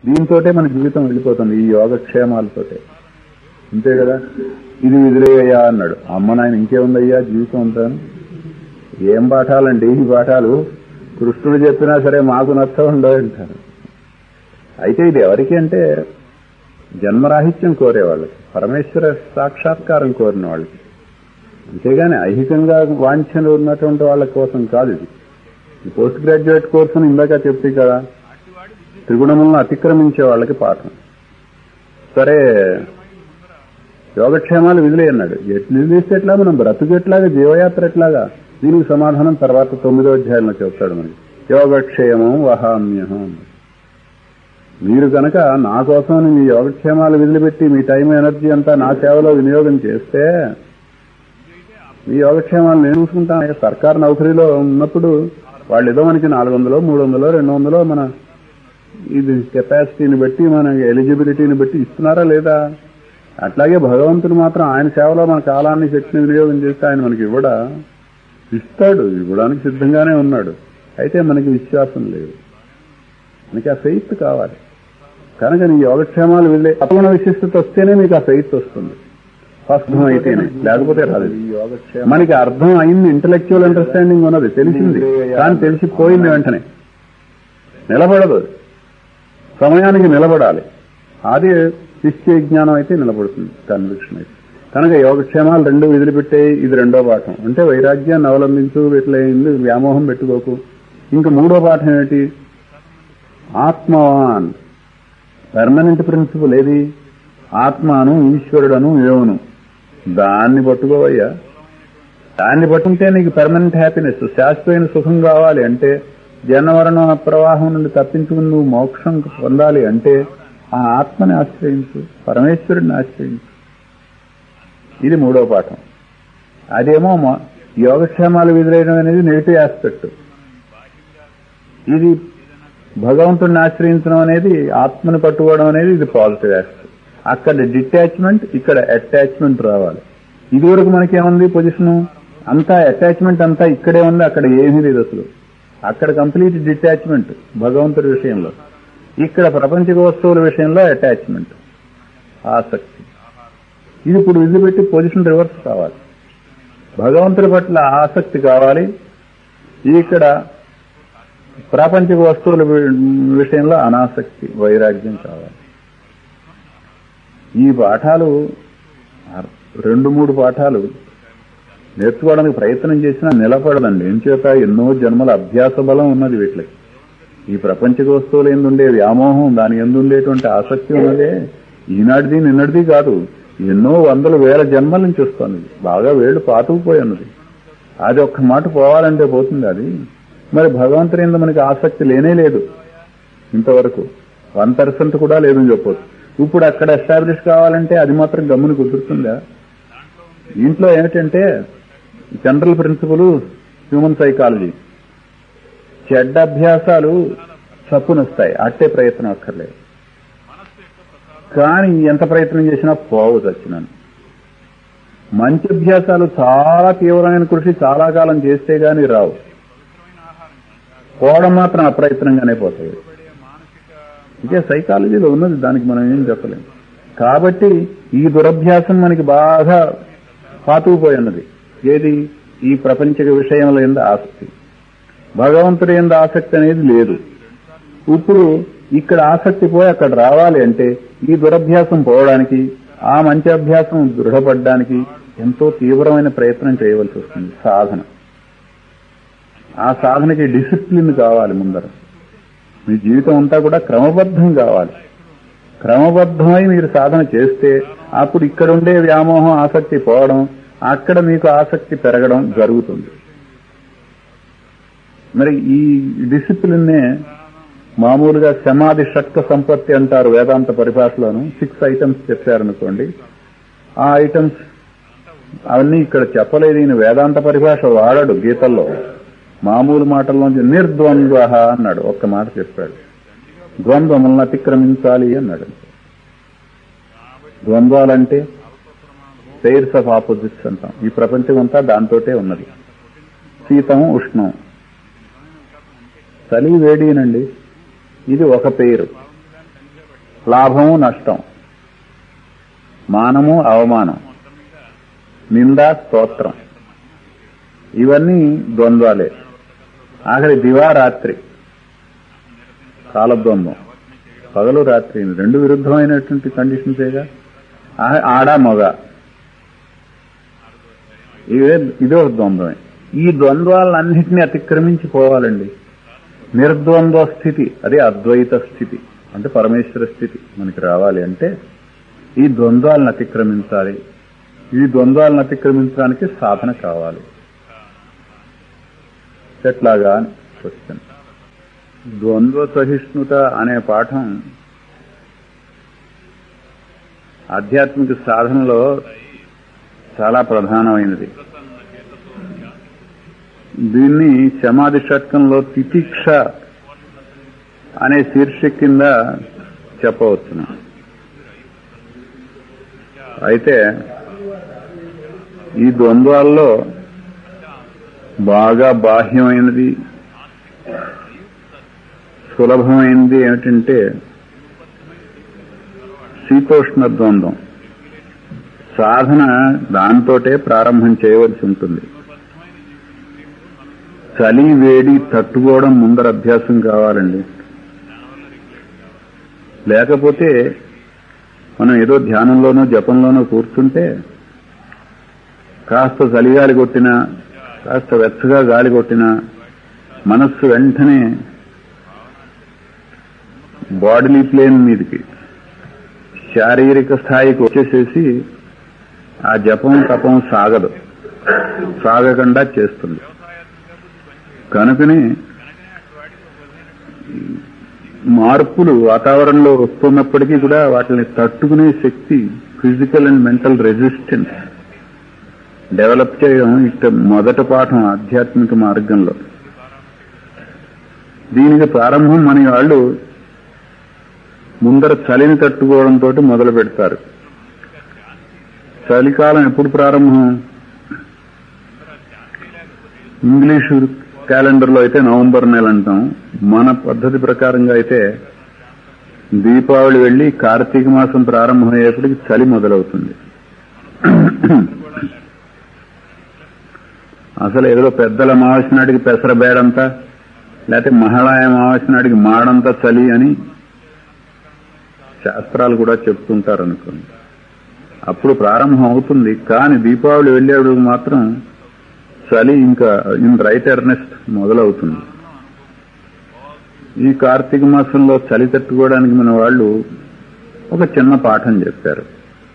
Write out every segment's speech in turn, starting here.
దీంతోటే మన జీవితం వెళ్ళిపోతుంది ఈ యోగక్షేమాలతోటే అంతే కదా ఇది విదిలేయ్యా అన్నాడు అమ్మ నాయన ఇంకేముందయ్యా జీవితం అంతాను ఏం పాఠాలండి ఈ పాఠాలు కృష్ణుడు చెప్పినా సరే మాకు నచ్చవుండవు అంటారు అయితే ఇది ఎవరికి అంటే జన్మరాహిత్యం కోరే వాళ్ళకి పరమేశ్వర సాక్షాత్కారం కోరిన వాళ్ళకి అంతేగాని ఐహికంగా వాంఛలు ఉన్నటువంటి వాళ్ళ కోసం కాదు ఇది ఈ పోస్ట్ గ్రాడ్యుయేట్ కోర్సును ఇందాక చెప్తే కదా త్రిగుణములను అతిక్రమించే వాళ్ళకి పాఠం సరే యోగక్షేమాలు విధులే అన్నాడు ఎట్లు విధిస్తే ఎట్లా మనం బ్రతుకు ఎట్లాగా జీవయాత్ర ఎట్లాగా దీనికి సమాధానం తర్వాత తొమ్మిదో అధ్యాయంలో చెప్తాడు మనకి యోగక్షేమం వహామ్యహం మీరు కనుక నా కోసం మీ యోగక్షేమాలు విధులుపెట్టి మీ టైం ఎనర్జీ అంతా నా సేవలో వినియోగం చేస్తే మీ యోగక్షేమాలు నేను చూసుకుంటాను సర్కార్ నౌకరీలో ఉన్నప్పుడు వాళ్ళు ఏదో మనకి నాలుగు వందలో మూడు వందలో రెండు వందలో మన ఇది కెపాసిటీని బట్టి మన ఎలిజిబిలిటీని బట్టి ఇస్తున్నారా లేదా అట్లాగే భగవంతుడు మాత్రం ఆయన సేవలో మన కాలాన్ని శక్తిని వినియోగం చేస్తే ఆయన మనకి ఇవ్వడా ఇస్తాడు ఇవ్వడానికి సిద్ధంగానే ఉన్నాడు అయితే మనకి విశ్వాసం లేదు మనకి ఆ ఫెయిత్ కావాలి కనుక నీ యోగక్షేమాలు వెళ్ళే అపగుణ విశిష్టత వస్తేనే మీకు ఆ ఫెయిత్ వస్తుంది అర్థం అయితేనే లేకపోతే రాదు మనకి అర్థం అయింది ఇంటలెక్చువల్ అండర్స్టాండింగ్ ఉన్నది తెలిసింది కానీ తెలిసిపోయింది వెంటనే నిలబడదు సమయానికి నిలబడాలి అది శిష్య జ్ఞానం అయితే నిలబడుతుంది కన్విక్షన్ అయితే కనుక యోగక్షేమాలు రెండు విధులు పెట్టే ఇది రెండో పాఠం అంటే వైరాగ్యాన్ని అవలంబించు ఇట్లయింది వ్యామోహం పెట్టుకోకు ఇంకా మూడో పాఠం ఏమిటి ఆత్మవాన్ పర్మనెంట్ ప్రిన్సిపల్ ఏది ఆత్మాను ఈశ్వరుడను ఏవును దాన్ని పట్టుకోవయ్యా దాన్ని పట్టుకుంటే నీకు పర్మనెంట్ హ్యాపీనెస్ శాశ్వతమైన సుఖం కావాలి అంటే జనవరణ ప్రవాహం నుండి తప్పించుకుని నువ్వు మోక్షం పొందాలి అంటే ఆ ఆత్మని ఆశ్రయించు పరమేశ్వరుడిని ఆశ్రయించు ఇది మూడో పాఠం అదేమో మ- యోగక్షేమాలు విధులేయడం అనేది నెగిటివ్ ఆస్పెక్ట్ ఇది భగవంతుడిని ఆశ్రయించడం అనేది ఆత్మని పట్టుకోవడం అనేది ఇది పాజిటివ్ ఆస్పెక్ట్ అక్కడ డిటాచ్మెంట్ ఇక్కడ అటాచ్మెంట్ రావాలి ఇదివరకు మనకేముంది పొజిషన్ అంతా అటాచ్మెంట్ అంతా ఇక్కడే ఉంది అక్కడ ఏమీ లేదు అసలు అక్కడ కంప్లీట్ డిటాచ్మెంట్ భగవంతుడి విషయంలో ఇక్కడ ప్రపంచ వస్తువుల విషయంలో అటాచ్మెంట్ ఆసక్తి ఇది ఇప్పుడు విధిపెట్టి పొజిషన్ రివర్స్ కావాలి భగవంతుడి పట్ల ఆసక్తి కావాలి ఇక్కడ ప్రాపంచిక వస్తువుల వి- విషయంలో అనాసక్తి వైరాగ్యం కావాలి ఈ పాఠాలు అర్- రెండు మూడు పాఠాలు నేర్చుకోవడానికి ప్రయత్నం చేసినా నిలబడదండి ఏం చేత ఎన్నో జన్మల అభ్యాస బలం ఉన్నది వీటికి ఈ ప్రపంచక వస్తువులు ఎందుండే వ్యామోహం దాని ఎందుండేటువంటి ఆసక్తి ఉన్నదే ఈనాటిది నిన్నటిది కాదు ఎన్నో వందల వేల జన్మల నుంచి వస్తుంది బాగా వేళ్ళు పాతుకుపోయి ఉన్నది అది ఒక్క మాట పోవాలంటే పోతుంది అది మరి భగవంతుని ఎందు మనకి ఆసక్తి లేనే లేదు ఇంతవరకు వన్ పర్సెంట్ కూడా లేదని చెప్పొచ్చు ఇప్పుడు అక్కడ ఎస్టాబ్లిష్ కావాలంటే అది మాత్రం గమ్ముని కుదురుతుందా ఇంట్లో ఏమిటంటే జనరల్ ప్రిన్సిపల్ హ్యూమన్ సైకాలజీ చెడ్డ అభ్యాసాలు చప్పునొస్తాయి అట్టే ప్రయత్నం అక్కర్లేదు కానీ ఎంత ప్రయత్నం చేసినా పోవు చచ్చినాను మంచి అభ్యాసాలు చాలా తీవ్రమైన కృషి చాలా కాలం చేస్తే గాని రావు పోవడం మాత్రం అప్రయత్నంగానే పోతాయి ఇదే సైకాలజీలో ఉన్నది దానికి మనం ఏం చెప్పలేం కాబట్టి ఈ దురభ్యాసం మనకి బాగా పాతుకుపోయి ఉన్నది ఏది ఈ ప్రపంచ విషయంలో ఎందు ఆసక్తి భగవంతుడి ఎందు ఆసక్తి అనేది లేదు ఇప్పుడు ఇక్కడ ఆసక్తి పోయి అక్కడ రావాలి అంటే ఈ దురభ్యాసం పోవడానికి ఆ మంచి అభ్యాసం దృఢపడడానికి ఎంతో తీవ్రమైన ప్రయత్నం చేయవలసి వస్తుంది సాధన ఆ సాధనకి డిసిప్లిన్ కావాలి ముందర మీ జీవితం అంతా కూడా క్రమబద్ధం కావాలి క్రమబద్ధమై మీరు సాధన చేస్తే అప్పుడు ఇక్కడ ఉండే వ్యామోహం ఆసక్తి పోవడం అక్కడ మీకు ఆసక్తి పెరగడం జరుగుతుంది మరి ఈ డిసిప్లిన్నే మామూలుగా సమాధి షట్క సంపత్తి అంటారు వేదాంత పరిభాషలోను సిక్స్ ఐటమ్స్ చెప్పారనుకోండి ఆ ఐటమ్స్ అవన్నీ ఇక్కడ చెప్పలేదు ఈయన వేదాంత పరిభాష వాడాడు గీతల్లో మామూలు మాటల్లోంచి నిర్ద్వంద్వ అన్నాడు ఒక్క మాట చెప్పాడు ద్వంద్వములను అతిక్రమించాలి అన్నాడు ద్వంద్వాలంటే పెయిర్స్ ఆఫ్ ఆపోజిట్స్ అంటాం ఈ ప్రపంచం అంతా దాంతోటే ఉన్నది శీతం ఉష్ణం చలి వేడినండి ఇది ఒక పేరు లాభము నష్టం మానము అవమానం నింద స్తోత్రం ఇవన్నీ ద్వంద్వాలే ఆఖరి దివారాత్రి కాలద్వంద్వం పగలు రాత్రి రెండు విరుద్ధమైనటువంటి కండిషన్సేగా ఆ- ఆడ మగ ఇవే ఇదో ద్వంద్వమే ఈ ద్వంద్వాలన్నింటినీ అతిక్రమించి పోవాలండి నిర్ద్వంద్వ స్థితి అదే అద్వైత స్థితి అంటే పరమేశ్వర స్థితి మనకి రావాలి అంటే ఈ ద్వంద్వాలను అతిక్రమించాలి ఈ ద్వంద్వాలను అతిక్రమించడానికి సాధన కావాలి ఎట్లాగా అని క్వశ్చన్ ద్వంద్వ సహిష్ణుత అనే పాఠం ఆధ్యాత్మిక సాధనలో చాలా ప్రధానమైనది దీన్ని సమాధి షట్కంలో తితిక్ష అనే శీర్షిక కింద చెప్పవచ్చును అయితే ఈ ద్వంద్వాల్లో బాగా బాహ్యమైనది సులభమైనది ఏమిటంటే శీతోష్ణ ద్వంద్వం సాధన దాంతోటే ప్రారంభం చేయవలసి ఉంటుంది చలి వేడి తట్టుకోవడం ముందర అభ్యాసం కావాలండి లేకపోతే మనం ఏదో ధ్యానంలోనో జపంలోనో కూర్చుంటే కాస్త చలిగాలి కొట్టినా కాస్త వెచ్చగా గాలి కొట్టినా మనస్సు వెంటనే బాడీలీ ప్లేన్ మీదకి శారీరక స్థాయికి వచ్చేసేసి ఆ జపం తపం సాగదు సాగకుండా చేస్తుంది కనుకనే మార్పులు వాతావరణంలో వస్తున్నప్పటికీ కూడా వాటిని తట్టుకునే శక్తి physical and mental resistance develop చేయడం ఇక మొదట పాఠం ఆధ్యాత్మిక మార్గంలో దీనికి ప్రారంభం మన వాళ్ళు ముందర చలిని తట్టుకోవడంతో మొదలు పెడతారు చలికాలం ఎప్పుడు ప్రారంభం ఇంగ్లీషు క్యాలెండర్లో అయితే నవంబర్ నెల అంటాం మన పద్ధతి ప్రకారంగా అయితే దీపావళి వెళ్లి కార్తీక మాసం ప్రారంభమయ్యేప్పటికి చలి మొదలవుతుంది అసలు ఏదో పెద్దల అమావాస్య నాటికి పెసర బేడంతా లేకపోతే మహిళా అమావాస్య నాటికి మాడంతా చలి అని శాస్త్రాలు కూడా చెప్తుంటారు అనుకోండి అప్పుడు ప్రారంభం అవుతుంది కానీ దీపావళి వెళ్ళేప్పుడు మాత్రం చలి ఇంకా ఇన్ రైట్ ఎర్నెస్ట్ మొదలవుతుంది ఈ కార్తీక మాసంలో చలి తట్టుకోవడానికి మన వాళ్ళు ఒక చిన్న పాఠం చెప్పారు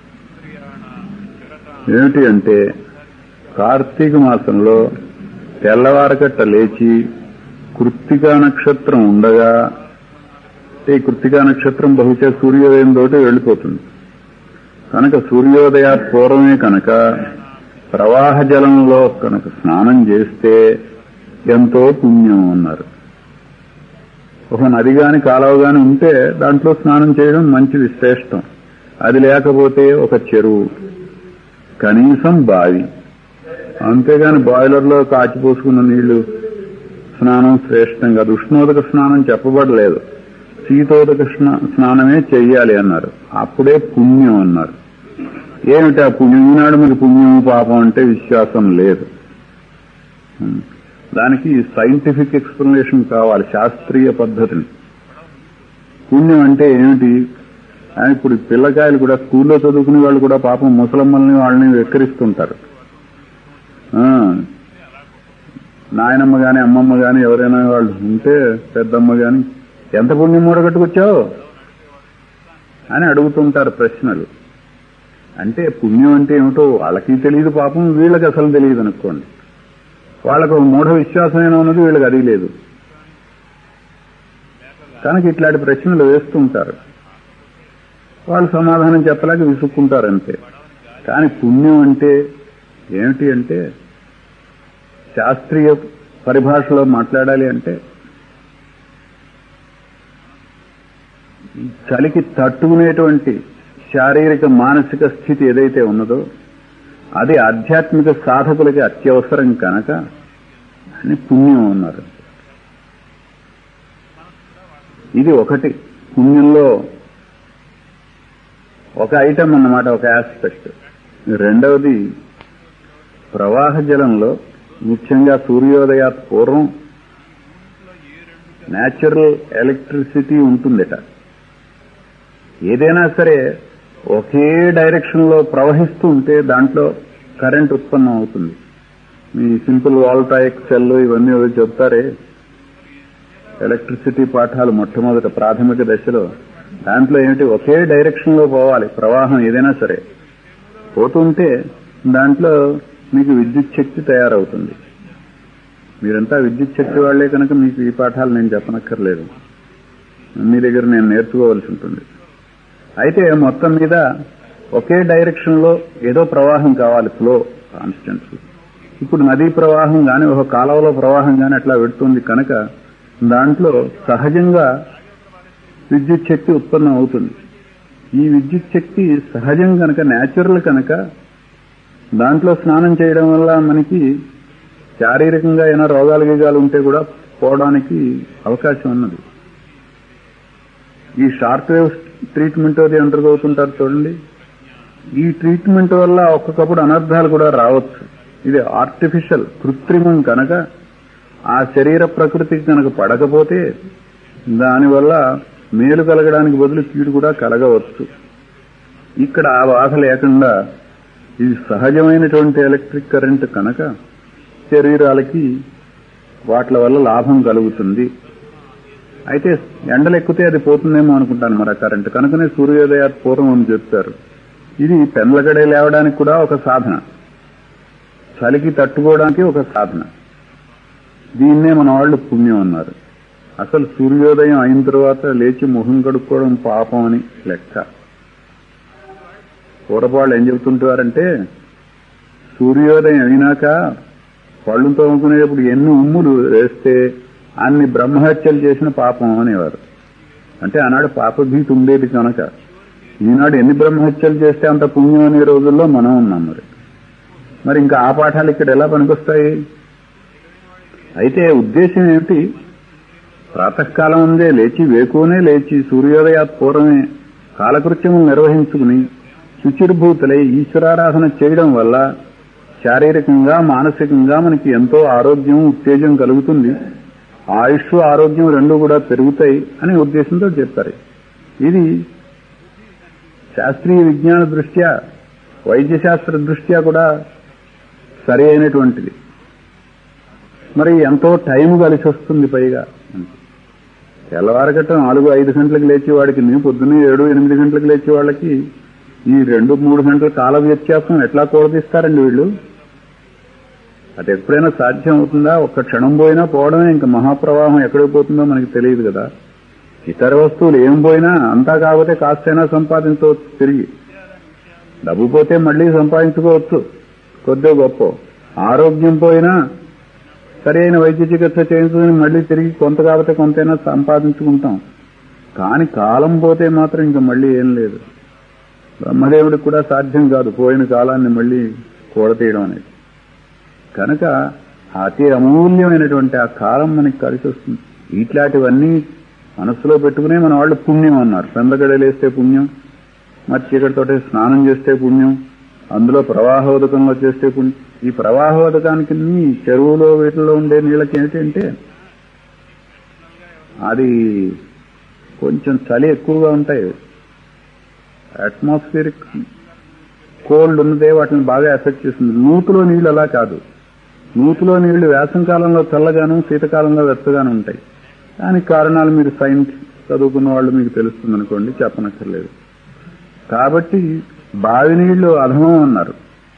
ఏమిటి అంటే కార్తీక మాసంలో తెల్లవారకట్ట లేచి కృత్తికా నక్షత్రం ఉండగా ఈ కృత్తికా నక్షత్రం బహుశా సూర్యోదయం తోటి వెళ్ళిపోతుంది కనుక సూర్యోదయ పూర్వమే కనుక ప్రవాహ జలంలో కనుక స్నానం చేస్తే ఎంతో పుణ్యం అన్నారు ఒక నది గాని కాలువ గాని ఉంటే దాంట్లో స్నానం చేయడం మంచిది శ్రేష్టం అది లేకపోతే ఒక చెరువు కనీసం బావి అంతేగాని బాయిలర్లో కాచిపోసుకున్న నీళ్లు స్నానం శ్రేష్టం కాదు ఉష్ణోదక స్నానం చెప్పబడలేదు శీతోదక స్నా- స్నానమే చెయ్యాలి అన్నారు అప్పుడే పుణ్యం అన్నారు ఏమిటి ఆ పుణ్యం ఈనాడు మీకు పుణ్యం పాపం అంటే విశ్వాసం లేదు ఉం. దానికి సైంటిఫిక్ ఎక్స్ప్లెనేషన్ కావాలి శాస్త్రీయ పద్ధతిని పుణ్యం అంటే ఏమిటి ఆ, ఇప్పుడు పిల్లకాయలు కూడా స్కూల్లో చదువుకునే వాళ్ళు కూడా పాపం ముసలమ్మల్ని వాళ్ళని వెక్కిరిస్తుంటారు ఆ, నాయనమ్మ గాని అమ్మమ్మ గాని ఎవరైనా వాళ్ళు ఉంటే పెద్దమ్మ గాని ఎంత పుణ్యం మూడగట్టుకొచ్చావు అని అడుగుతుంటారు ప్రశ్నలు అంటే పుణ్యం అంటే ఏమిటో వాళ్ళకి తెలియదు పాపం వీళ్ళకి అసలు తెలియదు అనుకోండి వాళ్ళకు ఒక మూఢ విశ్వాసమైన ఉన్నది వీళ్ళకి అది లేదు కనుక ఇట్లాంటి ప్రశ్నలు వేస్తుంటారు వాళ్ళు సమాధానం చెప్పలేక విసుక్కుంటారు అంతే కానీ పుణ్యం అంటే ఏమిటి అంటే శాస్త్రీయ పరిభాషలో మాట్లాడాలి అంటే ఈ చలికి తట్టుకునేటువంటి శారీరక మానసిక స్థితి ఏదైతే ఉన్నదో అది ఆధ్యాత్మిక సాధకులకి అత్యవసరం కనుక అని పుణ్యం అన్నారు ఇది ఒకటి పుణ్యంలో ఒక ఐటమ్ అన్నమాట ఒక ఆస్పెక్ట్ రెండవది ప్రవాహ జలంలో ముఖ్యంగా సూర్యోదయాత్ పూర్వం న్యాచురల్ ఎలక్ట్రిసిటీ ఉంటుందట ఏదైనా సరే ఒకే డైరెక్షన్ లో ప్రవహిస్తూ ఉంటే దాంట్లో కరెంట్ ఉత్పన్నం అవుతుంది మీ సింపుల్ వాల్టాయిక్ సెల్ ఇవన్నీ ఏదో చెప్తారే ఎలక్ట్రిసిటీ పాఠాలు మొట్టమొదట ప్రాథమిక దశలో దాంట్లో ఏమిటి ఒకే డైరెక్షన్ లో పోవాలి ప్రవాహం ఏదైనా సరే పోతుంటే దాంట్లో మీకు విద్యుత్ శక్తి తయారవుతుంది మీరంతా విద్యుత్ శక్తి వాళ్లే కనుక మీకు ఈ పాఠాలు నేను చెప్పనక్కర్లేదు మీ దగ్గర నేను నేర్చుకోవాల్సి ఉంటుంది అయితే మొత్తం మీద ఒకే డైరెక్షన్ లో ఏదో ప్రవాహం కావాలి ఫ్లో కాన్స్టెంట్ ఇప్పుడు నదీ ప్రవాహం గాని ఒక కాలువలో ప్రవాహం గాని అట్లా పెడుతుంది కనుక దాంట్లో సహజంగా విద్యుత్ శక్తి ఉత్పన్నం అవుతుంది ఈ విద్యుత్ శక్తి సహజం కనుక న్యాచురల్ కనుక దాంట్లో స్నానం చేయడం వల్ల మనకి శారీరకంగా ఏమైనా రోగాలు గీగాలు ఉంటే కూడా పోవడానికి అవకాశం ఉన్నది ఈ షార్ట్ వేవ్ ట్రీట్మెంట్ అది అంటర్గవుతుంటారు చూడండి ఈ ట్రీట్మెంట్ వల్ల ఒక్కొక్కప్పుడు అనర్థాలు కూడా రావచ్చు ఇది ఆర్టిఫిషియల్ కృత్రిమం కనుక ఆ శరీర ప్రకృతికి కనుక పడకపోతే దానివల్ల మేలు కలగడానికి బదులు కీడు కూడా కలగవచ్చు ఇక్కడ ఆ బాధ లేకుండా ఇది సహజమైనటువంటి ఎలక్ట్రిక్ కరెంట్ కనుక శరీరాలకి వాటి వల్ల లాభం కలుగుతుంది అయితే ఎండలు ఎక్కితే అది పోతుందేమో అనుకుంటాను మరి ఆ కరెంట్ కనుకనే సూర్యోదయ పూర్వం అని చెప్తారు ఇది పెండ్లగడే లేవడానికి కూడా ఒక సాధన చలికి తట్టుకోవడానికి ఒక సాధన దీన్నే మన వాళ్ళు పుణ్యం అన్నారు అసలు సూర్యోదయం అయిన తర్వాత లేచి ముఖం కడుక్కోవడం పాపం అని లెక్క పూర్వపాళ్ళు ఏం చెబుతుంటారంటే సూర్యోదయం అయినాక పళ్ళు తోముకునేటప్పుడు ఎన్ని ఉమ్ములు వేస్తే అన్ని బ్రహ్మహత్యలు చేసిన పాపం అనేవారు అంటే ఆనాడు పాపభీతి ఉండేది కనుక ఈనాడు ఎన్ని బ్రహ్మహత్యలు చేస్తే అంత పుణ్యం అనే రోజుల్లో మనం ఉన్నాం మరి మరి ఇంకా ఆ పాఠాలు ఇక్కడ ఎలా పనికొస్తాయి అయితే ఉద్దేశం ఏమిటి ప్రాతకాలం ఉందే లేచి వేకునే లేచి సూర్యోదయ పూర్వమే కాలకృత్యములు నిర్వహించుకుని శుచిర్భూతులై ఈశ్వరారాధన చేయడం వల్ల శారీరకంగా మానసికంగా మనకి ఎంతో ఆరోగ్యం ఉత్తేజం కలుగుతుంది ఆయుష్ ఆరోగ్యం రెండు కూడా పెరుగుతాయి అనే ఉద్దేశంతో చెప్పారు ఇది శాస్త్రీయ విజ్ఞాన దృష్ట్యా వైద్య శాస్త్ర దృష్ట్యా కూడా సరి అయినటువంటిది మరి ఎంతో టైం కలిసి వస్తుంది పైగా తెల్లవారగట్ట నాలుగు ఐదు గంటలకు లేచి వాడికి నీ పొద్దున్నే ఏడు ఎనిమిది గంటలకు లేచి వాళ్ళకి ఈ రెండు మూడు గంటల కాల వ్యత్యాసం ఎట్లా కూడదీస్తారండి వీళ్ళు అది ఎప్పుడైనా సాధ్యం అవుతుందా ఒక్క క్షణం పోయినా పోవడమే ఇంకా మహాప్రవాహం ఎక్కడికి పోతుందో మనకి తెలియదు కదా ఇతర వస్తువులు ఏం పోయినా అంతా కాకపోతే కాస్తైనా సంపాదించవచ్చు తిరిగి డబ్బు పోతే మళ్ళీ సంపాదించుకోవచ్చు కొద్దిగా గొప్ప ఆరోగ్యం పోయినా సరైన వైద్య చికిత్స చేయించుకుని మళ్ళీ తిరిగి కొంత కాకపోతే కొంతైనా సంపాదించుకుంటాం కానీ కాలం పోతే మాత్రం ఇంకా మళ్ళీ ఏం లేదు బ్రహ్మదేవుడికి కూడా సాధ్యం కాదు పోయిన కాలాన్ని మళ్ళీ కూడతీయడం అనేది కనుక అతి అమూల్యమైనటువంటి ఆ కాలం మనకి కలిసి వస్తుంది ఇట్లాంటివన్నీ మనస్సులో పెట్టుకునే మన వాళ్ళు పుణ్యం అన్నారు పెందగడలేస్తే పుణ్యం మరి చీకటితోటే స్నానం చేస్తే పుణ్యం అందులో ప్రవాహోదకంలో చేస్తే పుణ్యం ఈ ప్రవాహోదకానికి చెరువులో వీటిలో ఉండే నీళ్ళకి ఏంటంటే అది కొంచెం చలి ఎక్కువగా ఉంటాయి అట్మాస్ఫియరిక్ కోల్డ్ ఉన్నదే వాటిని బాగా ఎఫెక్ట్ చేస్తుంది నూతులో నీళ్లు అలా కాదు నూతులో నీళ్లు వేసం కాలంలో చల్లగాను శీతకాలంలో వెచ్చగాను ఉంటాయి దానికి కారణాలు మీరు సైన్స్ చదువుకున్న వాళ్ళు మీకు తెలుస్తుంది అనుకోండి చెప్పనక్కర్లేదు కాబట్టి బావి నీళ్లు అధమం అన్నారు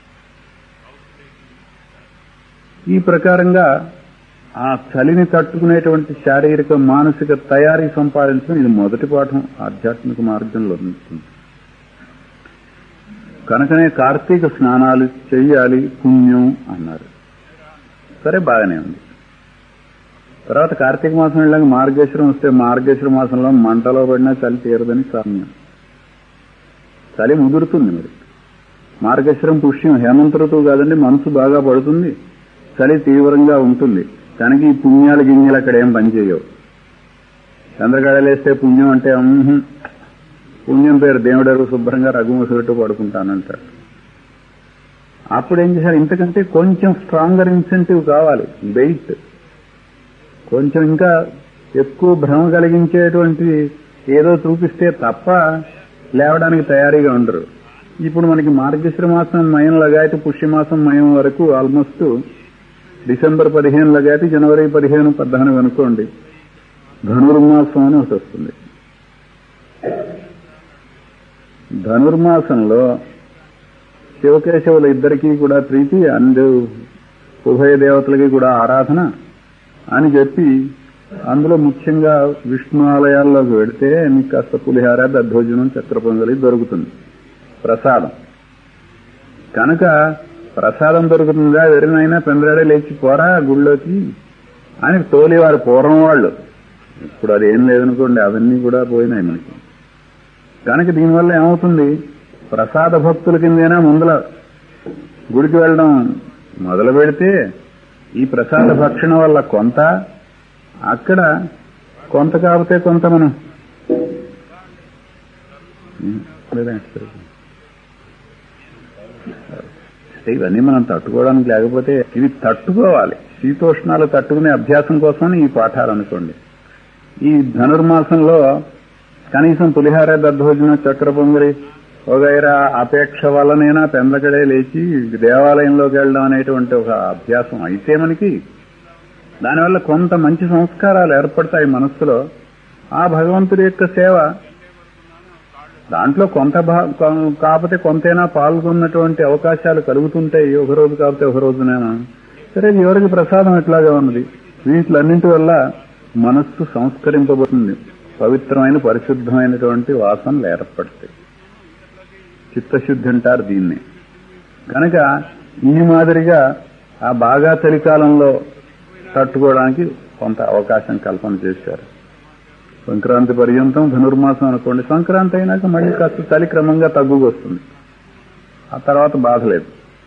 ఈ ప్రకారంగా ఆ చలిని తట్టుకునేటువంటి శారీరక మానసిక తయారీ సంపాదించడం ఇది మొదటి పాఠం ఆధ్యాత్మిక మార్గంలో ఉంటుంది కనుకనే కార్తీక స్నానాలు చెయ్యాలి పుణ్యం అన్నారు సరే బాగానే ఉంది తర్వాత కార్తీక మాసం వెళ్ళాక మార్గేశ్వరం వస్తే మార్గేశ్వర మాసంలో మంటలో పడినా చలి తీరదని సామ్యం చలి ముదురుతుంది మరి మార్గేశ్వరం పుష్యం హేమంత ఋతువు కాదండి మనసు బాగా పడుతుంది చలి తీవ్రంగా ఉంటుంది కనుక ఈ పుణ్యాలు గిన్నెలు అక్కడ ఏం పనిచేయవు చంద్రగడలేస్తే పుణ్యం అంటే పుణ్యం పేరు దేవుడరు శుభ్రంగా రఘుమసురుట్టు పడుకుంటానంటాడు అప్పుడు ఏం చేశారు ఇంతకంటే కొంచెం స్ట్రాంగర్ ఇన్సెంటివ్ కావాలి వెయిట్ కొంచెం ఇంకా ఎక్కువ భ్రమ కలిగించేటువంటి ఏదో చూపిస్తే తప్ప లేవడానికి తయారీగా ఉండరు ఇప్పుడు మనకి మార్గశిర మాసం మయం లగాయటి పుష్యమాసం మయం వరకు ఆల్మోస్ట్ డిసెంబర్ పదిహేను లగాయటి జనవరి పదిహేను పద్నాలుగు అనుకోండి ధనుర్మాసం అని ఒకటి వస్తుంది ధనుర్మాసంలో శివకేశవుల ఇద్దరికీ కూడా ప్రీతి అందు ఉభయ దేవతలకి కూడా ఆరాధన అని చెప్పి అందులో ముఖ్యంగా విష్ణు ఆలయాల్లోకి వెడితే మీకు కాస్త పులిహార దద్దోజనం చక్ర పొంగలి దొరుకుతుంది ప్రసాదం కనుక ప్రసాదం దొరుకుతుందా వెరినైనా పెందరాడే లేచి పోరా గుళ్ళోకి అని తోలేవారు పూర్వం వాళ్ళు ఇప్పుడు అది ఏం లేదనుకోండి అవన్నీ కూడా పోయినాయి మనకి కనుక దీనివల్ల ఏమవుతుంది ప్రసాద భక్తుల కిందైనా ముందల గుడికి వెళ్ళడం మొదలు పెడితే ఈ ప్రసాద భక్షణ వల్ల కొంత అక్కడ కొంత కాకపోతే కొంత మనం ఇవన్నీ మనం తట్టుకోవడానికి లేకపోతే ఇవి తట్టుకోవాలి శీతోష్ణాలు తట్టుకునే అభ్యాసం కోసమని ఈ పాఠాలు అనుకోండి ఈ ధనుర్మాసంలో కనీసం పులిహార దద్దోజనం చక్ర పొంగరి వగైరా అపేక్ష వల్లనైనా పెందకడే లేచి దేవాలయంలోకి వెళ్ళడం అనేటువంటి ఒక అభ్యాసం అయితే మనకి దానివల్ల కొంత మంచి సంస్కారాలు ఏర్పడతాయి మనస్సులో ఆ భగవంతుడి యొక్క సేవ దాంట్లో కొంత కాకపోతే కొంతైనా పాల్గొన్నటువంటి అవకాశాలు కలుగుతుంటాయి ఒక రోజు కాకపోతే ఒక రోజునేనా సరే ఎవరికి ప్రసాదం ఎట్లాగా ఉన్నది వీటిలన్నింటి వల్ల మనస్సు సంస్కరింపబడుతుంది పవిత్రమైన పరిశుద్ధమైనటువంటి వాసనలు ఏర్పడతాయి చిత్తశుద్ధి అంటారు దీన్ని కనుక ఈ మాదిరిగా ఆ బాగా చలికాలంలో తట్టుకోవడానికి కొంత అవకాశం కల్పన చేశారు సంక్రాంతి పర్యంతం ధనుర్మాసం అనుకోండి సంక్రాంతి అయినాక మళ్ళీ కాస్త చలి క్రమంగా తగ్గుకొస్తుంది ఆ తర్వాత బాధ లేదు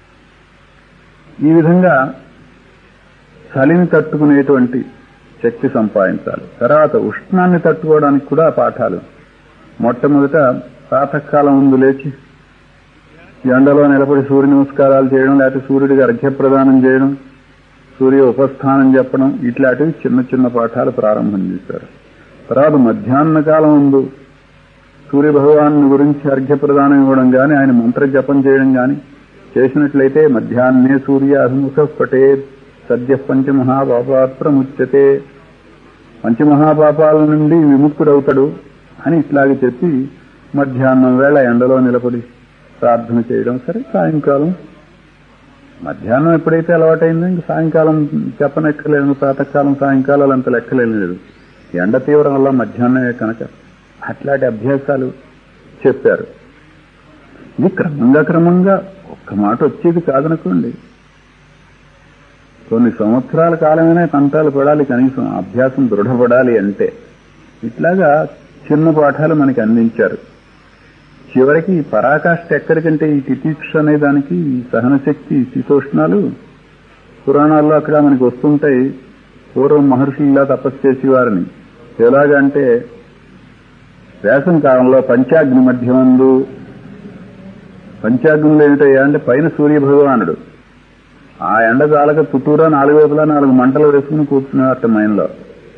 ఈ విధంగా చలిని తట్టుకునేటువంటి శక్తి సంపాదించాలి తర్వాత ఉష్ణాన్ని తట్టుకోవడానికి కూడా పాఠాలు మొట్టమొదట ప్రాతకాలం ముందు లేచి ఎండలో నిలబడి సూర్య నమస్కారాలు చేయడం లేకపోతే సూర్యుడికి అర్ఘ్యప్రదానం చేయడం సూర్య ఉపస్థానం చెప్పడం ఇట్లాంటివి చిన్న చిన్న పాఠాలు ప్రారంభం చేశారు తర్వాత మధ్యాహ్న కాలం ముందు సూర్య భగవాన్ గురించి అర్ఘ్యప్రదానం ఇవ్వడం గాని ఆయన మంత్ర జపం చేయడం గాని చేసినట్లయితే మధ్యాహ్నే సూర్య అభిముఖ పటే సద్య పంచమహాపాపాత్రముచ్యతే పంచమహాపాపాల నుండి విముక్తుడవుతాడు అని ఇట్లాగే చెప్పి మధ్యాహ్నం వేళ ఎండలో నిలబడి ప్రార్థన చేయడం సరే సాయంకాలం మధ్యాహ్నం ఎప్పుడైతే అలవాటైందో ఇంక సాయంకాలం చెప్పనెక్కలేదు ప్రాతకాలం సాయంకాలాలు అంత లెక్కలేదు ఎండ తీవ్రం వల్ల మధ్యాహ్నమే కనుక అట్లాంటి అభ్యాసాలు చెప్పారు ఇది క్రమంగా క్రమంగా ఒక్క మాట వచ్చేది కాదనుకోండి కొన్ని సంవత్సరాల కాలమైనా తంటాలు పడాలి కనీసం అభ్యాసం దృఢపడాలి అంటే ఇట్లాగా చిన్న పాఠాలు మనకి అందించారు చివరికి ఈ పరాకాష్ఠ ఎక్కడికంటే ఈ తితీక్ష అనే దానికి ఈ సహనశక్తి శీతోష్ణాలు పురాణాల్లో అక్కడ మనకి వస్తుంటాయి పూర్వం మహర్షుల్లా తపస్సు చేసేవారని ఎలాగంటే వేసం కాలంలో పంచాగ్ని మధ్యమందు పంచాగ్నులు ఏమిటయ్యా అంటే పైన సూర్య భగవానుడు ఆ ఎండ చాలక చుట్టూరా నాలుగు వైపులా నాలుగు మంటలు వేసుకుని కూర్చున్నట్టు మైన్లో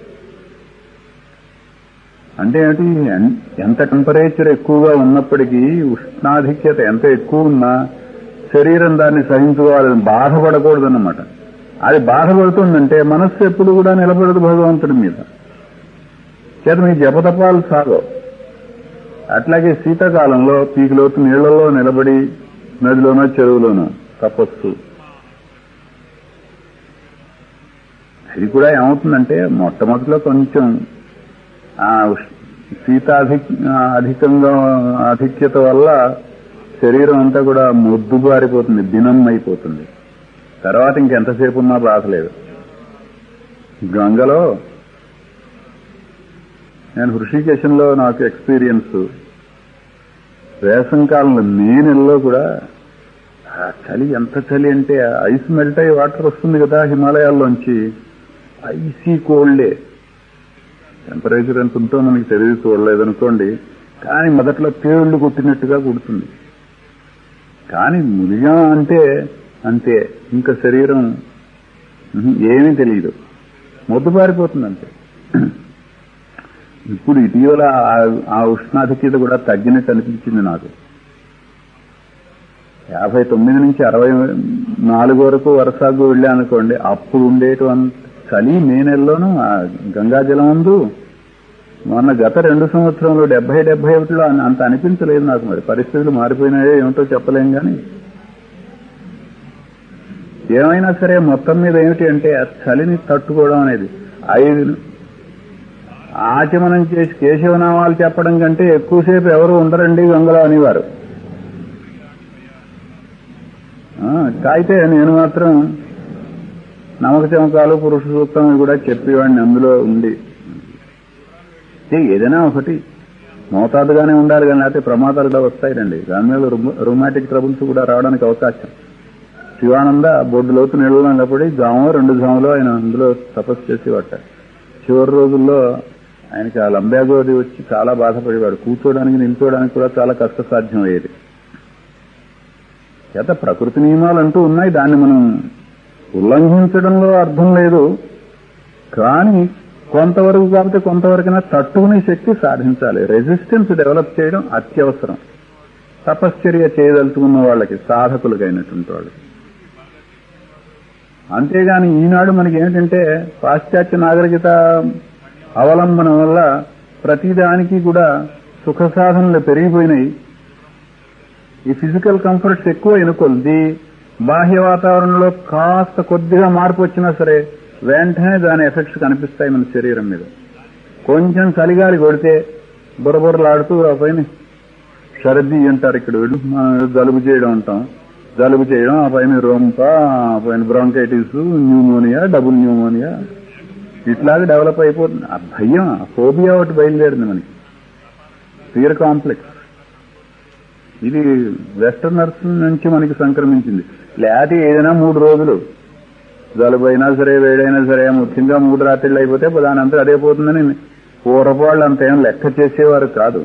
అంటే ఏమిటి ఎంత టెంపరేచర్ ఎక్కువగా ఉన్నప్పటికీ ఉష్ణాధిక్యత ఎంత ఎక్కువ ఉన్నా శరీరం దాన్ని సహించుకోవాలని బాధపడకూడదన్నమాట అది బాధపడుతుందంటే మనస్సు ఎప్పుడు కూడా నిలబడదు భగవంతుడి మీద చేత మీ జపతపాలు సాగో అట్లాగే శీతాకాలంలో పీకిలోతు నీళ్లలో నిలబడి నదిలోనో చెరువులోనో తపస్సు ఇది కూడా ఏమవుతుందంటే మొట్టమొదటిలో కొంచెం ఆ శీతాధి అధికంగా ఆధిక్యత వల్ల శరీరం అంతా కూడా మొద్దుబారిపోతుంది దినం అయిపోతుంది తర్వాత ఇంకెంతసేపు ఉన్నా బాధ లేదు గంగలో నేను హృషికేశంలో నాకు ఎక్స్పీరియన్స్ వేసంకాలంలో మే నెలలో కూడా ఆ చలి ఎంత చలి అంటే ఐస్ మెల్ట్ అయ్యి వాటర్ వస్తుంది కదా హిమాలయాల్లోంచి ఐసీ కోల్డే టెంపరేచర్ ఎంత ఉంటో మనకి తెలియదు చూడలేదనుకోండి కానీ మొదట్లో తేళ్లు కొట్టినట్టుగా కుడుతుంది కానీ ముదిగా అంటే అంతే ఇంకా శరీరం ఉహు, ఏమీ తెలియదు మొద్దుబారిపోతుంది అంతే ఇప్పుడు ఇటీవల ఆ- ఆ ఉష్ణాధిక్యత కూడా తగ్గినట్టు అనిపించింది నాకు యాభై తొమ్మిది నుంచి అరవై నాలుగు వరకు వరసాగు వెళ్ళా అనుకోండి అప్పుడు ఉండేటువంటి చలి మే నెలలోనూ ఆ గంగా జలం ఉందు మొన్న గత రెండు సంవత్సరంలో డెబ్బై డెబ్బై ఒకటిలో అన్- అంత అనిపించలేదు నాకు మరి పరిస్థితులు మారిపోయినాయో ఏమిటో చెప్పలేం కానీ ఏమైనా సరే మొత్తం మీద ఏమిటి అంటే ఆ చలిని తట్టుకోవడం అనేది ఐదు ఆచమనం చేసి కేశవనామాలు చెప్పడం కంటే ఎక్కువసేపు ఎవరు ఉండరండి గంగలో అనేవారు ఆ, అయితే నేను మాత్రం నమక చమకాలు పురుష సూక్తం ఇవి కూడా చెప్పేవాడిని అందులో ఉండి ఏ, ఏదైనా ఒకటి మోతాదుగానే ఉండాలి కానీ లేకపోతే ప్రమాదాలు కూడా వస్తాయిరండి దాని మీద రొమాటిక్ ట్రబుల్స్ కూడా రావడానికి అవకాశం శివానంద బొడ్డు లోతు నీళ్ళలో నిలబడి జాము రెండు జాములో ఆయన అందులో తపస్సు చేసేవాట చివరి రోజుల్లో ఆయనకి ఆ లంబాగోది వచ్చి చాలా బాధపడేవాడు కూర్చోడానికి నిల్చోడానికి కూడా చాలా కష్టసాధ్యం అయ్యేది చేత ప్రకృతి నియమాలు అంటూ ఉన్నాయి దాన్ని మనం ఉల్లంఘించడంలో అర్థం లేదు కానీ కొంతవరకు కాకపోతే కొంతవరకైనా తట్టుకునే శక్తి సాధించాలి రెసిస్టెన్స్ డెవలప్ చేయడం అత్యవసరం తపశ్చర్య చేయదలుచుకున్న వాళ్ళకి సాధకులుగా అయినటువంటి వాళ్ళకి అంతేగాని ఈనాడు మనకి ఏమిటంటే పాశ్చాత్య నాగరికత అవలంబన వల్ల ప్రతిదానికి కూడా సుఖ సాధనలు పెరిగిపోయినాయి ఈ ఫిజికల్ కంఫర్ట్స్ ఎక్కువ ఎన్నుకొద్ది బాహ్య వాతావరణంలో కాస్త కొద్దిగా మార్పు వచ్చినా సరే వెంటనే దాని ఎఫెక్ట్స్ కనిపిస్తాయి మన శరీరం మీద కొంచెం చలిగాలి కొడితే బుర్రబుర్రలాడుతూ ఆ పైన సర్ది అంటారు ఇక్కడ వీళ్ళు మనం జలుబు చేయడం అంటాం జలుబు చేయడం ఆ పైన రొంప ఆ పైన బ్రాంకైటిస్ న్యూమోనియా డబుల్ న్యూమోనియా ఇట్లాగే డెవలప్ అయిపోతుంది ఆ భయం ఆ ఫోబియా ఒకటి బయలుదేరింది మనకి ఫియర్ కాంప్లెక్స్ ఇది వెస్టర్నర్స్ నుంచి మనకి సంక్రమించింది లేకపోతే ఏదైనా మూడు రోజులు జలుబు అయినా సరే వేడైనా సరే ముఖ్యంగా మూడు రాత్రిళ్ళు అయిపోతే దాని అంతా అదే పోతుందని పూర్వపాళ్ళు అంతేం లెక్క చేసేవారు కాదు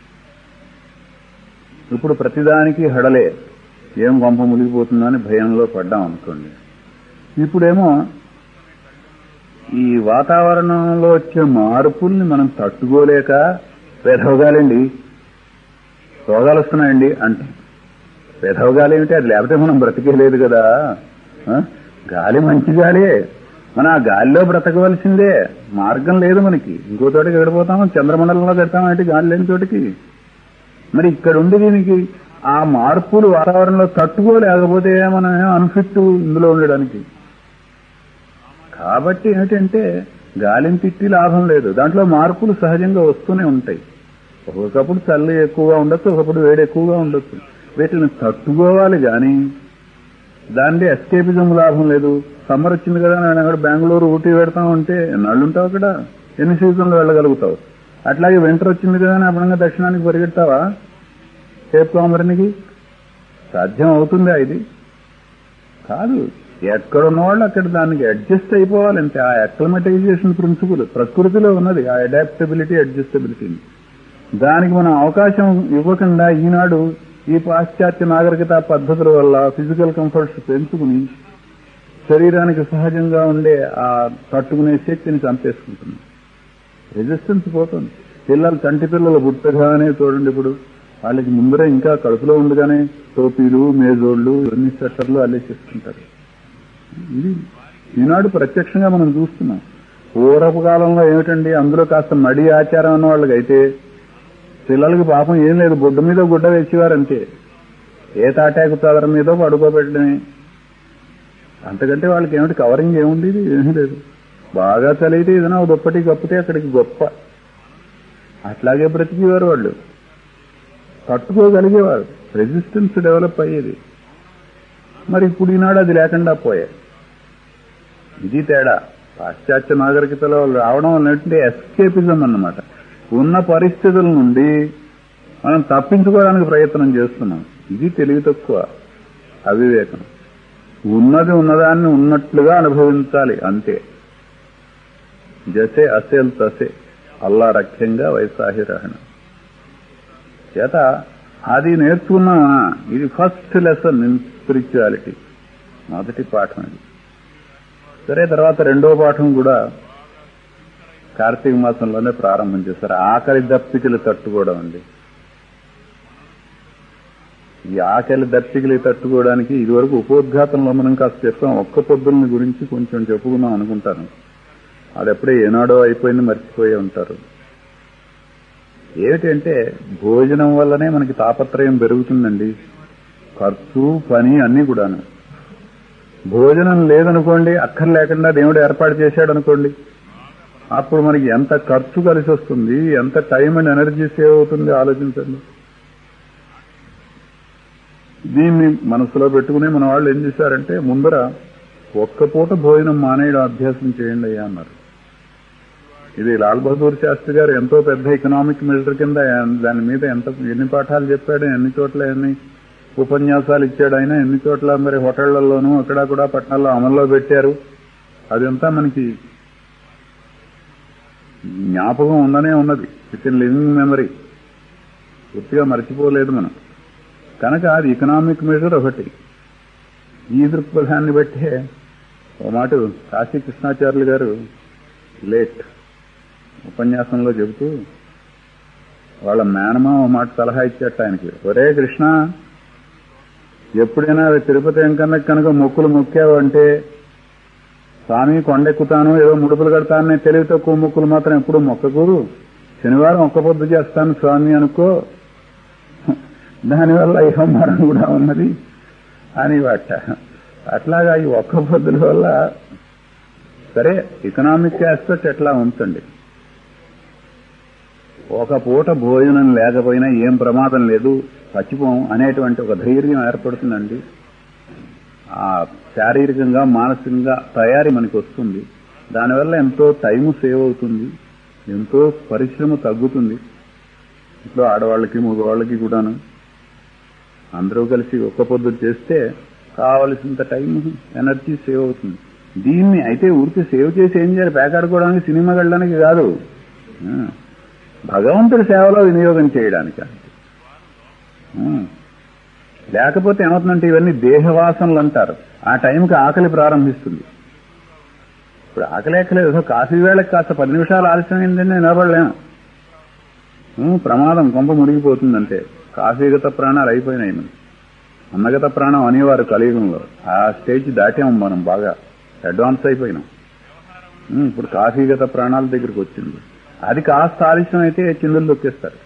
ఇప్పుడు ప్రతిదానికి హడలే ఏం కొంప మునిగిపోతుందో అని భయంలో పడ్డాం అనుకోండి ఇప్పుడేమో ఈ వాతావరణంలో వచ్చే మార్పుల్ని మనం తట్టుకోలేక పెదవగాలండి రోగాలు వస్తున్నాయండి అంటాం పెదవగాలి ఏమిటి అది లేకపోతే మనం బ్రతికే లేదు కదా ఆ? గాలి మంచి గాలే మన ఆ గాలిలో బ్రతకవలసిందే మార్గం లేదు మనకి ఇంకో చోటకి ఎక్కడిపోతాం చంద్రమండలంలో కడతామంటే గాలి లేని చోటికి మరి ఇక్కడ ఉండి దీనికి ఆ మార్పులు వాతావరణంలో తట్టుకోలేకపోతే మనం అన్ఫిట్ ఇందులో ఉండడానికి కాబట్టి ఏమిటంటే గాలిని తిట్టి లాభం లేదు దాంట్లో మార్పులు సహజంగా వస్తూనే ఉంటాయి ఒక్కొక్కప్పుడు చల్లి ఎక్కువగా ఉండొచ్చు ఒకప్పుడు వేడి ఎక్కువగా ఉండొచ్చు వీటిని తట్టుకోవాలి కానీ దాన్ని ఎస్కేపిజం లాభం లేదు సమ్మర్ వచ్చింది కదా నేను అక్కడ బెంగళూరు ఊటీ పెడతాం అంటే ఎన్నాళ్ళు ఉంటావు అక్కడ ఎన్ని సీజన్లు వెళ్ళగలుగుతావు అట్లాగే వింటర్ వచ్చింది కదా అని అప్పుడంగా దక్షిణానికి పరిగెడతావా కేప్ కామరనికి సాధ్యం అవుతుందా ఇది కాదు ఎక్కడ ఉన్నవాళ్ళు అక్కడ దానికి అడ్జస్ట్ అయిపోవాలి అంతే ఆ అక్లమటైజేషన్ ప్రిన్సిపల్ ప్రకృతిలో ఉన్నది ఆ అడాప్టబిలిటీ అడ్జస్టబిలిటీ దానికి మనం అవకాశం ఇవ్వకుండా ఈనాడు ఈ పాశ్చాత్య నాగరికత పద్ధతుల వల్ల ఫిజికల్ కంఫర్ట్స్ పెంచుకుని శరీరానికి సహజంగా ఉండే ఆ తట్టుకునే శక్తిని చంపేసుకుంటుంది రెసిస్టెన్స్ పోతుంది పిల్లలు తంటి పిల్లలు పుట్టగానే చూడండి ఇప్పుడు వాళ్ళకి ముందరే ఇంకా కడుపులో ఉండగానే టోపీలు మేజోళ్లు ఇవన్నీ స్వెటర్లు అల్లేసేసుకుంటారు ఇది ఈనాడు ప్రత్యక్షంగా మనం చూస్తున్నాం పూర్వపు కాలంలో ఏమిటండి అందులో కాస్త మడి ఆచారం అన్న వాళ్ళకైతే పిల్లలకి పాపం ఏం లేదు గుడ్డ మీద గుడ్డ వేసేవారంతే ఏ తాటాకు చాదరం మీదో పడుకోబెట్టడమే అంతకంటే వాళ్ళకి ఏమిటి కవరింగ్ ఏముంది ఏమీ లేదు బాగా చలితే ఏదైనా ఒక దుప్పటి కప్పితే అక్కడికి గొప్ప అట్లాగే బ్రతికేవారు వాళ్ళు తట్టుకోగలిగేవారు రెసిస్టెన్స్ డెవలప్ అయ్యేది మరి ఇప్పుడు ఈనాడు అది లేకుండా పోయే ఇది తేడా పాశ్చాత్య నాగరికతలో రావడం ఏంటంటే ఎస్కేపిజం అన్నమాట ఉన్న పరిస్థితుల నుండి మనం తప్పించుకోవడానికి ప్రయత్నం చేస్తున్నాం ఇది తెలివి తక్కువ అవివేకం ఉన్నది ఉన్నదాన్ని ఉన్నట్లుగా అనుభవించాలి అంతే జసే అసేల్ తసే అల్లా రఖ్యంగా వైసాహి రహణ చేత అది నేర్చుకున్నామా ఇది ఫస్ట్ లెసన్ ఇన్ స్పిరిచువాలిటీ మొదటి పాఠం ఇది సరే తర్వాత రెండో పాఠం కూడా కార్తీక మాసంలోనే ప్రారంభం చేశారు ఆకలి దప్పికలు తట్టుకోవడం అండి ఈ ఆకలి దప్పికలు తట్టుకోవడానికి ఇదివరకు ఉపోద్ఘాతంలో మనం కాస్త చెప్పాం ఒక్క పొద్దుల్ని గురించి కొంచెం చెప్పుకుందాం అనుకుంటాను అది ఎప్పుడే ఏనాడో అయిపోయింది మర్చిపోయి ఉంటారు ఏమిటంటే భోజనం వల్లనే మనకి తాపత్రయం పెరుగుతుందండి ఖర్చు పని అన్ని కూడాను భోజనం లేదనుకోండి అక్కర్లేకుండా దేవుడు ఏర్పాటు చేశాడు అనుకోండి అప్పుడు మనకి ఎంత ఖర్చు కలిసి వస్తుంది ఎంత టైం అండ్ ఎనర్జీ సేవ్ అవుతుంది ఆలోచించండి దీన్ని మనసులో పెట్టుకుని మన వాళ్ళు ఏం చేశారంటే ముందర ఒక్క పూట భోజనం మానేయడం అభ్యాసం చేయండి అయ్యా అన్నారు ఇది లాల్ బహదూర్ శాస్త్రి గారు ఎంతో పెద్ద ఎకనామిక్ మెజర్ కింద దాని మీద ఎంత ఎన్ని పాఠాలు చెప్పాడు ఎన్ని చోట్ల ఎన్ని ఉపన్యాసాలు ఇచ్చాడు ఆయన ఎన్ని చోట్ల మరి హోటళ్లలోనూ అక్కడ కూడా పట్టణాల్లో అమల్లో పెట్టారు అదంతా మనకి జ్ఞాపకం ఉండనే ఉన్నది విత్ ఇన్ లివింగ్ మెమరీ పూర్తిగా మర్చిపోలేదు మనం కనుక అది ఎకనామిక్ మెజర్ ఒకటి ఈ దృక్పథాన్ని బట్టే ఓ మాట కాశీ కృష్ణాచార్యులు గారు లేట్ ఉపన్యాసంలో చెబుతూ వాళ్ళ మేనమా ఓ మాట సలహా ఇచ్చేట ఆయనకి ఒరే కృష్ణ ఎప్పుడైనా తిరుపతి వెంకన్న కనుక మొక్కులు మొక్కావంటే స్వామి కొండెక్కుతాను ఏదో ముడుపులు కడతానని తెలివి తక్కువ మొక్కులు మాత్రం ఎప్పుడు మొక్కకూరు శనివారం ఒక్క పొద్దు చేస్తాను స్వామి అనుకో దానివల్ల ఇహమారం కూడా ఉన్నది అని వాట అట్లాగా ఈ ఒక్క పొద్దుల వల్ల సరే ఎకనామిక్ ఆస్పెక్ట్ ఎట్లా ఉంచండి ఒక పూట భోజనం లేకపోయినా ఏం ప్రమాదం లేదు చచ్చిపోం అనేటువంటి ఒక ధైర్యం ఏర్పడుతుందండి ఆ శారీరకంగా మానసికంగా తయారీ మనకి వస్తుంది దానివల్ల ఎంతో టైం సేవ్ అవుతుంది ఎంతో పరిశ్రమ తగ్గుతుంది ఇంట్లో ఆడవాళ్ళకి మగవాళ్ళకి కూడాను అందరూ కలిసి ఒక్క పొద్దు చేస్తే కావలసినంత టైం ఎనర్జీ సేవ్ అవుతుంది దీన్ని అయితే ఊరికి సేవ్ చేసి ఏం చేయాలి పేకాడుకోవడానికి సినిమా వెళ్ళడానికి కాదు భగవంతుడి సేవలో వినియోగం చేయడానికి లేకపోతే ఏమవుతుందంటే ఇవన్నీ దేహవాసనలు అంటారు ఆ టైంకి ఆకలి ప్రారంభిస్తుంది ఇప్పుడు ఆకలి ఎక్కలేదు కాఫీ వేళకి కాస్త పది నిమిషాలు ఆలస్యమైందని నిలబడలేము ప్రమాదం కొంప మునిగిపోతుందంటే కాఫీగత ప్రాణాలు అయిపోయినాయి మనం అన్నగత ప్రాణం అనేవారు కలియుగంలో ఆ స్టేజ్ దాటాం మనం బాగా అడ్వాన్స్ అయిపోయినాం ఇప్పుడు కాఫీగత ప్రాణాల దగ్గరికి వచ్చింది అది కాస్త ఆలస్యం అయితే చిందులు దొక్కేస్తారు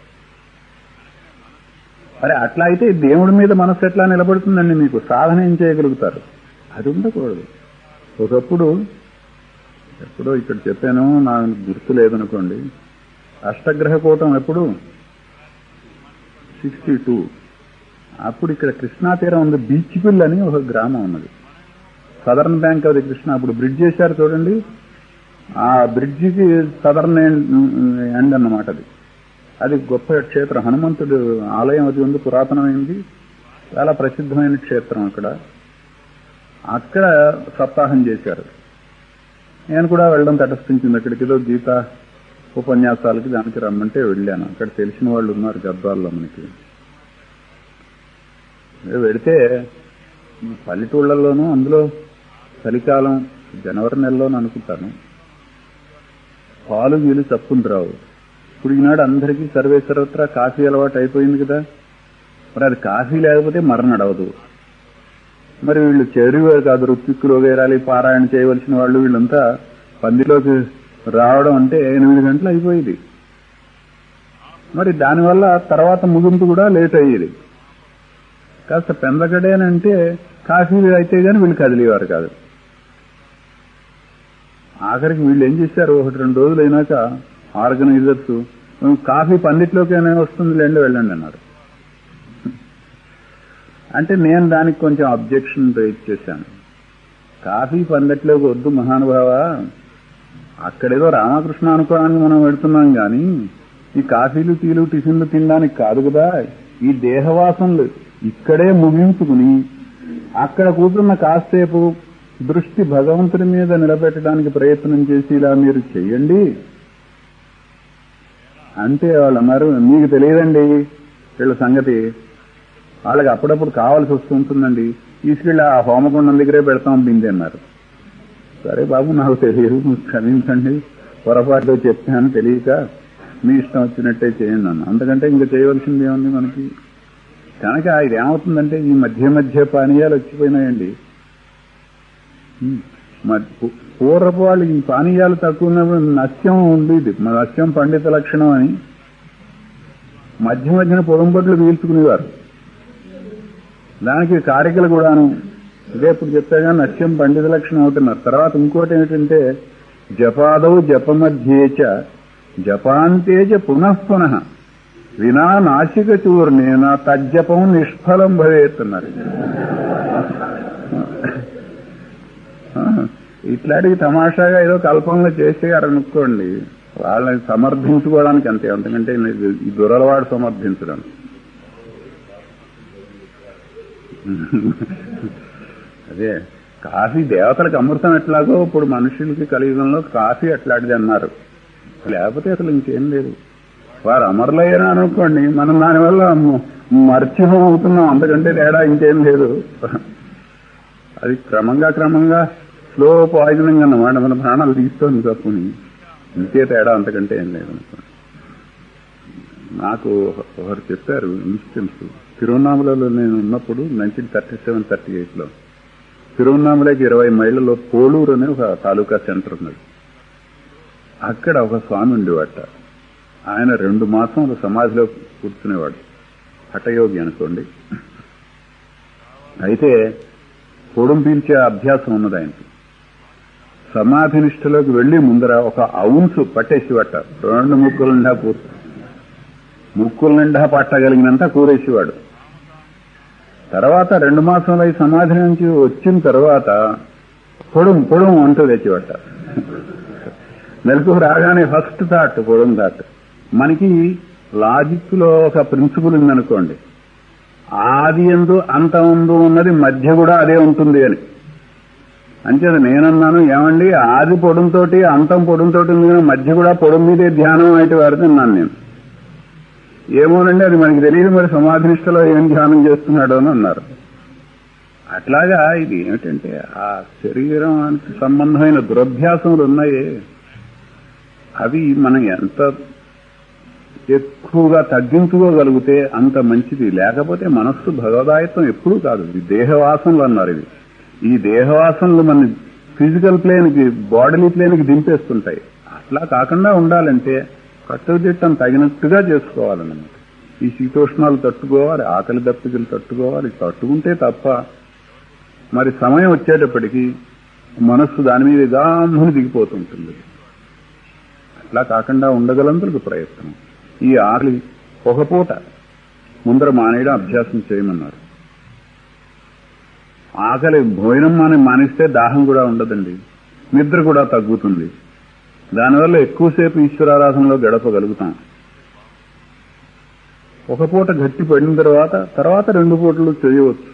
మరి అట్లా అయితే దేవుడి మీద మనసు ఎట్లా నిలబడుతుందండి మీకు సాధన ఏం చేయగలుగుతారు అది ఉండకూడదు ఒకప్పుడు ఎప్పుడో ఇక్కడ చెప్పాను నాకు గుర్తు లేదనుకోండి అష్టగ్రహ కూటం ఎప్పుడు సిక్స్టీ టూ అప్పుడు ఇక్కడ కృష్ణా తీరం ఉంది బీచ్ పిల్ అని ఒక గ్రామం ఉన్నది సదర్న్ బ్యాంక్ అది కృష్ణ అప్పుడు బ్రిడ్జ్ చేశారు చూడండి ఆ బ్రిడ్జికి సదర్న్ ఎండ్ అన్నమాట అది అది గొప్ప క్షేత్రం హనుమంతుడు ఆలయం అది ఉంది పురాతనమైంది చాలా ప్రసిద్ధమైన క్షేత్రం అక్కడ అక్కడ సప్తాహం చేశారు నేను కూడా వెళ్ళడం తటస్థించింది అక్కడికి ఏదో గీత ఉపన్యాసాలకి దానికి రమ్మంటే వెళ్ళాను అక్కడ తెలిసిన వాళ్ళు ఉన్నారు గద్వాల్లో మనకి వెడితే పల్లెటూళ్లలోనూ అందులో చలికాలం జనవరి నెలలోనూ అనుకుంటాను పాలు వీలు తప్పుని రావు ఇప్పుడు ఈనాడు అందరికీ సర్వే సర్వత్రా కాఫీ అలవాటు అయిపోయింది కదా మరి అది కాఫీ లేకపోతే మరణ నడవదు మరి వీళ్ళు చెరువు కాదు రుత్తిక్కులు వేరాలి పారాయణ చేయవలసిన వాళ్ళు వీళ్ళంతా పందిలోకి రావడం అంటే ఎనిమిది గంటలు అయిపోయేది మరి దానివల్ల తర్వాత ముగింపు కూడా లేట్ అయ్యేది కాస్త పెందగడేనంటే కాఫీ అయితే గాని వీళ్ళు కదిలేవారు కాదు ఆఖరికి వీళ్ళు ఏం చేశారు ఒకటి రెండు రోజులు అయినాక ఆర్గనైజర్స్ కాఫీ పందిట్లోకి వస్తుంది లేండి వెళ్ళండి అన్నారు అంటే నేను దానికి కొంచెం అబ్జెక్షన్ రైజ్ చేశాను కాఫీ పందట్లోకి వద్దు మహానుభావ అక్కడేదో రామకృష్ణ అనుకోవడానికి మనం పెడుతున్నాం కానీ ఈ కాఫీలు టీలు టిఫిన్లు తినడానికి కాదు కదా ఈ దేహవాసనలు ఇక్కడే ముగించుకుని అక్కడ కూర్చున్న కాసేపు దృష్టి భగవంతుడి మీద నిలబెట్టడానికి ప్రయత్నం చేసి ఇలా మీరు చెయ్యండి అంటే వాళ్ళు అన్నారు మీకు తెలియదండి వీళ్ళ సంగతి వాళ్ళకి అప్పుడప్పుడు కావాల్సి వస్తుంటుందండి తీసుకెళ్ళి ఆ హోమగుండం దగ్గరే పెడతాం బింది అన్నారు సరే బాబు నాకు తెలియదు క్షమించండి పొరపాటులో చెప్పాను తెలియక మీ ఇష్టం వచ్చినట్టే చేయండి అన్న అంతకంటే ఇంకా చేయవలసింది ఏముంది మనకి కనుక ఇది ఏమవుతుందంటే ఈ మధ్య మధ్య పానీయాలు వచ్చిపోయినాయండి ఉమ్, మ- పూ- పూర్వపు వాళ్ళు ఈ పానీయాలు తక్కువ ఉన్నప్పుడు నస్యం ఉండేది మన నస్యం పండిత లక్షణం అని మధ్య మధ్యన పొడంబొట్లు పీల్చుకునేవారు దానికి కారికలు కూడాను ఇదే ఇప్పుడు చెప్పాగా నస్యం పండిత లక్షణం అవుతున్నారు తర్వాత ఇంకోటి ఏమిటంటే జపాదౌ జపమధ్యేచ జపాంతేచ పునః పునః వినా నాసిక చూర్ణేన తజ్జపం నిష్ఫలం భవేత్ అన్నారు ఆ, ఇట్లాంటివి తమాషాగా ఏదో కల్పనలో చేసేయారనుకోండి వాళ్ళని సమర్థించుకోవడానికి అంతే అంతకంటే ఇది- ఈ దురలవాడు సమర్థించడం అదే కాఫీ దేవతలకు అమృతం ఎట్లాగో ఇప్పుడు మనుషులకి కలియుగంలో కాఫీ అట్లాంటిది అన్నారు లేకపోతే అసలు ఇంకేం లేదు వారు అమరులయ్యారు అనుకోండి మనం దానివల్ల మ- మర్చిహం అవుతున్నాం అంతకంటే తేడా ఇంకేం లేదు అది క్రమంగా క్రమంగా స్లో పాయిజనింగ్ అన్నమాట మన ప్రాణాలు తీస్తోంది తప్పుని ఇంకే తేడా అంతకంటే ఏం లేదు అనుకోండి నాకు ఒక- ఒకరు చెప్పారు ఇన్స్టెన్స్ తిరువన్నామలలో నేను ఉన్నప్పుడు నైన్టీన్ థర్టీ సెవెన్ థర్టీ ఎయిట్లో తిరువన్నామలకి ఇరవై మైళ్ళలో పోలూరు అనే ఒక తాలూకా సెంటర్ ఉన్నది అక్కడ ఒక స్వామి ఉండేవాట ఆయన రెండు మాసం సమాధిలో కూర్చునేవాడు హఠయోగి అనుకోండి అయితే పొడుం పీల్చే అభ్యాసం ఉన్నది ఆయనకి సమాధి నిష్ఠలోకి వెళ్లి ముందర ఒక అవున్స్ పట్టేసేవాట రెండు ముక్కుల నిండా పూర్తి ముక్కుల నిండా పట్టగలిగినంత కూరేసేవాడు తర్వాత రెండు మాసంలో ఈ సమాధి నుంచి వచ్చిన తర్వాత పొడుం పొడుం అంటూ తెచ్చేవాట మెలకు రాగానే ఫస్ట్ థాట్ పొడుం థాట్ మనకి లాజిక్ లో ఒక ప్రిన్సిపల్ ఉందనుకోండి ఆది ఎందు అంతముందు ఉన్నది మధ్య కూడా అదే ఉంటుంది అని అంచేది నేనన్నాను ఏమండి ఆది పొడుంతో అంతం పొడుంతో ఉంది కానీ మధ్య కూడా పొడుం మీదే ధ్యానం అయితే వారిది అన్నాను నేను ఏమోనండి అది మనకి తెలియదు మరి సమాధినిష్టలో ఏం ధ్యానం చేస్తున్నాడో అని అన్నారు అట్లాగా ఇది ఏమిటంటే ఆ శరీరానికి సంబంధమైన దురభ్యాసములు ఉన్నాయే అవి మనం ఎంత ఎక్కువగా తగ్గించుకోగలిగితే అంత మంచిది లేకపోతే మనస్సు భగవదాయత్వం ఎప్పుడూ కాదు ఇది దేహవాసనలు అన్నారు ఇవి ఈ దేహవాసనలు మన ఫిజికల్ ప్లేన్కి బాడీ ప్లేన్కి దింపేస్తుంటాయి అట్లా కాకుండా ఉండాలంటే కట్టుదిట్టం తగినట్టుగా చేసుకోవాలన్నమాట ఈ శీతోష్ణాలు తట్టుకోవాలి ఆకలి దప్పికలు తట్టుకోవాలి తట్టుకుంటే తప్ప మరి సమయం వచ్చేటప్పటికి మనస్సు దాని మీద గాముని దిగిపోతుంటుంది అట్లా కాకుండా ఉండగలందుకు ప్రయత్నం ఈ ఆకలి ఒక పూట ముందర మానేయడం అభ్యాసం చేయమన్నారు ఆకలి భోజనం మాని మానేస్తే దాహం కూడా ఉండదండి నిద్ర కూడా తగ్గుతుంది దానివల్ల ఎక్కువసేపు ఈశ్వరారాధనలో గడపగలుగుతాం ఒక పూట గట్టి పడిన తర్వాత తర్వాత రెండు పూటలు చేయవచ్చు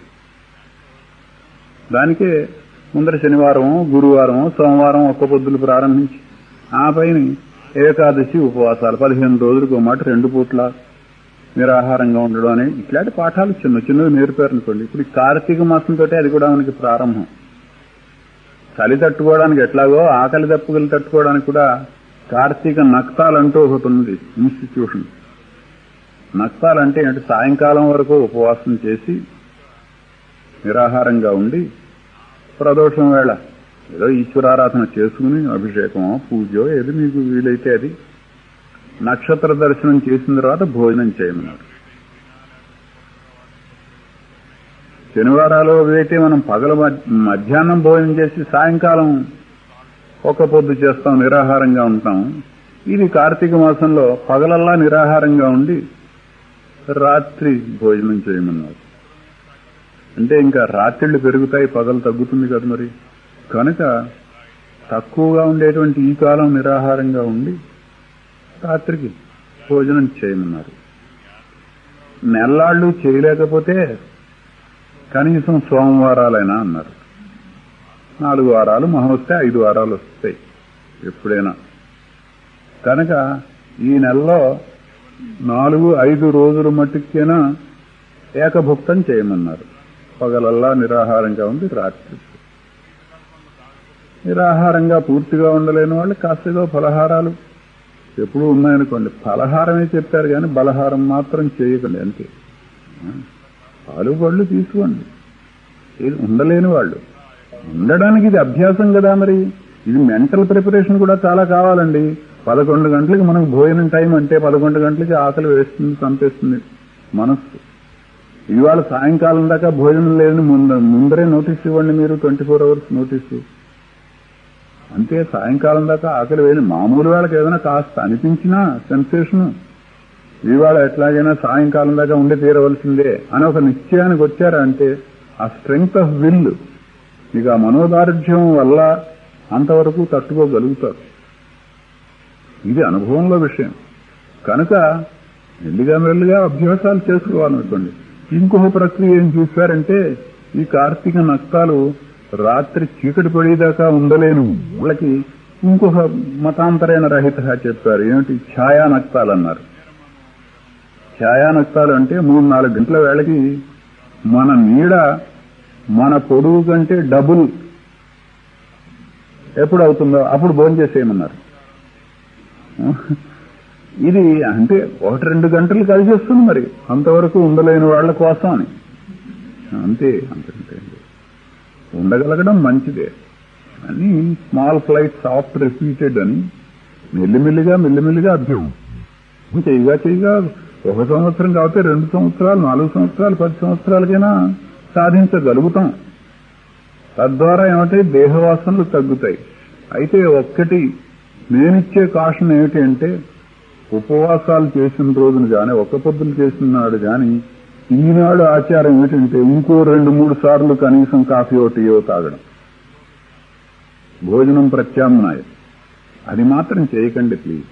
దానికే ముందర శనివారం గురువారం సోమవారం ఒక్క పొద్దులు ప్రారంభించి ఆ పైన ఏకాదశి ఉపవాసాలు పదిహేను రోజులకు మాట రెండు పూట్ల నిరాహారంగా ఉండడం అని ఇట్లాంటి పాఠాలు చిన్న చిన్నవి నేర్పారు అనుకోండి ఇప్పుడు ఈ కార్తీక మాసంతో అది కూడా మనకి ప్రారంభం చలి తట్టుకోవడానికి ఎట్లాగో ఆకలి దప్పుకలు తట్టుకోవడానికి కూడా కార్తీక నక్తాలంటూ ఒకటి ఉంది ఇన్స్టిట్యూషన్ నక్తాలంటే ఏంటి సాయంకాలం వరకు ఉపవాసం చేసి నిరాహారంగా ఉండి ప్రదోషం వేళ ఏదో ఈశ్వరారాధన చేసుకుని అభిషేకమో పూజో ఏది మీకు వీలైతే అది నక్షత్ర దర్శనం చేసిన తర్వాత భోజనం చేయమన్నారు శనివారాలు అయితే మనం పగల మధ్యాహ్నం భోజనం చేసి సాయంకాలం ఒక పొద్దు చేస్తాం నిరాహారంగా ఉంటాం ఇది కార్తీక మాసంలో పగలల్లా నిరాహారంగా ఉండి రాత్రి భోజనం చేయమన్నారు అంటే ఇంకా రాత్రిళ్ళు పెరుగుతాయి పగలు తగ్గుతుంది కదా మరి కనుక తక్కువగా ఉండేటువంటి ఈ కాలం నిరాహారంగా ఉండి రాత్రికి భోజనం చేయమన్నారు నెల్లాళ్ళు చేయలేకపోతే కనీసం సోమవారాలైనా అన్నారు నాలుగు వారాలు మహా వస్తే ఐదు వారాలు వస్తాయి ఎప్పుడైనా కనుక ఈ నెలలో నాలుగు ఐదు రోజుల మట్టుకేనా ఏకభుక్తం చేయమన్నారు పగలల్లా నిరాహారంగా ఉంది రాత్రి నిరాహారంగా పూర్తిగా ఉండలేని వాళ్ళు కాస్తగా ఫలహారాలు ఎప్పుడూ ఉన్నాయనుకోండి ఫలహారమే చెప్పారు కానీ బలహారం మాత్రం చేయకండి అంతే పాలు పళ్ళు తీసుకోండి ఇది ఉండలేని వాళ్ళు ఉండడానికి ఇది అభ్యాసం కదా మరి ఇది మెంటల్ ప్రిపరేషన్ కూడా చాలా కావాలండి పదకొండు గంటలకి మనకు భోజనం టైం అంటే పదకొండు గంటలకి ఆకలి వేస్తుంది చంపేస్తుంది మనస్సు ఇవాళ సాయంకాలం దాకా భోజనం లేదని ముంద ముందరే నోటీస్ ఇవ్వండి మీరు ట్వంటీ ఫోర్ అవర్స్ నోటీసు అంతే సాయంకాలం దాకా ఆకలి వేయని మామూలు వాళ్ళకి ఏదైనా కాస్త అనిపించినా సెన్సేషన్ ఇవాళ ఎట్లాగైనా సాయంకాలం దాకా ఉండి తీరవలసిందే అని ఒక నిశ్చయానికి వచ్చారా అంటే ఆ స్ట్రెంగ్త్ ఆఫ్ విల్ మీకు ఆ మనోదారుఢ్యం వల్ల అంతవరకు తట్టుకోగలుగుతారు ఇది అనుభవంలో విషయం కనుక మెల్లిగా మెల్లిగా అభ్యాసాలు చేసుకోవాలనుకోండి ఇంకొక ప్రక్రియ ఏం చూశారంటే ఈ కార్తీక నక్తాలు రాత్రి చీకటి పడేదాకా ఉండలేను వాళ్ళకి ఇంకొక మతాంతరైన రహితగా చెప్పారు ఏమిటి ఛాయా నక్తాలు అన్నారు ఛాయా నక్తాలు అంటే మూడు నాలుగు గంటల వేళకి మన నీడ మన పొడుగు కంటే డబుల్ ఎప్పుడు అవుతుందో అప్పుడు భోజనం చేసేయమన్నారు ఇది అంటే ఒకటి రెండు గంటలు కలిసి వస్తుంది మరి అంతవరకు ఉండలేని వాళ్ళ కోసం అని అంతే అంతే ఉండగలగడం మంచిదే అని స్మాల్ ఫ్లైట్ సాఫ్ట్ రిపీటెడ్ అని మెల్లిమెల్లిగా మెల్లిమెల్లిగా అభ్యం చేయగా చేయగా ఒక సంవత్సరం కాకపోతే రెండు సంవత్సరాలు నాలుగు సంవత్సరాలు పది సంవత్సరాలకైనా సాధించగలుగుతాం తద్వారా ఏమంటే దేహవాసనలు తగ్గుతాయి అయితే ఒక్కటి నేనిచ్చే కాషన్ ఏమిటి అంటే ఉపవాసాలు చేసిన రోజున గాని ఒక్క పొద్దులు చేసిన నాడు గాని ఈనాడు ఆచారం ఏమిటంటే ఇంకో రెండు మూడు సార్లు కనీసం కాఫీ టీయో తాగడం భోజనం ప్రత్యామ్నాయం అది మాత్రం చేయకండి ప్లీజ్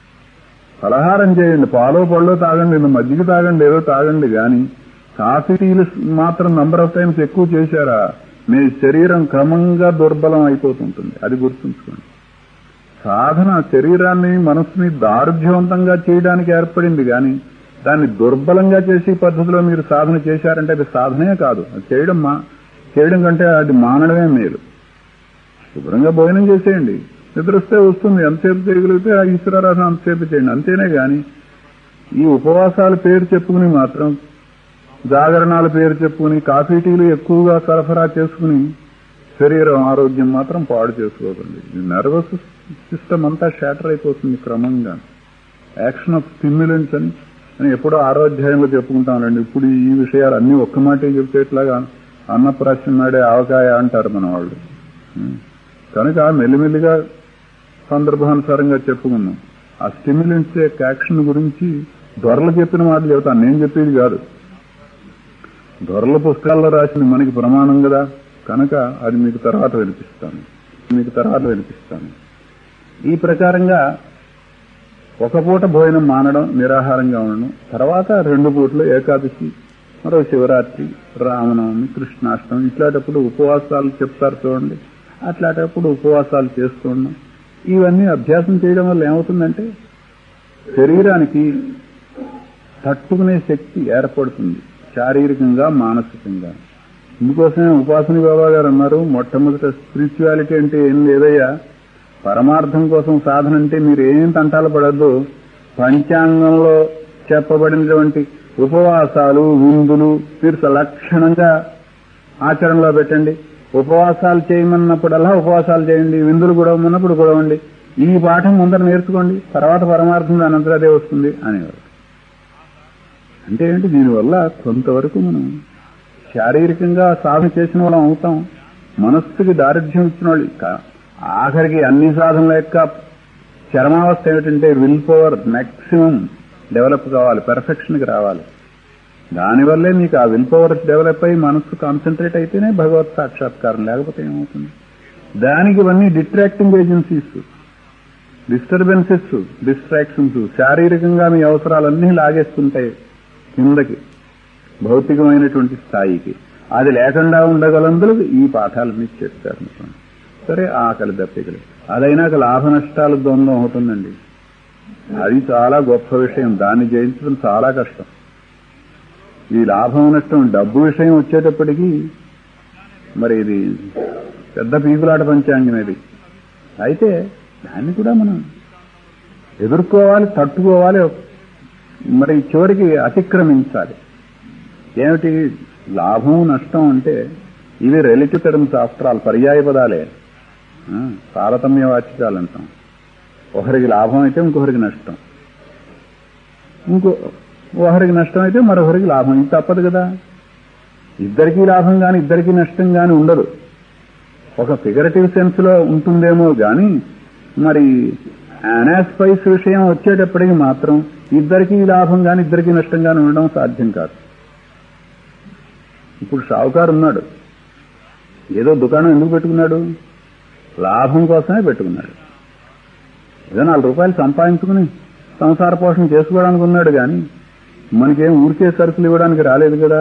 ఫలహారం చేయండి పాలో పళ్ళో తాగండి మజ్జిగ తాగండి ఏదో తాగండి గాని కాఫీ టీలు మాత్రం నంబర్ ఆఫ్ టైమ్స్ ఎక్కువ చేశారా మీ శరీరం క్రమంగా దుర్బలం అయిపోతుంటుంది అది గుర్తుంచుకోండి సాధన శరీరాన్ని మనస్సుని దారుఢ్యవంతంగా చేయడానికి ఏర్పడింది కానీ దాన్ని దుర్బలంగా చేసే పద్ధతిలో మీరు సాధన చేశారంటే అది సాధనే కాదు అది చేయడం మా చేయడం కంటే అది మానడమే మేలు శుభ్రంగా భోజనం చేసేయండి నిద్రస్తే వస్తుంది ఎంతసేపు చేయగలిగితే ఆ ఈశ్వరారాధన అంతసేపు చేయండి అంతేనే గాని ఈ ఉపవాసాల పేరు చెప్పుకుని మాత్రం జాగరణాల పేరు చెప్పుకుని కాఫీ టీలు ఎక్కువగా సరఫరా చేసుకుని శరీరం ఆరోగ్యం మాత్రం పాడు చేసుకోకండి నర్వస్ సిస్టమ్ అంతా షాటర్ అయిపోతుంది క్రమంగా యాక్షన్ ఆఫ్ స్టిమ్యులెంట్స్ అని అని ఎప్పుడో ఆరోధ్యాయంలో చెప్పుకుంటామండి ఇప్పుడు ఈ విషయాలు అన్ని ఒక్క మాటే చెప్తేట్లాగా అన్నప్రాశ్యం నాడే ఆవకాయ అంటారు మన వాళ్ళు కనుక మెల్లిమెల్లిగా సందర్భానుసారంగా చెప్పుకున్నాం ఆ స్టిమ్యులెంట్స్ యొక్క యాక్షన్ గురించి దొరలు చెప్పిన మాటలు చెబుతాను నేను చెప్పేది కాదు దొరల పుస్తకాల్లో రాసింది మనకి ప్రమాణం కదా కనుక అది మీకు తర్వాత వినిపిస్తాను మీకు తర్వాత వినిపిస్తాను ఈ ప్రకారంగా ఒక పూట భోజనం మానడం నిరాహారంగా ఉండడం తర్వాత రెండు పూటలు ఏకాదశి మరో శివరాత్రి రామనవమి కృష్ణాష్టమి ఇట్లాంటప్పుడు ఉపవాసాలు చెప్తారు చూడండి అట్లాంటప్పుడు ఉపవాసాలు చేస్తుండడం ఇవన్నీ అభ్యాసం చేయడం వల్ల ఏమవుతుందంటే శరీరానికి తట్టుకునే శక్తి ఏర్పడుతుంది శారీరకంగా మానసికంగా ఇందుకోసమే ఉపాసని బాబా గారు అన్నారు మొట్టమొదట స్పిరిచువాలిటీ అంటే ఏం లేదయ్యా పరమార్థం కోసం సాధన అంటే మీరు ఏం తంటాలు పడద్దు పంచాంగంలో చెప్పబడినటువంటి ఉపవాసాలు విందులు మీరు లక్షణంగా ఆచరణలో పెట్టండి ఉపవాసాలు చేయమన్నప్పుడల్లా ఉపవాసాలు చేయండి విందులు గొడవమన్నప్పుడు గొడవండి ఈ పాఠం ముందర నేర్చుకోండి తర్వాత పరమార్థం దానంతరం అదే వస్తుంది అనేవారు అంటే ఏంటి దీనివల్ల కొంతవరకు మనం శారీరకంగా సాధన చేసిన వాళ్ళం అవుతాం మనస్సుకి దారిద్ర్యం ఇచ్చిన వాళ్ళు ఆఖరికి అన్ని సాధనల యొక్క చరమావస్థ ఏమిటంటే విల్ పవర్ మాక్సిమం డెవలప్ కావాలి పెర్ఫెక్షన్కి రావాలి దానివల్లే మీకు ఆ విల్ పవర్ డెవలప్ అయ్యి మనస్సు కాన్సన్ట్రేట్ అయితేనే భగవత్ సాక్షాత్కారం లేకపోతే ఏమవుతుంది దానికి ఇవన్నీ డిస్ట్రాక్టింగ్ ఏజెన్సీస్ డిస్టర్బెన్సెస్ డిస్ట్రాక్షన్స్ శారీరకంగా మీ అవసరాలన్నీ లాగేస్తుంటాయి కిందకి భౌతికమైనటువంటి స్థాయికి అది లేకుండా ఉండగలందుకు ఈ పాఠాలన్నీ చెప్పారు సరే ఆకలి దప్పికలు అదైనాక లాభ నష్టాలు ద్వంద్వం అవుతుందండి అది చాలా గొప్ప విషయం దాన్ని జయించడం చాలా కష్టం ఈ లాభం నష్టం డబ్బు విషయం వచ్చేటప్పటికీ మరి ఇది పెద్ద పీకులాట పంచాంగం ఇది అయితే దాన్ని కూడా మనం ఎదుర్కోవాలి తట్టుకోవాలి మరి చివరికి అతిక్రమించాలి ఏమిటి లాభం నష్టం అంటే ఇవి రిలేటివ్ టర్మ్స్ ఆఫ్టర్ ఆల్ పర్యాయ పదాలే ఆ, తారతమ్య వాచికాలు అంటాం ఒకరికి లాభం అయితే ఇంకొకరికి నష్టం ఇంకో ఒకరికి నష్టం అయితే మరొకరికి లాభం ఇది తప్పదు కదా ఇద్దరికీ లాభం గాని ఇద్దరికీ నష్టం గాని ఉండదు ఒక ఫిగరేటివ్ సెన్స్ లో ఉంటుందేమో గాని మరి అనాస్పైస్ విషయం వచ్చేటప్పటికి మాత్రం ఇద్దరికీ లాభం గాని ఇద్దరికీ నష్టం గాని ఉండడం సాధ్యం కాదు ఇప్పుడు షావుకారు ఉన్నాడు ఏదో దుకాణం ఎందుకు పెట్టుకున్నాడు లాభం కోసమే పెట్టుకున్నాడు ఏదో నాలుగు రూపాయలు సంపాదించుకుని సంసార పోషణ చేసుకోవడానికి ఉన్నాడు కానీ మనకేం ఊరికే సరుకులు ఇవ్వడానికి రాలేదు కదా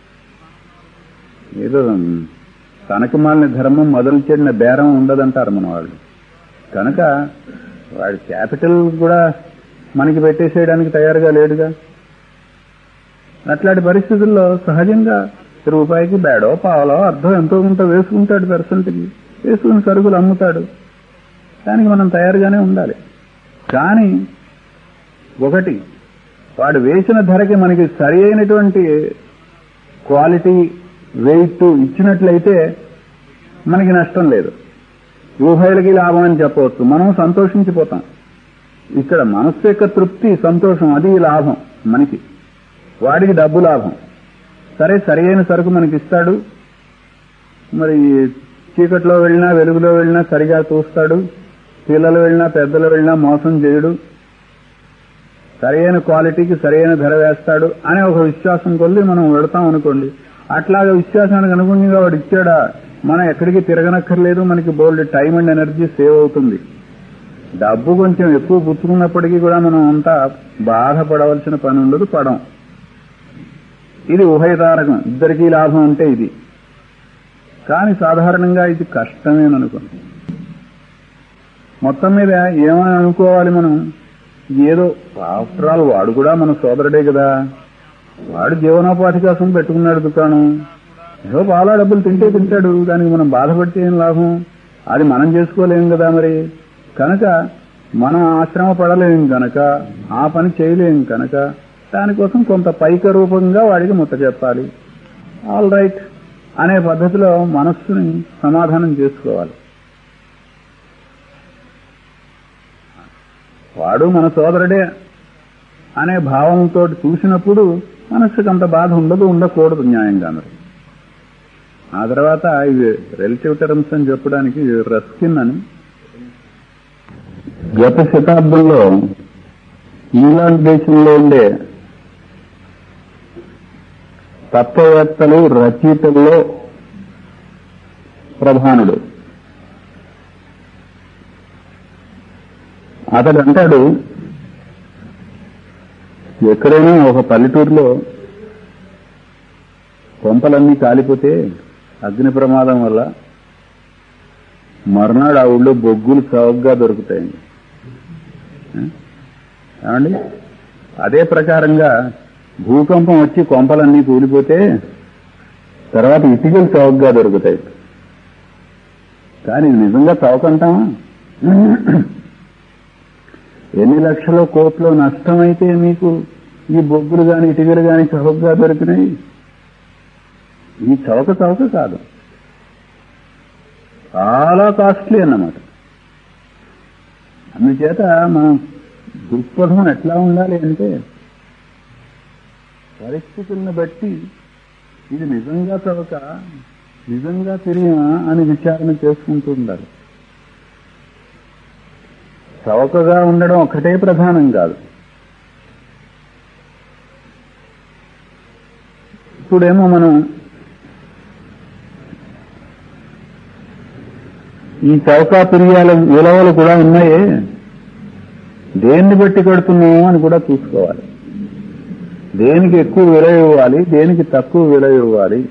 ఏదో తనకు మాలిన ధర్మం మొదలు చెడిన బేరం ఉండదంటారు మన వాళ్ళు కనుక వాడి క్యాపిటల్ కూడా మనకి పెట్టేసేయడానికి తయారుగా లేడుగా అట్లాంటి పరిస్థితుల్లో సహజంగా రూపాయికి బేడో పావలో అర్థం ఎంతో కొంత వేసుకుంటాడు పర్సెంట్కి వేసుకుని సరుకులు అమ్ముతాడు దానికి మనం తయారుగానే ఉండాలి కానీ ఒకటి వాడు వేసిన ధరకి మనకి సరి అయినటువంటి క్వాలిటీ వెయిట్ ఇచ్చినట్లయితే మనకి నష్టం లేదు ఊహలకి లాభం అని చెప్పవచ్చు మనం సంతోషించిపోతాం ఇక్కడ మనస్సు యొక్క తృప్తి సంతోషం అది లాభం మనకి వాడికి డబ్బు లాభం సరే సరి అయిన సరుకు మనకి ఇస్తాడు మరి చీకట్లో వెళ్ళినా వెలుగులో వెళ్ళినా సరిగా చూస్తాడు పిల్లలు వెళ్ళినా పెద్దలు వెళ్ళినా మోసం చేయడు సరైన క్వాలిటీకి సరైన ధర వేస్తాడు అనే ఒక విశ్వాసం కొద్ది మనం వెళతాం అనుకోండి అట్లాగా విశ్వాసానికి అనుగుణంగా వాడు ఇచ్చాడా మనం ఎక్కడికి తిరగనక్కర్లేదు మనకి బోల్డ్ టైం అండ్ ఎనర్జీ సేవ్ అవుతుంది డబ్బు కొంచెం ఎక్కువ పుచ్చుకున్నప్పటికీ కూడా మనం అంతా బాధపడవలసిన పని ఉండదు పడం ఇది ఉభయతారకం ఇద్దరికీ లాభం అంటే ఇది కానీ సాధారణంగా ఇది కష్టమేననుకోండి మొత్తం మీద ఏమని అనుకోవాలి మనం ఏదో ఆఫ్టర్ ఆల్ వాడు కూడా మన సోదరుడే కదా వాడు జీవనోపాధి కోసం పెట్టుకున్నాడు దుకాణం ఏదో పాలా డబ్బులు తింటే తింటాడు దానికి మనం బాధపడితే ఏం లాభం అది మనం చేసుకోలేం కదా మరి కనుక మనం ఆశ్రమ పడలేం కనుక ఆ పని చేయలేం కనుక దానికోసం కొంత పైక రూపంగా వాడికి ముట్ట చెప్పాలి ఆల్ రైట్ అనే పద్ధతిలో మనస్సుని సమాధానం చేసుకోవాలి వాడు మన సోదరుడే అనే భావంతో చూసినప్పుడు మనస్సుకు అంత బాధ ఉండదు ఉండకూడదు న్యాయంగా మరి ఆ తర్వాత ఇవి రిలేటివ్ టర్మ్స్ అని చెప్పడానికి రస్కిన్ అని గత శతాబ్దంలో ఇంగ్లాండ్ దేశంలో ఉండే తత్వవేత్తలు రచయితల్లో ప్రధానుడు అతడు అంటాడు ఎక్కడైనా ఒక పల్లెటూరులో కొంపలన్నీ కాలిపోతే అగ్ని ప్రమాదం వల్ల మర్నాడు ఆ ఊళ్ళో బొగ్గులు చౌకగా దొరుకుతాయండి ఏమండి అదే ప్రకారంగా భూకంపం వచ్చి కొంపలన్నీ కూలిపోతే తర్వాత ఇటుకలు చౌకగా దొరుకుతాయి కానీ నిజంగా చౌకంటామా ఎన్ని లక్షల కోట్లు నష్టమైతే మీకు ఈ బొగ్గులు గాని ఇటుకలు గాని చౌకగా దొరికినాయి ఈ చౌక చౌక కాదు చాలా కాస్ట్లీ అన్నమాట అందుచేత మనం దృక్పథం ఎట్లా ఉండాలి అంటే పరిస్థితులను బట్టి ఇది నిజంగా చౌక నిజంగా తెలియమా అని విచారణ చేసుకుంటూ ఉండాలి చౌకగా ఉండడం ఒకటే ప్రధానం కాదు ఇప్పుడేమో మనం ఈ చౌకా పిరియాల విలువలు కూడా ఉన్నాయే దేన్ని బట్టి కడుతున్నాము అని కూడా చూసుకోవాలి దేనికి ఎక్కువ విల ఇవ్వాలి దేనికి తక్కువ విల ఇవ్వాలి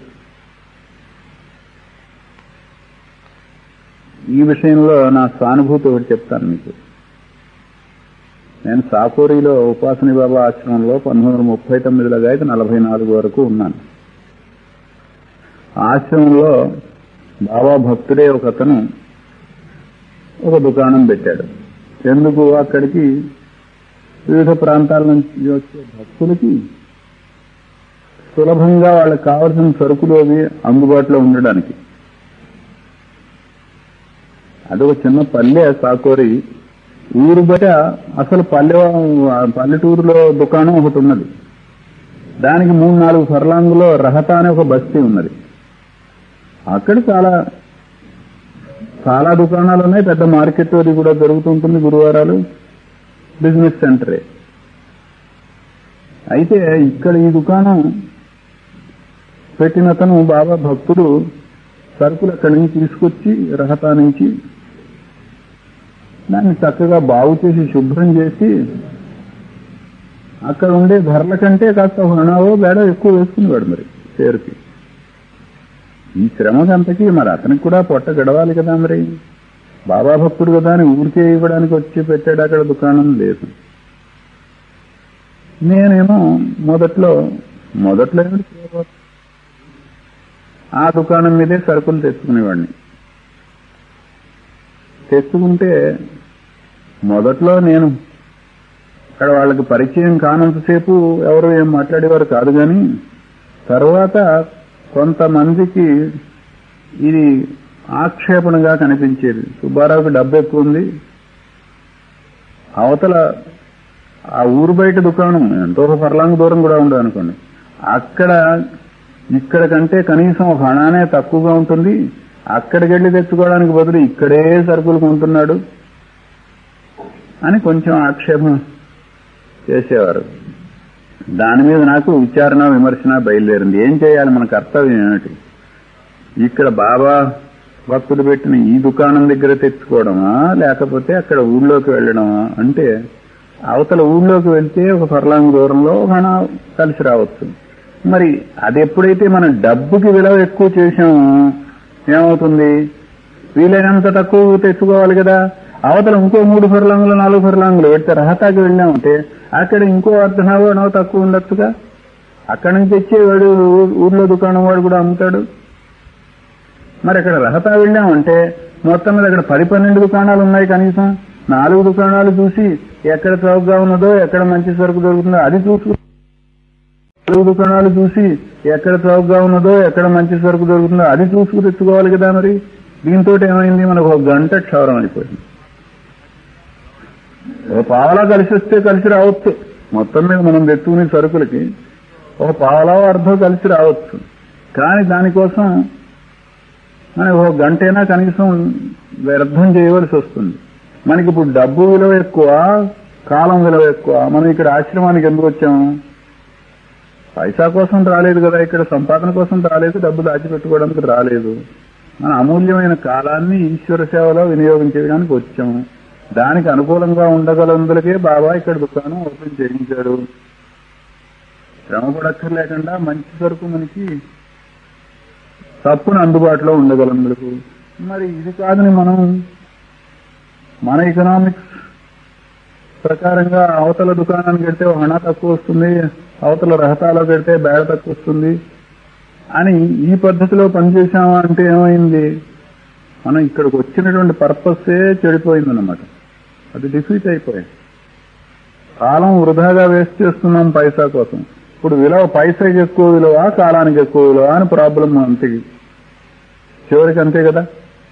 ఈ విషయంలో నా సానుభూతి ఒకటి చెప్తాను మీకు నేను సాకూరిలో ఉపాసని బాబా ఆశ్రమంలో పంతొమ్మిది వందల ముప్పై తొమ్మిదిలో అయితే నలభై నాలుగు వరకు ఉన్నాను ఆశ్రమంలో బాబా భక్తుడే ఒక అతను ఒక దుకాణం పెట్టాడు ఎందుకు అక్కడికి వివిధ ప్రాంతాల నుంచి వచ్చే భక్తులకి సులభంగా వాళ్ళకి కావలసిన సరుకులు అవి అందుబాటులో ఉండడానికి అదొక చిన్న పల్లె సాకోరి ఊరు బయట అసలు పల్లె పల్లెటూరులో దుకాణం ఒకటి ఉన్నది దానికి మూడు నాలుగు ఫర్లాంగులో రహత అనే ఒక బస్తీ ఉన్నది అక్కడ చాలా చాలా దుకాణాలు ఉన్నాయి పెద్ద మార్కెట్ అది కూడా జరుగుతుంటుంది గురువారాలు బిజినెస్ సెంటరే అయితే ఇక్కడ ఈ దుకాణం పెట్టిన అతను బాబా భక్తుడు సరుకులు అక్కడి నుంచి తీసుకొచ్చి రహతా నుంచి దాన్ని చక్కగా బాగు చేసి శుభ్రం చేసి అక్కడ ఉండే ధరల కంటే కాస్త హణావో బేడో ఎక్కువ వేసుకునేవాడు మరి షేర్కి ఈ శ్రమకంతకి మరి అతనికి కూడా పొట్ట గడవాలి కదా మరి బాబా భక్తుడు కదా అని ఊరికే ఇవ్వడానికి వచ్చి పెట్టాడు అక్కడ దుకాణం లేదు నేనేమో మొదట్లో మొదట్లో ఏమిటి ఆ దుకాణం మీదే సరుకులు తెచ్చుకునేవాడిని తెచ్చుకుంటే మొదట్లో నేను అక్కడ వాళ్ళకి పరిచయం కానంతసేపు ఎవరు ఏం మాట్లాడేవారు కాదు కానీ తర్వాత కొంతమందికి ఇది ఆక్షేపణగా కనిపించేది సుబ్బారావుకి డబ్బు ఎక్కువ ఉంది అవతల ఆ ఊరు బయట దుకాణం ఎంతో ఫర్లాంగ్ దూరం కూడా ఉండదు అనుకోండి అక్కడ ఇక్కడ కంటే కనీసం ఒక హణానే తక్కువగా ఉంటుంది అక్కడికి వెళ్ళి తెచ్చుకోవడానికి బదులు ఇక్కడే సరుకులు కొంటున్నాడు అని కొంచెం ఆక్షేపం చేసేవారు దాని మీద నాకు విచారణ విమర్శన బయలుదేరింది ఏం చేయాలి మన కర్తవ్యం ఏమిటి ఇక్కడ బాబా భక్తులు పెట్టిన ఈ దుకాణం దగ్గర తెచ్చుకోవడమా లేకపోతే అక్కడ ఊళ్ళోకి వెళ్ళడమా అంటే అవతల ఊళ్ళోకి వెళ్తే ఒక ఫర్లాంగ్ దూరంలో హణ కలిసి రావచ్చు మరి అది ఎప్పుడైతే మనం డబ్బుకి విలువ ఎక్కువ చేశామో ఏమవుతుంది వీలైనంత తక్కువ తెచ్చుకోవాలి కదా అవతల ఇంకో మూడు ఫర్లాంగులు నాలుగు ఫర్లాంగులు పెడితే రహతాకి వెళ్ళామంటే అక్కడ ఇంకో అర్ధనావో నో తక్కువ ఉండొచ్చుగా అక్కడి నుంచి తెచ్చేవాడు ఊర్లో దుకాణం వాడు కూడా అమ్ముతాడు మరి అక్కడ రహతా వెళ్ళామంటే మొత్తం మీద అక్కడ పది పన్నెండు దుకాణాలు ఉన్నాయి కనీసం నాలుగు దుకాణాలు చూసి ఎక్కడ చౌకగా ఉన్నదో ఎక్కడ మంచి సరుకు దొరుకుతుందో అది చూసుకు నాలుగు దుకాణాలు చూసి ఎక్కడ చౌకగా ఉన్నదో ఎక్కడ మంచి సరుకు దొరుకుతుందో అది చూసుకు తెచ్చుకోవాలి కదా మరి దీంతో ఏమైంది మనకు ఒక గంట క్షౌరం అయిపోయింది ఒక పావలా కలిసి వస్తే కలిసి రావచ్చు మొత్తం మీద మనం తెచ్చుకునే సరుకులకి ఒక పావలా అర్థం కలిసి రావచ్చు కానీ దానికోసం మనకి ఒక గంటైనా కనీసం వ్యర్థం చేయవలసి వస్తుంది మనకి ఇప్పుడు డబ్బు విలువ ఎక్కువ కాలం విలువ ఎక్కువ మనం ఇక్కడ ఆశ్రమానికి ఎందుకు వచ్చాము పైసా కోసం రాలేదు కదా ఇక్కడ సంపాదన కోసం రాలేదు డబ్బు దాచిపెట్టుకోవడానికి రాలేదు మన అమూల్యమైన కాలాన్ని ఈశ్వర సేవలో వినియోగం చేయడానికి వచ్చాము దానికి అనుకూలంగా ఉండగలందులకే బాబా ఇక్కడ దుకాణం ఓపెన్ చేయించాడు శ్రమ పడక్కర్లేకుండా మంచి సరుకు మనకి తప్పును అందుబాటులో ఉండగలందుకు మరి ఇది కాదని మనం మన ఎకనామిక్స్ ప్రకారంగా అవతల దుకాణానికి వెళ్తే హణ తక్కువ వస్తుంది అవతల రహతాలో పెడితే బేడ తక్కువ వస్తుంది అని ఈ పద్ధతిలో పనిచేశామా అంటే ఏమైంది మనం ఇక్కడికి వచ్చినటువంటి పర్పస్సే చెడిపోయిందన్నమాట అది డిఫీట్ అయిపోయింది కాలం వృధాగా వేస్ట్ చేస్తున్నాం పైసా కోసం ఇప్పుడు విలువ పైసాకి ఎక్కువ విలువ కాలానికి ఎక్కువ విలువ అని ప్రాబ్లం అంతే చివరికి అంతే కదా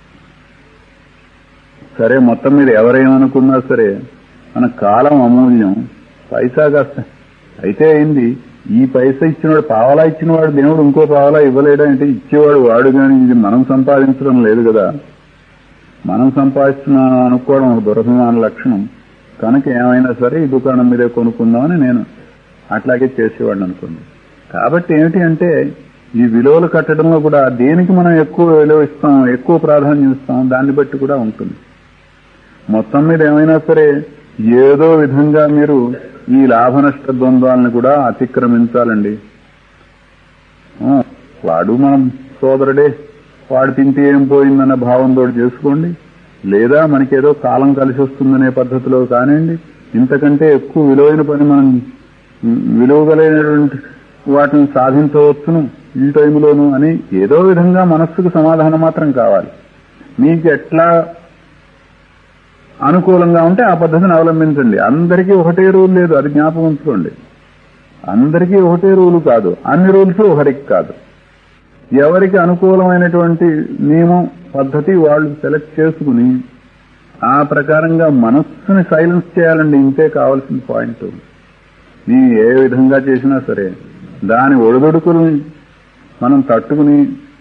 సరే మొత్తం మీద ఎవరేమనుకున్నా సరే మన కాలం అమూల్యం పైసా కాస్త అయితే అయింది ఈ పైసా ఇచ్చినవాడు పావలా ఇచ్చినవాడు దేవుడు ఇంకో పావలా ఇవ్వలేడంటే ఇచ్చేవాడు వాడు కానీ ఇది మనం సంపాదించడం లేదు కదా మనం సంపాదిస్తున్నాం అనుకోవడం ఒక దురభిమాన లక్షణం కనుక ఏమైనా సరే ఈ దుకాణం మీదే కొనుక్కుందామని నేను అట్లాగే చేసేవాడిని అనుకోండి కాబట్టి ఏమిటి అంటే ఈ విలువలు కట్టడంలో కూడా దేనికి మనం ఎక్కువ విలువ ఇస్తాం ఎక్కువ ప్రాధాన్యం ఇస్తాం దాన్ని బట్టి కూడా ఉంటుంది మొత్తం మీద ఏమైనా సరే ఏదో విధంగా మీరు ఈ లాభ నష్ట ద్వంద్వాలను కూడా అతిక్రమించాలండి ఆ, వాడు మనం సోదరుడే వాడు తింటే ఏం పోయిందన్న భావంతో చేసుకోండి లేదా మనకేదో కాలం కలిసి వస్తుందనే పద్ధతిలో కానివ్వండి ఇంతకంటే ఎక్కువ విలువైన పని మనం విలువగలైనటువంటి వాటిని సాధించవచ్చును ఈ టైంలోను అని ఏదో విధంగా మనస్సుకు సమాధానం మాత్రం కావాలి మీకు ఎట్లా అనుకూలంగా ఉంటే ఆ పద్ధతిని అవలంబించండి అందరికీ ఒకటే రూల్ లేదు అది జ్ఞాపకం ఉంచుకోండి అందరికీ ఒకటే రూలు కాదు అన్ని రూల్స్ ఒకరికి కాదు ఎవరికి అనుకూలమైనటువంటి నియమం పద్ధతి వాళ్ళు సెలెక్ట్ చేసుకుని ఆ ప్రకారంగా మనస్సుని సైలెన్స్ చేయాలండి ఇంతే కావాల్సిన పాయింట్ నీ ఏ విధంగా చేసినా సరే దాని ఒడిదొడుకుల్ని మనం తట్టుకుని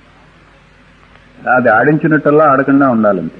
అది ఆడించినట్టల్లా ఆడకుండా ఉండాలంతే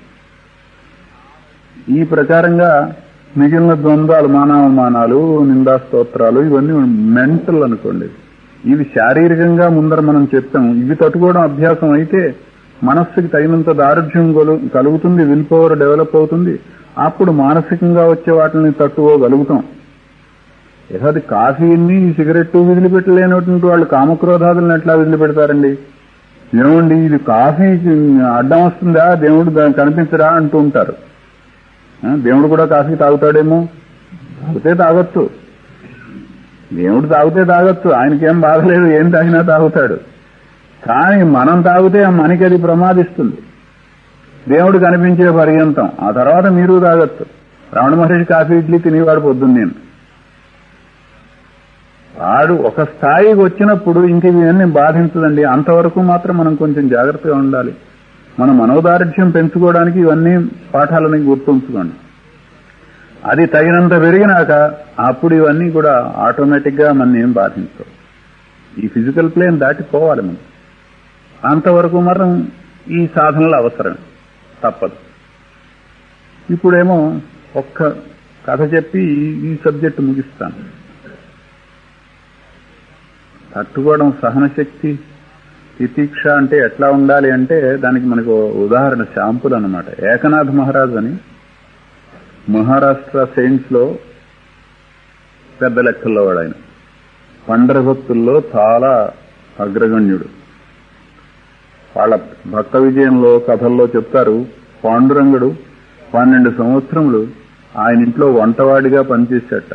ఈ ప్రకారంగా మిగిలిన ద్వంద్వాలు మానవమానాలు నిందా స్తోత్రాలు ఇవన్నీ మెంటల్ అనుకోండి ఇవి శారీరకంగా ముందర మనం చెప్తాం ఇవి తట్టుకోవడం అభ్యాసం అయితే మనస్సుకి తగినంత దారుఢ్యం కలుగుతుంది విల్ పవర్ డెవలప్ అవుతుంది అప్పుడు మానసికంగా వచ్చే వాటిని తట్టుకోగలుగుతాం అది కాఫీని సిగరెట్ వదిలిపెట్టలేనటువంటి వాళ్ళు కామక్రోధాదులను ఎట్లా వదిలిపెడతారండి ఏమండి ఇది కాఫీ అడ్డం వస్తుందా దేవుడు కనిపించరా అంటూ ఉంటారు దేవుడు కూడా కాఫీ తాగుతాడేమో తాగితే తాగొచ్చు దేవుడు తాగితే తాగొచ్చు ఆయనకేం బాధలేదు ఏం తాగినా తాగుతాడు కానీ మనం తాగితే మనకి అది ప్రమాదిస్తుంది దేవుడు కనిపించే పర్యంతం ఆ తర్వాత మీరు తాగొచ్చు రమణ మహర్షి కాఫీ ఇడ్లీ తినేవాడు పొద్దున్న నేను వాడు ఒక స్థాయికి వచ్చినప్పుడు ఇంక ఇవన్నీ బాధించదండి అంతవరకు మాత్రం మనం కొంచెం జాగ్రత్తగా ఉండాలి మన మనోదారుఢ్యం పెంచుకోవడానికి ఇవన్నీ పాఠాలని గుర్తుంచుకోండి అది తగినంత పెరిగినాక అప్పుడు ఇవన్నీ కూడా ఆటోమేటిక్ గా మన ఏం బాధించవు ఈ ఫిజికల్ ప్లేన్ దాటిపోవాలి మనం అంతవరకు మాత్రం ఈ సాధనలు అవసరం తప్పదు ఇప్పుడేమో ఒక్క కథ చెప్పి ఈ సబ్జెక్టు ముగిస్తాను తట్టుకోవడం సహనశక్తి తితీక్ష అంటే ఎట్లా ఉండాలి అంటే దానికి మనకు ఉదాహరణ శాంపుల్ అనమాట ఏకనాథ్ మహారాజ్ అని మహారాష్ట్ర సెయింట్స్ లో పెద్ద లెక్కల్లో వాడు ఆయన పండర భక్తుల్లో చాలా అగ్రగణ్యుడు వాళ్ళ భక్త విజయంలో కథల్లో చెప్తారు పాండురంగుడు పన్నెండు సంవత్సరములు ఆయన ఇంట్లో వంటవాడిగా పనిచేసేట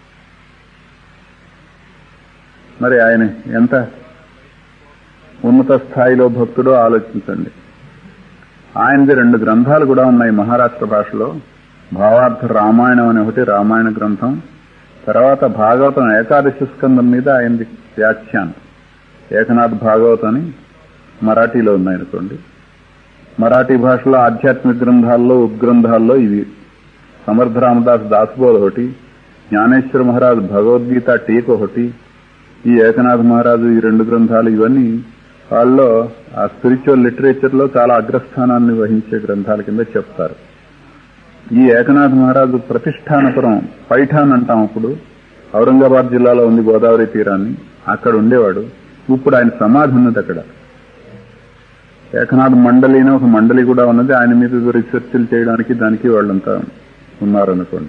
మరి ఆయన ఎంత ఉన్నత స్థాయిలో భక్తుడో ఆలోచించండి ఆయనది రెండు గ్రంథాలు కూడా ఉన్నాయి మహారాష్ట్ర భాషలో భావార్థ రామాయణం అనే ఒకటి రామాయణ గ్రంథం తర్వాత భాగవతం ఏకాదశి స్కందం మీద ఆయనది వ్యాఖ్యానం ఏకనాథ్ భాగవతం అని మరాఠీలో ఉన్నాయనుకోండి మరాఠీ భాషలో ఆధ్యాత్మిక గ్రంథాల్లో ఉపగ్రంథాల్లో ఇవి సమర్థ రామదాస్ దాసబోధ్ ఒకటి జ్ఞానేశ్వర మహారాజ్ భగవద్గీత టీక్ ఒకటి ఈ ఏకనాథ్ మహారాజు ఈ రెండు గ్రంథాలు ఇవన్నీ వాళ్ళలో ఆ స్పిరిచువల్ లిటరేచర్ లో చాలా అగ్రస్థానాన్ని వహించే గ్రంథాల కింద చెప్తారు ఈ ఏకనాథ్ మహారాజు ప్రతిష్టానపురం పైఠాన్ అంటాం అప్పుడు ఔరంగాబాద్ జిల్లాలో ఉంది గోదావరి తీరాన్ని అక్కడ ఉండేవాడు ఇప్పుడు ఆయన సమాధి ఉన్నది అక్కడ ఏకనాథ్ మండలి అని ఒక మండలి కూడా ఉన్నది ఆయన మీద రీసెర్చ్లు చేయడానికి దానికి వాళ్ళంతా ఉన్నారనుకోండి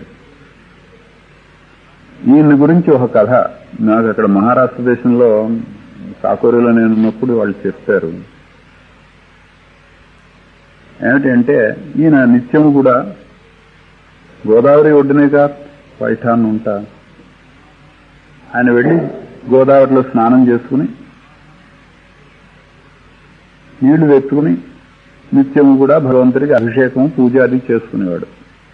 ఈయన గురించి ఒక కథ నాకు అక్కడ మహారాష్ట్ర దేశంలో సాకూరులో నేను ఉన్నప్పుడు వాళ్ళు చెప్పారు ఏమిటంటే ఈయన నిత్యం కూడా గోదావరి ఒడ్డునేగా పైఠాన్ ఉంటా ఆయన వెళ్లి గోదావరిలో స్నానం చేసుకుని నీళ్లు తెచ్చుకుని నిత్యం కూడా భగవంతుడికి అభిషేకం పూజ అది చేసుకునేవాడు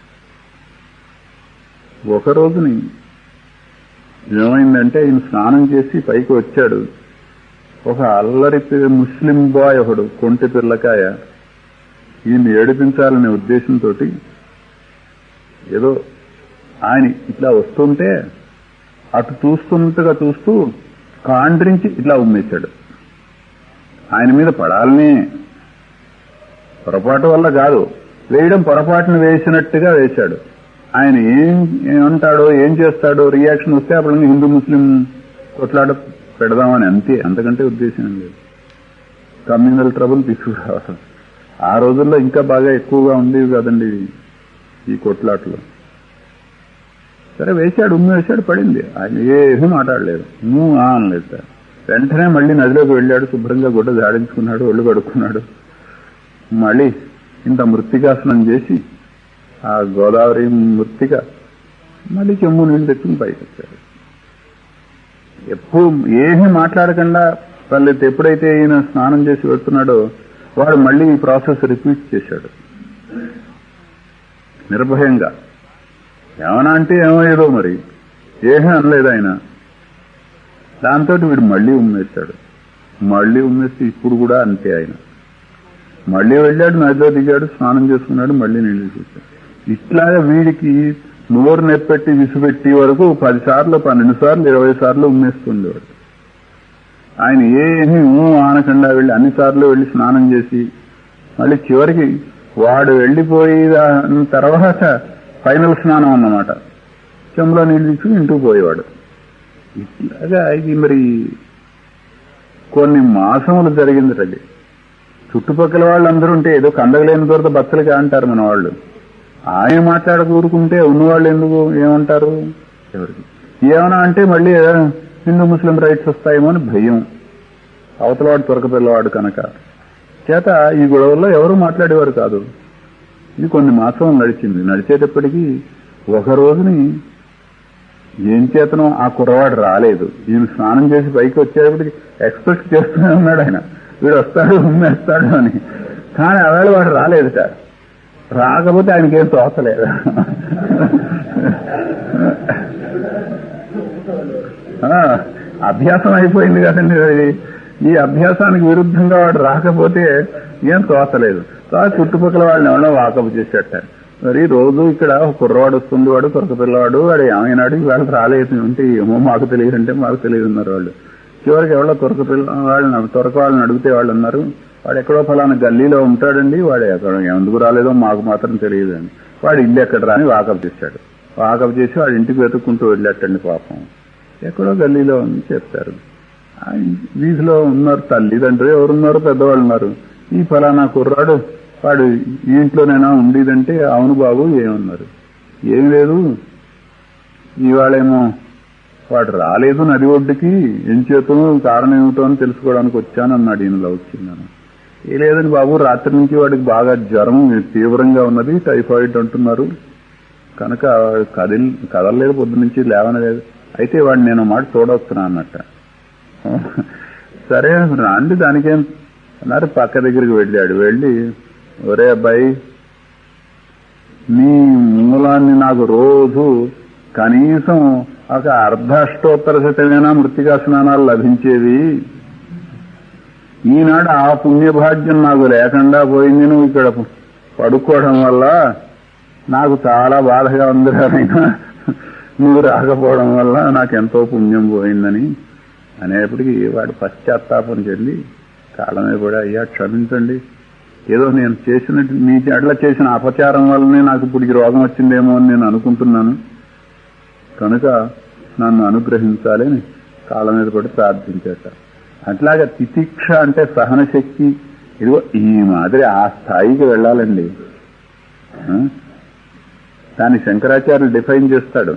ఒక రోజుని ఏమైందంటే ఈయన స్నానం చేసి పైకి వచ్చాడు ఒక అల్లరి ముస్లిం బాయ్ ఒకడు కొంటి పిల్లకాయ ఈయన్ని ఏడిపించాలనే ఉద్దేశంతో ఏదో ఆయన ఇట్లా వస్తుంటే అటు చూస్తున్నట్టుగా చూస్తూ కాండ్రించి ఇట్లా ఉమ్మేశాడు ఆయన మీద పడాలని పొరపాటు వల్ల కాదు వేయడం పొరపాటును వేసినట్టుగా వేశాడు ఆయన ఏం ఏమంటాడో ఏం చేస్తాడో రియాక్షన్ వస్తే అప్పుడు హిందూ ముస్లిం కొట్లాట పెడదామని అంతే అంతకంటే ఉద్దేశం లేదు కమ్యూనల్ ట్రబుల్ తీసుకురావడం ఆ రోజుల్లో ఇంకా బాగా ఎక్కువగా ఉండేవి కదండి ఈ కొట్లాట్లు సరే వేశాడు ఉమ్మి వేశాడు పడింది ఆయన ఏమీ మాట్లాడలేదు నువ్వు అనలేదు సార్ వెంటనే మళ్ళీ నదిలోకి వెళ్ళాడు శుభ్రంగా గుడ్డ జాడించుకున్నాడు ఒళ్ళు కడుక్కున్నాడు మళ్ళీ ఇంత మృతికాసనం చేసి ఆ గోదావరి మృతిక మళ్ళీ చెమ్ము నీళ్ళు తెచ్చుకుని పైకి వచ్చాడు ఎప్పుడు ఏమీ మాట్లాడకుండా వాళ్ళు ఎప్పుడైతే ఈయన స్నానం చేసి వెళ్తున్నాడో వాడు మళ్ళీ ఈ ప్రాసెస్ రిపీట్ చేశాడు నిర్భయంగా ఏమన్నా అంటే ఏమయ్యేదో మరి ఏమీ అనలేదు ఆయన దాంతో వీడు మళ్ళీ ఉమ్మేశాడు మళ్ళీ ఉమ్మేసి ఇప్పుడు కూడా అంతే ఆయన మళ్ళీ వెళ్ళాడు నదిలో దిగాడు స్నానం చేసుకున్నాడు మళ్ళీ నీళ్లు చూశాడు ఇట్లాగా వీడికి నోరు నెప్పెట్టి విసుపెట్టి వరకు పది సార్లు పన్నెండు సార్లు ఇరవై సార్లు ఉమ్మేస్తుండేవాడు ఆయన ఏమీ ఊ ఆనకుండా వెళ్ళి అన్ని సార్లు వెళ్ళి స్నానం చేసి మళ్ళీ చివరికి వాడు వెళ్ళిపోయి దాని తర్వాత ఫైనల్ స్నానం అన్నమాట చెంబులో నీళ్ళు తీసుకుని ఇంటికి పోయేవాడు ఇట్లాగా ఇది మరి కొన్ని మాసములు జరిగింది అది చుట్టుపక్కల వాళ్ళందరూ ఉంటే ఏదో కందగలేని దొరత బచ్చలకి అంటారు మన వాళ్ళు ఆయన మాట్లాడ కూరుకుంటే ఉన్నవాళ్ళు ఎందుకు ఏమంటారు ఎవరికి ఏమన్నా అంటే మళ్ళీ హిందూ ముస్లిం రైట్స్ వస్తాయేమో అని భయం అవతలవాడు త్వరక పిల్లవాడు కనుక చేత ఈ గొడవల్లో ఎవరు మాట్లాడేవారు కాదు ఇది కొన్ని మాసం నడిచింది నడిచేటప్పటికీ ఒక రోజుని ఏం చేతనో ఆ కుర్రవాడు రాలేదు ఈయన స్నానం చేసి పైకి వచ్చేటప్పటికి ఎక్స్పెక్ట్ చేస్తూనే ఉన్నాడు ఆయన వీడు వస్తాడు ఉమ్మేస్తాడు అని కానీ ఆవేళ వాడు రాలేదుట రాకపోతే ఆయనకేం తోచలేదు ఆ, అభ్యాసం అయిపోయింది కదండి అది. ఈ అభ్యాసానికి విరుద్ధంగా వాడు రాకపోతే ఏం తోచలేదు తర్వాత చుట్టుపక్కల వాళ్ళని ఎవరో వాకప్ చేసేట మరి రోజు ఇక్కడ ఒక కుర్రవాడు వస్తుంది వాడు కొరక పిల్లవాడు వాడు ఏమైనాడు ఇవాళ రాలేదు అంటే ఏమో మాకు తెలియదు అంటే మాకు తెలియదు ఉన్నారు వాళ్ళు చివరికి ఎవరో కొరక పిల్ల వాళ్ళని తొరక వాళ్ళని అడిగితే వాళ్ళు ఉన్నారు వాడు ఎక్కడో ఫలానా గల్లీలో ఉంటాడండి వాడు ఎక్కడ ఎందుకు రాలేదో మాకు మాత్రం తెలియదు అని వాడు ఇల్లు ఎక్కడ రాని వాకప్ చేశాడు వాకప్ చేసి వాడు ఇంటికి వెతుక్కుంటూ వెళ్ళేటండి పాపం ఎక్కడో గల్లీలో ఉంది చెప్తారు ఆ వీధిలో ఉన్నారు తల్లిదండ్రులు ఎవరున్నారు పెద్దవాళ్ళు ఉన్నారు ఈ ఫలానా కుర్రాడు వాడు ఈ ఇంట్లోనైనా ఉండేదంటే అవును బాబు ఏమన్నారు ఏం లేదు ఇవాళేమో వాడు రాలేదు నది ఒడ్డుకి ఏం చేతును కారణం ఏమిటో అని తెలుసుకోవడానికి వచ్చాను అన్నాడు ఈయనలో వచ్చిందని ఏ లేదని బాబు రాత్రి నుంచి వాడికి బాగా జ్వరం తీవ్రంగా ఉన్నది టైఫాయిడ్ అంటున్నారు కనుక వాడు కదిల్ కదలలేదు పొద్దు నుంచి లేవనలేదు అయితే వాడు నేను మాట చూడవచ్చునా అన్నట్ట సరే రాండి దానికేం అన్నారు పక్క దగ్గరికి వెళ్ళాడు వెళ్ళి ఒరే అబ్బాయి నీ మూలాన్ని నాకు రోజు కనీసం ఒక అర్ధాష్టోత్తర శతమైనా మృతికా స్నానాలు లభించేవి ఈనాడు ఆ పుణ్యభాగ్యం నాకు లేకుండా పోయింది నువ్వు ఇక్కడ పడుకోవడం వల్ల నాకు చాలా బాధగా ఉంది నాయనా నువ్వు రాకపోవడం వల్ల నాకు ఎంతో పుణ్యం పోయిందని అనేప్పటికీ వాడు పశ్చాత్తాపం చెంది కాలమే కూడా అయ్యా క్షమించండి ఏదో నేను చేసినట్టు మీ అట్లా చేసిన అపచారం వల్లనే నాకు ఇప్పుడు ఈ రోగం వచ్చిందేమో అని నేను అనుకుంటున్నాను కనుక నన్ను అనుగ్రహించాలి అని కాళ్ళ మీద పడి ప్రార్థించేట అట్లాగా తితిక్ష అంటే సహన శక్తి ఇదిగో ఈ మాదిరి ఆ స్థాయికి వెళ్ళాలండి ఆ? దాన్ని శంకరాచార్యులు డిఫైన్ చేస్తాడు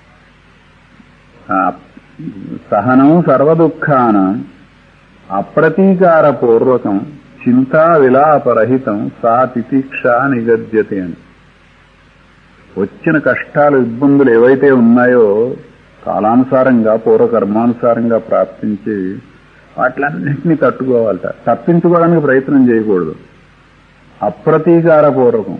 ఆ సహనం సర్వదుఃఖానం అప్రతీకార పూర్వకం చింతా విలాపరహితం సా తితిక్ష నిగద్యతే అని వచ్చిన కష్టాలు ఇబ్బందులు ఏవైతే ఉన్నాయో కాలానుసారంగా పూర్వకర్మానుసారంగా ప్రాప్తించి వాటిలన్నింటినీ తట్టుకోవాలట తప్పించుకోవడానికి ప్రయత్నం చేయకూడదు అప్రతీకార పూర్వకం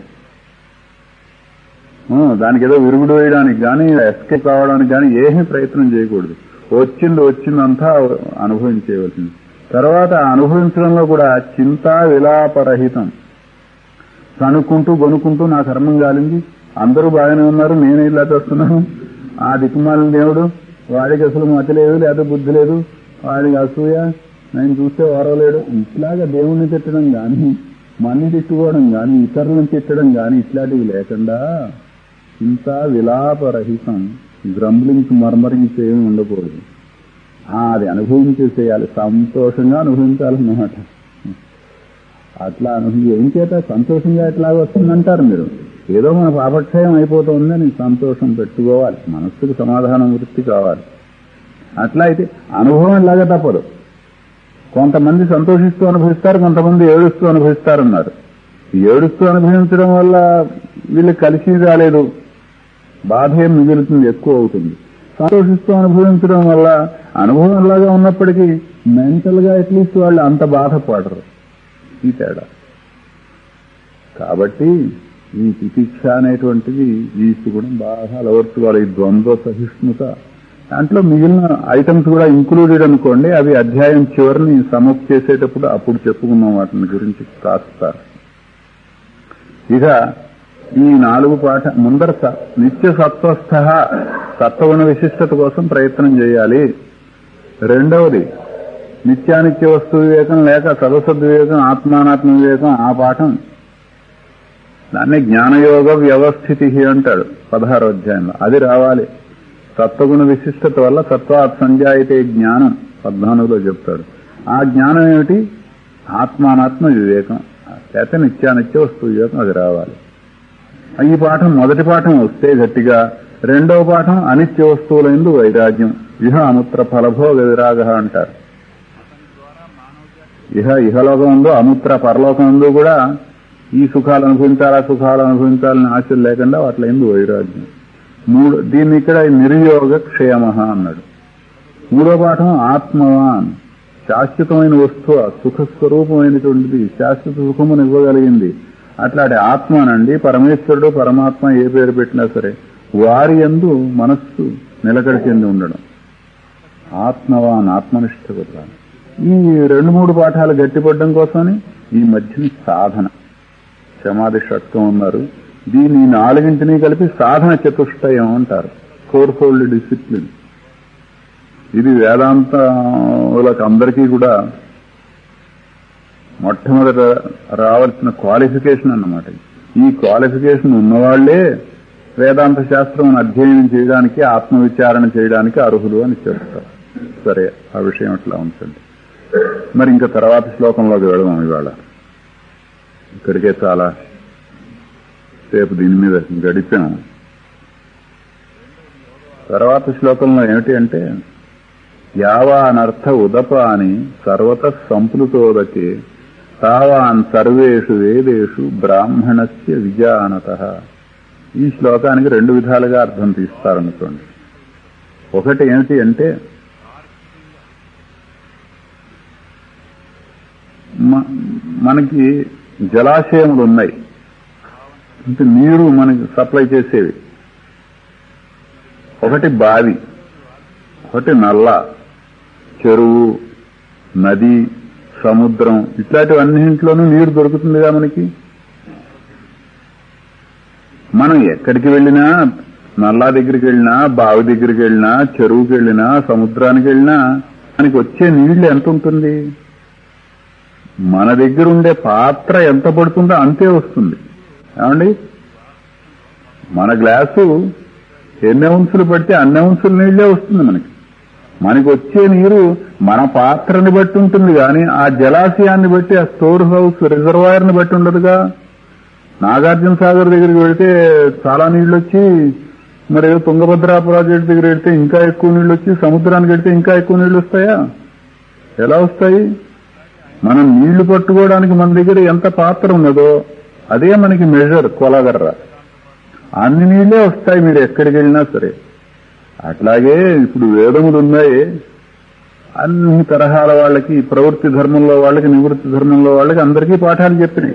ఆ, దానికి ఏదో విరుగుడు వేయడానికి కానీ ఎస్కేప్ కావడానికి కానీ ఏమీ ప్రయత్నం చేయకూడదు వచ్చింది వచ్చిందంతా అనుభవించేయవలసింది తర్వాత ఆ అనుభవించడంలో కూడా చింతా విలాపరహితం కనుక్కుంటూ గొనుక్కుంటూ నా కర్మం కాలింది అందరూ బాగానే ఉన్నారు నేనే ఇలా చేస్తున్నాను ఆ దిక్కుమాలిన దేవుడు వాడికి అసలు మతి లేదు లేదా బుద్ధి లేదు వాడికి అసూయ నేను చూస్తే ఓరవలేడు ఇట్లాగా దేవుణ్ణి తిట్టడం కానీ మన్ని తిట్టుకోవడం కానీ ఇతరులను తిట్టడం కానీ ఇట్లాంటివి లేకుండా ఇంత విలాపరహితం గ్రంబ్లింగ్స్ మర్మరింగ్స్ ఏమి ఉండకూడదు ఆ, అది అనుభవించేసేయాలి సంతోషంగా అనుభవించాలన్నమాట అట్లా అనుభవించి ఏం చేత సంతోషంగా ఎట్లా వస్తుందంటారు మీరు ఏదో మన పాపక్షయం అయిపోతుందని సంతోషం పెట్టుకోవాలి మనస్సుకు సమాధానం వృత్తి కావాలి అట్లా అయితే అనుభవం లాగా తప్పదు కొంతమంది సంతోషిస్తూ అనుభవిస్తారు కొంతమంది ఏడుస్తూ అనుభవిస్తారన్నారు ఏడుస్తూ అనుభవించడం వల్ల వీళ్ళు కలిసి రాలేదు బాధ ఏం మిగులుతుంది ఎక్కువ అవుతుంది సంతోషిస్తూ అనుభవించడం వల్ల అనుభవంలాగా ఉన్నప్పటికీ మెంటల్ గా అట్లీస్ట్ వాళ్ళు అంత బాధపడరు ఈ తేడా కాబట్టి ఈ తితిక్ష అనేటువంటిది ఈ సుగుణం బాగా అలవర్చుకోవాలి ఈ ద్వంద్వ సహిష్ణుత దాంట్లో మిగిలిన ఐటమ్స్ కూడా ఇంక్లూడెడ్ అనుకోండి అవి అధ్యాయం చివరిని సమప్ చేసేటప్పుడు అప్పుడు చెప్పుకున్నాం వాటిని గురించి కాస్త ఇక ఈ నాలుగు పాఠ ముందర స- నిత్య సత్వస్థ సత్వగుణ విశిష్టత కోసం ప్రయత్నం చేయాలి రెండవది నిత్యానిత్య వస్తు వివేకం లేక సదసద్ వివేకం ఆత్మానాత్మ వివేకం ఆ పాఠం దాన్ని జ్ఞానయోగ వ్యవస్థితి అంటాడు పదహారో అధ్యాయంలో అది రావాలి సత్వగుణ విశిష్టత వల్ల సత్వాత్ సంజాయితే జ్ఞానం పద్నాలుగులో చెప్తాడు ఆ జ్ఞానం ఏమిటి ఆత్మానాత్మ వివేకం లేకపోతే నిత్యానిత్య వస్తు వివేకం అది రావాలి ఈ పాఠం మొదటి పాఠం వస్తే గట్టిగా రెండవ పాఠం అనిత్య వస్తువులందు వైరాగ్యం ఇహ అముత్ర ఫలభోగ విరాగ అంటారు ఇహ ఇహలోకం ఉందో అముత్ర పరలోకం ఉందో కూడా ఈ సుఖాలు అనుభవించాలా సుఖాలు అనుభవించాలని ఆశలు లేకుండా వాటిలో ఎందు వైరాగ్యం మూడు దీన్ని ఇక్కడ నిర్యోగ క్షేమ అన్నాడు మూడో పాఠం ఆత్మవాన్ శాశ్వతమైన వస్తువు సుఖ స్వరూపమైనటువంటిది శాశ్వత సుఖమును ఇవ్వగలిగింది అట్లాంటి ఆత్మనండి పరమేశ్వరుడు పరమాత్మ ఏ పేరు పెట్టినా సరే వారి ఎందు మనస్సు నిలకడ చెంది ఉండడం ఆత్మవాన్ ఆత్మనిష్ట కూడా ఈ రెండు మూడు పాఠాలు గట్టిపడడం కోసమని ఈ మధ్యని సాధన సమాధి షట్కం ఉన్నారు దీని నాలుగింటిని కలిపి సాధన చతుష్టయం అంటారు ఫోర్ ఫోల్డ్ డిసిప్లిన్ ఇది వేదాంతలకు అందరికీ కూడా మొట్టమొదట రావాల్సిన క్వాలిఫికేషన్ అన్నమాట ఈ క్వాలిఫికేషన్ ఉన్నవాళ్లే వేదాంత శాస్త్రం అధ్యయనం చేయడానికి ఆత్మవిచారణ చేయడానికి అర్హులు అని చెప్తారు సరే ఆ విషయం అట్లా ఉంచండి మరి ఇంకా తర్వాత శ్లోకంలోకి వెళదాం ఇవాళ ఇక్కడికే చాలా సేపు దీని మీద గడిపాం తర్వాత శ్లోకంలో ఏమిటి అంటే యావానర్థ ఉదపాని సర్వత సంప్లుతోదకే తావాన్ సర్వేషు వేదేషు బ్రాహ్మణస్య విజానత ఈ శ్లోకానికి రెండు విధాలుగా అర్థం తీస్తారనుకోండి ఒకటి ఏమిటి అంటే మ- మనకి జలాశయములు ఉన్నాయి అంటే నీరు మనకి సప్లై చేసేవి ఒకటి బావి ఒకటి నల్ల చెరువు నది సముద్రం ఇట్లాంటివన్నింటిలోనూ నీరు దొరుకుతుందిగా మనకి మనం ఎక్కడికి వెళ్ళినా నల్లా దగ్గరికి వెళ్ళినా బావి దగ్గరికి వెళ్ళినా చెరువుకి వెళ్ళినా సముద్రానికి వెళ్ళినా మనకి వచ్చే నీళ్లు ఎంత ఉంటుంది మన దగ్గర ఉండే పాత్ర ఎంత పడుతుందో అంతే వస్తుంది ఏమండి మన గ్లాసు ఎన్ని అంశులు పడితే అన్ని అంశుల నీళ్లే వస్తుంది మనకి మనకి వచ్చే నీరు మన పాత్రని బట్టి ఉంటుంది కానీ ఆ జలాశయాన్ని బట్టి ఆ స్టోర్ హౌస్ రిజర్వాయర్ ని బట్టి ఉండదుగా నాగార్జున సాగర్ దగ్గరికి వెళితే చాలా నీళ్లు వచ్చి మరి ఏదో తుంగభద్ర ప్రాజెక్ట్ దగ్గర వెళ్తే ఇంకా ఎక్కువ నీళ్లు వచ్చి సముద్రానికి వెళ్తే ఇంకా ఎక్కువ నీళ్లు వస్తాయా ఎలా వస్తాయి మనం నీళ్లు పట్టుకోవడానికి మన దగ్గర ఎంత పాత్ర ఉన్నదో అదే మనకి మెజర్ కొలగర్ర అన్ని నీళ్లే వస్తాయి మీరు ఎక్కడికి వెళ్ళినా సరే అట్లాగే ఇప్పుడు వేదములు ఉన్నాయి అన్ని తరహాల వాళ్ళకి ప్రవృత్తి ధర్మంలో వాళ్ళకి నివృత్తి ధర్మంలో వాళ్ళకి అందరికీ పాఠాలు చెప్పినాయి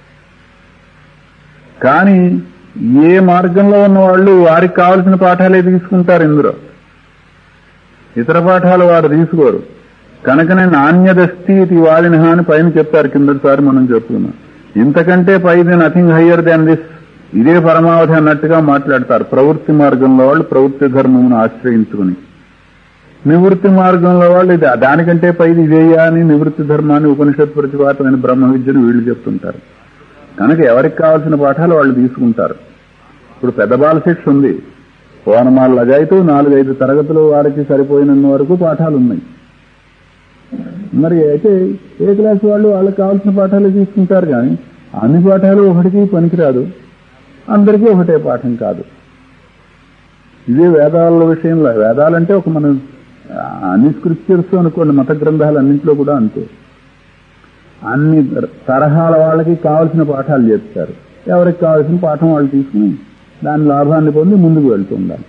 కానీ ఏ మార్గంలో ఉన్న వాళ్ళు వారికి కావలసిన పాఠాలే తీసుకుంటారు ఇందులో ఇతర పాఠాలు వారు తీసుకోరు కనుకనే నాణ్యదస్తి ఇది వాడిన అని పైన చెప్తారు కిందసారి మనం చెప్పుకున్నాం ఇంతకంటే పైది నథింగ్ హయ్యర్ దాన్ దిస్ ఇదే పరమావధి అన్నట్టుగా మాట్లాడతారు ప్రవృత్తి మార్గంలో వాళ్ళు ప్రవృత్తి ధర్మమును ఆశ్రయించుకుని నివృత్తి మార్గంలో వాళ్ళు ఇది దానికంటే పైది ఇదేయా అని నివృత్తి ధర్మాన్ని ఉపనిషత్ ప్రతిపాతమైన బ్రహ్మ విద్యను వీళ్ళు చెప్తుంటారు కనుక ఎవరికి కావాల్సిన పాఠాలు వాళ్ళు తీసుకుంటారు ఇప్పుడు పెద్ద బాల శిక్ష ఉంది ఓనమాల లగాయితూ నాలుగైదు తరగతులు వారికి సరిపోయినంత వరకు పాఠాలు ఉన్నాయి మరి అయితే ఏ క్లాస్ వాళ్ళు వాళ్ళకి కావాల్సిన పాఠాలు తీసుకుంటారు కానీ అన్ని పాఠాలు ఒకటికి పనికిరాదు అందరికీ ఒకటే పాఠం కాదు ఇదే వేదాల విషయంలో వేదాలంటే ఒక మన అన్ని స్క్రిప్చర్స్ అనుకోండి మత గ్రంథాలు అన్నింటిలో కూడా అంతే అన్ని తరహాల వాళ్ళకి కావలసిన పాఠాలు చెప్తారు ఎవరికి కావాల్సిన పాఠం వాళ్ళు తీసుకుని దాని లాభాన్ని పొంది ముందుకు వెళ్తూ ఉండాలి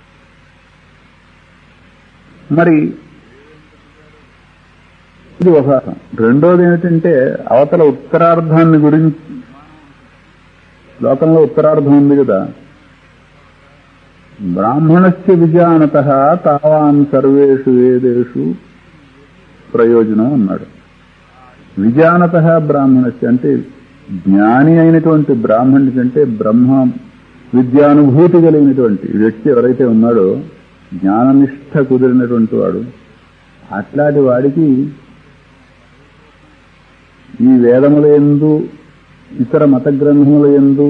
మరి ఇది ఒక అర్థం. రెండోది ఏమిటంటే అవతల ఉత్తరార్ధాన్ని గురించి లోకంలో ఉత్తరార్ధం ఉంది కదా బ్రాహ్మణస్య విజానత తావాన్ సర్వేషు వేదేషు ప్రయోజనం అన్నాడు విజానత బ్రాహ్మణస్య అంటే జ్ఞాని అయినటువంటి బ్రాహ్మణుడి కంటే బ్రహ్మ విద్యానుభూతి కలిగినటువంటి వ్యక్తి ఎవరైతే ఉన్నాడో జ్ఞాననిష్ట కుదిరినటువంటి వాడు అట్లాంటి వాడికి ఈ వేదముల ఎందు ఇతర మత గ్రంథముల ఎందు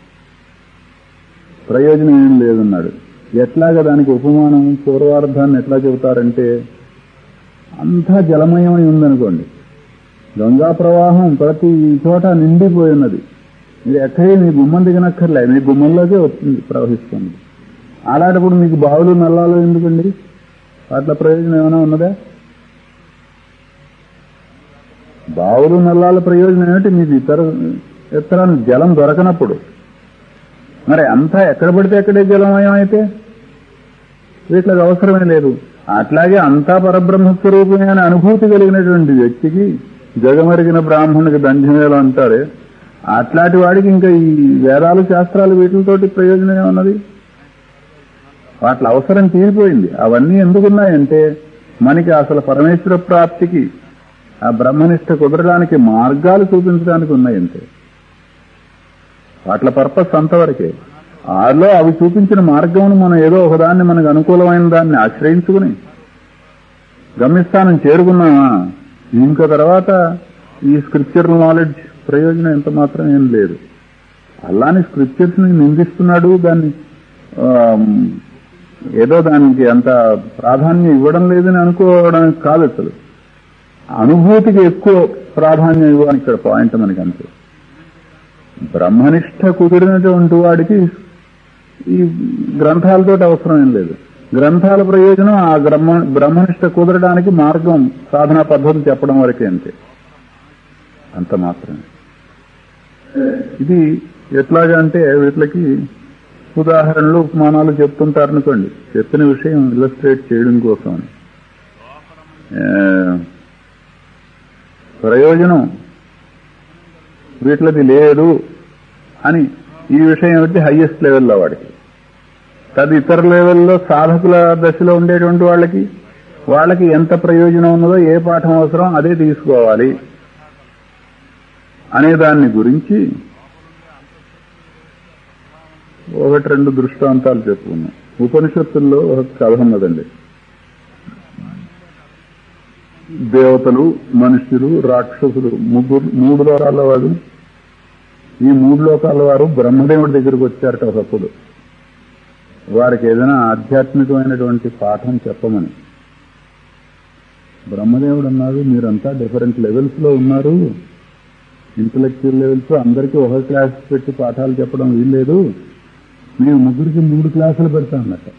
ప్రయోజనం ఏం లేదన్నాడు ఎట్లాగా దానికి ఉపమానం పూర్వార్థాన్ని ఎట్లా చెబుతారంటే అంతా జలమయమై ఉందనుకోండి గంగా ప్రవాహం ప్రతి చోట నిండిపోయి ఉన్నది మీరు ఎక్కడే మీ గుమ్మం దిగనక్కర్లే మీ గుమ్మంలోకే వచ్చింది ప్రవహిస్తుంది అలాంటప్పుడు మీకు బావులు నల్లాలు ఎందుకండి వాటిలో ప్రయోజనం ఏమైనా ఉన్నదా బావులు నల్లాల ప్రయోజనం ఏమిటి మీకు ఇతర ఇతర జలం దొరకనప్పుడు మరి అంతా ఎక్కడ పడితే అక్కడే జలమయం అయితే వీటికి అవసరమే లేదు అట్లాగే అంతా పరబ్రహ్మ స్వరూపమే అనే అనుభూతి కలిగినటువంటి వ్యక్తికి జగమరిగిన బ్రాహ్మణునికి దంజమేలు అంటారే అట్లాంటి వాడికి ఇంకా ఈ వేదాలు శాస్త్రాలు వీటితోటి ప్రయోజనం ఏమన్నది వాటి అవసరం తీరిపోయింది అవన్నీ ఎందుకున్నాయంటే మనకి అసలు పరమేశ్వర ప్రాప్తికి ఆ బ్రహ్మనిష్ట కుదరడానికి మార్గాలు చూపించడానికి ఉన్నాయంతే వాట్ల పర్పస్ అంతవరకే ఆలో అవి చూపించిన మార్గమును మనం ఏదో ఒకదాన్ని మనకు అనుకూలమైన దాన్ని ఆశ్రయించుకుని గమ్యస్థానం చేరుకున్నామా ఇంకో తర్వాత ఈ స్క్రిప్చర్ నాలెడ్జ్ ప్రయోజనం ఎంత మాత్రం ఏం లేదు అలానే స్క్రిప్చర్స్ ని నిందిస్తున్నాడు దాన్ని ఆ, ఏదో దానికి అంత ప్రాధాన్యం ఇవ్వడం లేదని అనుకోవడానికి కాదు అసలు అనుభూతికి ఎక్కువ ప్రాధాన్యం ఇవ్వడానికి ఇక్కడ పాయింట్ మనకి అంతే బ్రహ్మనిష్ట కుదిరినటువంటి వాడికి ఈ గ్రంథాలతో అవసరం ఏం లేదు గ్రంథాల ప్రయోజనం ఆ బ్రహ్మ బ్రహ్మనిష్ట కుదరడానికి మార్గం సాధనా పద్ధతి చెప్పడం వరకే అంతే అంత మాత్రమే ఇది ఎట్లాగా అంటే వీటికి ఉదాహరణలు ఉపమానాలు చెప్తుంటారనుకోండి చెప్పిన విషయం ఇల్లస్ట్రేట్ చేయడం కోసం అని. ఆ, ప్రయోజనం వీటిది లేదు అని ఈ విషయం ఏమిటి హైయెస్ట్ లెవెల్లో వాడికి తది ఇతర లెవెల్లో సాధకుల దశలో ఉండేటువంటి వాళ్ళకి వాళ్ళకి ఎంత ప్రయోజనం ఉన్నదో ఏ పాఠం అవసరం అదే తీసుకోవాలి అనే దాన్ని గురించి ఒకటి రెండు దృష్టాంతాలు చెప్పుకున్నాం ఉపనిషత్తుల్లో ఒక కథ ఉన్నదండి దేవతలు మనుష్యులు రాక్షసులు ముగ్గురు మూడు లోకాల వారు ఈ మూడు లోకాల వారు బ్రహ్మదేవుడి దగ్గరికి వచ్చారట ఒకప్పుడు వారికి ఏదైనా ఆధ్యాత్మికమైనటువంటి పాఠం చెప్పమని బ్రహ్మదేవుడు అన్నాడు మీరంతా డిఫరెంట్ లెవెల్స్ లో ఉన్నారు ఇంటలెక్చువల్ లెవెల్స్ అందరికీ ఒక క్లాస్ పెట్టి పాఠాలు చెప్పడం వీల్లేదు మేము ముగ్గురికి మూడు క్లాసులు పెడతా అన్నట్ట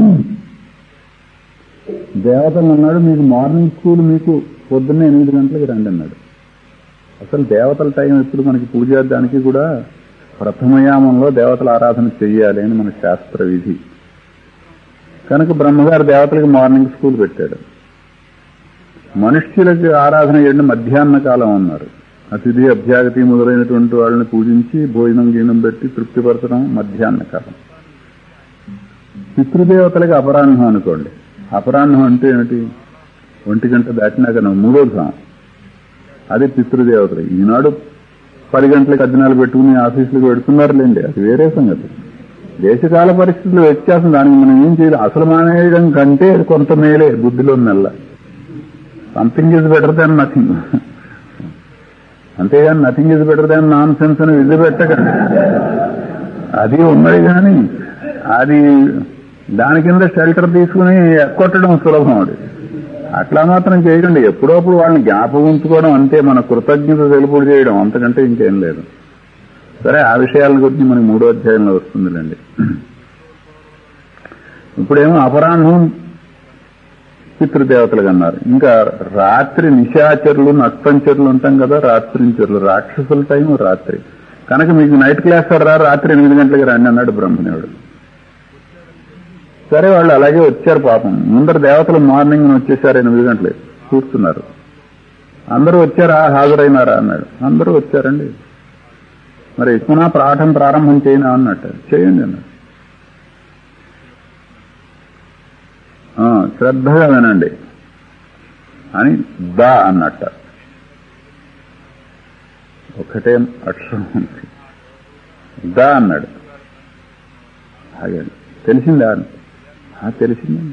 దేవతలు అన్నాడు మీకు మార్నింగ్ స్కూల్ మీకు పొద్దున్నే ఎనిమిది గంటలకు రండి అన్నాడు అసలు దేవతల టైం ఎప్పుడు మనకి పూజాదానికి కూడా ప్రథమయామంలో దేవతల ఆరాధన చెయ్యాలి అని మన శాస్త్ర విధి కనుక బ్రహ్మగారు దేవతలకు మార్నింగ్ స్కూల్ పెట్టాడు మనుష్యులకి ఆరాధన చేయడం మధ్యాహ్న కాలం అన్నారు అతిథి అభ్యాగతి మొదలైనటువంటి వాళ్ళని పూజించి భోజనం గీనం పెట్టి తృప్తిపరచడం మధ్యాహ్న కాలం పితృదేవతలకి అపరాహ్నం అనుకోండి అపరాహ్నం అంటే ఏమిటి ఒంటి గంట దాటినాక నువ్వు మూడో ధాం అది పితృదేవతలు ఈనాడు పది గంటలకు అద్దెనాలు పెట్టుకుని ఆఫీసులకు పెడుతున్నారులేండి అది వేరే సంగతి దేశకాల పరిస్థితులు వ్యత్యాసం దానికి మనం ఏం చేయాలి అసలు మానేయడం కంటే అది కొంత మేలే బుద్ధిలో నెల్ల something is better than nothing అంతేగాని nothing is better than nonsense అని విధి పెట్టకండి అది ఉన్నది కానీ అది దాని కింద షెల్టర్ తీసుకుని ఎక్కొట్టడం సులభం అది అట్లా మాత్రం చేయకండి ఎప్పుడప్పుడు వాళ్ళని జ్ఞాపకం ఉంచుకోవడం అంతే మన కృతజ్ఞత తెలుపుడు చేయడం అంతకంటే ఇంకేం లేదు సరే ఆ విషయాల గురించి మనకి మూడో అధ్యాయంలో వస్తుందిలేండి ఇప్పుడేమో అపరాహ్నం పితృదేవతలుగా అన్నారు ఇంకా రాత్రి నిశాచరులు నక్తంచరులు ఉంటాం కదా రాత్రించరులు రాక్షసుల టైం రాత్రి కనుక మీకు నైట్ క్లాస్ రా రాత్రి ఎనిమిది గంటలకి రండి అన్నాడు బ్రహ్మదేవుడు సరే వాళ్ళు అలాగే వచ్చారు పాపం ముందర దేవతలు మార్నింగ్ వచ్చేసారు ఎనిమిది గంటలకి కూర్చున్నారు అందరూ వచ్చారా హాజరైనారా అన్నాడు అందరూ వచ్చారండి మరి పునః పాఠం ప్రారంభం చేయనా అన్నట్టు చేయండి అన్నాడు ఆ, శ్రద్ధగా వినండి అని దా అన్నట్ట ఒకటే అక్షరం ఉంది దా అన్నాడు ఆగండి తెలిసిందా ఆ, తెలిసిందండి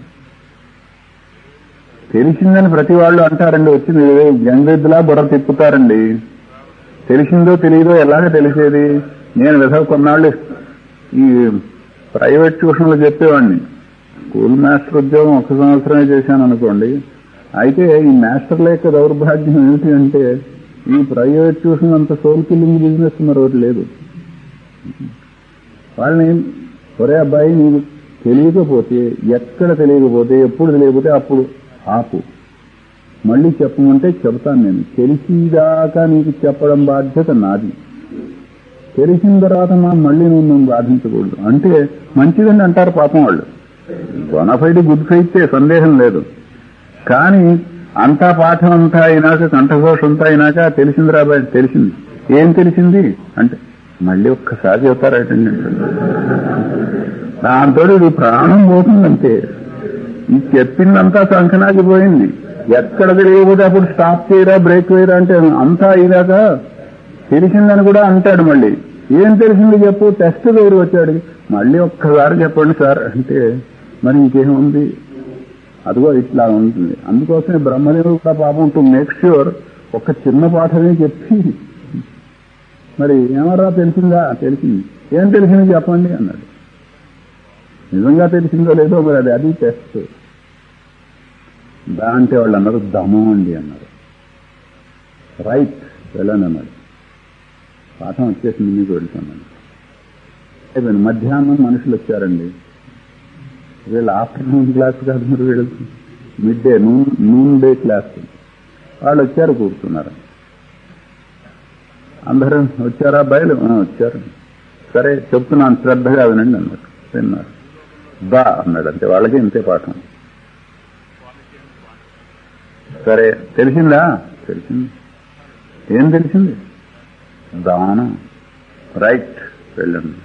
తెలిసిందని ప్రతి వాళ్ళు అంటారండి వచ్చి మీరు గంగెద్దులా బుర్ర తిప్పుతారండి తెలిసిందో తెలియదో ఎలాగ తెలిసేది నేను విధ కొన్నాళ్ళు ఈ ప్రైవేట్ ట్యూషన్లో చెప్పేవాడిని స్కూల్ మాస్టర్ ఉద్యోగం ఒక సంవత్సరమే చేశాను అనుకోండి అయితే ఈ మాస్టర్ల యొక్క దౌర్భాగ్యం ఏమిటి అంటే ఈ ప్రైవేట్ ట్యూషన్ అంత సోల్ కిల్లింగ్ బిజినెస్ మరొకటి లేదు వాళ్ళని ఒరే అబ్బాయి నీకు తెలియకపోతే ఎక్కడ తెలియకపోతే ఎప్పుడు తెలియకపోతే అప్పుడు ఆపు మళ్ళీ చెప్పమంటే చెబుతాను నేను తెలిసిదాకా నీకు చెప్పడం బాధ్యత నాది తెలిసిన తర్వాత మా మళ్ళీ నువ్వు నన్ను బాధించకూడదు అంటే మంచిదని అంటారు పాపం వాళ్ళు బొనఫైడ్ గుడ్ ఫైతే సందేహం లేదు కానీ అంతా పాఠం అంతా అయినాక కంఠఘోష అంతా అయినాక తెలిసింది రాబాయ్ తెలిసింది ఏం తెలిసింది అంటే మళ్ళీ ఒక్కసారి చెప్తారటండి దాంతో ఇది ప్రాణం పోతుందంటే ఈ చెప్పిందంతా సంఖనాకి పోయింది ఎక్కడ తెలియకపోతే అప్పుడు స్టాప్ చేయరా బ్రేక్ వేయరా అంటే అంతా అయినాక తెలిసిందని కూడా అంటాడు మళ్ళీ ఏం తెలిసింది చెప్పు టెస్ట్ వేరు వచ్చాడు మళ్ళీ ఒక్కసారి చెప్పండి సార్ అంటే మరి ఇంకేముంది అదిగో ఇట్లా ఉంటుంది అందుకోసమే బ్రహ్మదేవుడు కూడా పాపం టు మేక్ ష్యూర్ ఒక చిన్న పాఠమే చెప్పి మరి ఏమరా తెలిసిందా తెలిసింది ఏం తెలిసింది చెప్పండి అన్నాడు నిజంగా తెలిసిందో లేదో మరి అది అది టెస్ట్ దా అంటే వాళ్ళు అన్నారు దమం అండి అన్నారు రైట్ వెళ్ళండి అన్నాడు పాఠం వచ్చేసింది మీకు వెళ్తున్నాను అయిపోయింది మధ్యాహ్నం మనుషులు వచ్చారండి వీళ్ళు ఆఫ్టర్నూన్ క్లాస్ కాదు మరి వీళ్ళు mid day noon noon day class వాళ్ళు వచ్చారు కూర్చున్నారు అందరూ వచ్చారా బయలు "ఆ, వచ్చారు సరే చెప్తున్నాను శ్రద్ధగా వినండి అన్నారు విన్నారు బా అన్నాడు అంతే వాళ్ళకి ఇంతే పాఠం సరే తెలిసిందా తెలిసింది ఏం తెలిసింది దానం రైట్ వెళ్ళండి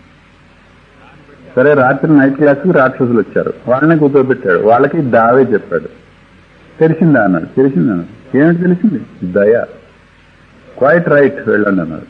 సరే రాత్రి నైట్ క్లాస్కి రాక్షసులు వచ్చారు వాళ్ళని కూర్చోబెట్టాడు వాళ్ళకి దావే చెప్పాడు తెలిసిందా అన్నాడు తెలిసిందా అన్నాడు ఏమిటి తెలిసింది దయ క్వైట్ రైట్ వెళ్ళండి అన్నాడు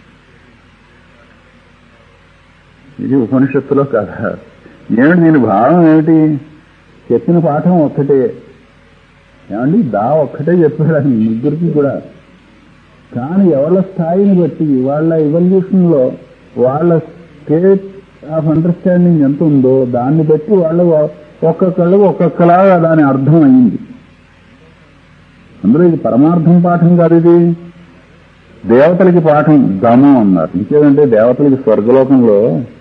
ఇది ఉపనిషత్తులో కదా ఏమిటి దీని భావం ఏమిటి చెప్పిన పాఠం ఒక్కటే ఏమండి దా ఒక్కటే చెప్పాడు అని ముగ్గురికి కూడా కానీ ఎవరి స్థాయిని బట్టి వాళ్ళ ఇవల్యూషన్ లో వాళ్ళ స్టేట్ ఆఫ్ అండర్స్టాండింగ్ ఎంత ఉందో దాన్ని బట్టి వాళ్ళు ఒక్కొక్కళ్ళు ఒక్కొక్కలాగా దాని అర్థం అయింది అందులో ఇది పరమార్థం పాఠం కాదు ఇది దేవతలకి పాఠం దమం అన్నారు ఇంకేదంటే దేవతలకి స్వర్గలోకంలో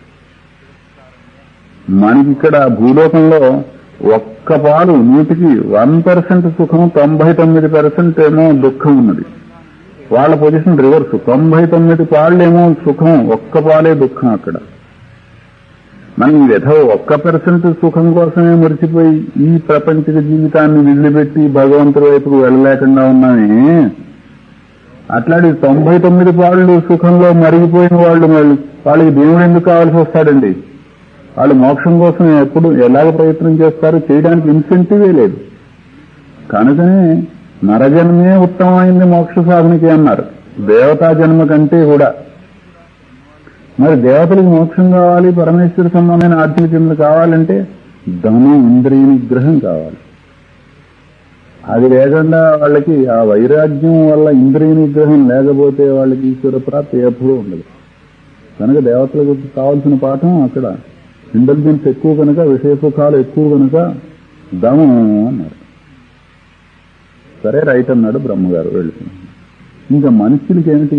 మనకి ఇక్కడ భూలోకంలో ఒక్క పాలు నూటికి వన్ పర్సెంట్ సుఖం తొంభై తొమ్మిది పర్సెంట్ ఏమో దుఃఖం ఉన్నది వాళ్ళ పొజిషన్ రివర్స్ తొంభై తొమ్మిది పాళ్ళేమో సుఖం ఒక్క పాలే దుఃఖం అక్కడ మనం ఈ విధ ఒక్క పర్సెంట్ సుఖం కోసమే మరిచిపోయి ఈ ప్రపంచక జీవితాన్ని విదిలిపెట్టి భగవంతుడి వైపుకు వెళ్ళలేకుండా ఉన్నామే అట్లాంటి తొంభై తొమ్మిది పాళ్ళు సుఖంలో మరిగిపోయిన వాళ్ళు వాళ్ళు వాళ్ళకి దేవుడు ఎందుకు కావాల్సి వస్తాడండి వాళ్ళు మోక్షం కోసం ఎప్పుడు ఎలాగ ప్రయత్నం చేస్తారు చేయడానికి ఇన్సెంటివే లేదు కనుకనే నరజన్మే ఉత్తమమైంది మోక్ష సాధనకి అన్నారు దేవతా జన్మ కంటే కూడా మరి దేవతలకు మోక్షం కావాలి పరమేశ్వర సంబంధమైన ఆధ్యాత్మికత కావాలంటే ధనం ఇంద్రియ నిగ్రహం కావాలి అది లేకుండా వాళ్ళకి ఆ వైరాగ్యం వల్ల ఇంద్రియ నిగ్రహం లేకపోతే వాళ్ళకి ఈశ్వర ప్రాప్తి ఎప్పుడూ ఉండదు కనుక దేవతలకు కావాల్సిన పాఠం అక్కడ ఇంటెలిజెన్స్ ఎక్కువ కనుక విషయ సుఖాలు ఎక్కువ కనుక దమం అన్నారు సరే రైట్ అన్నాడు బ్రహ్మగారు వెళ్తున్నాడు ఇంకా మనుషులకి ఏమిటి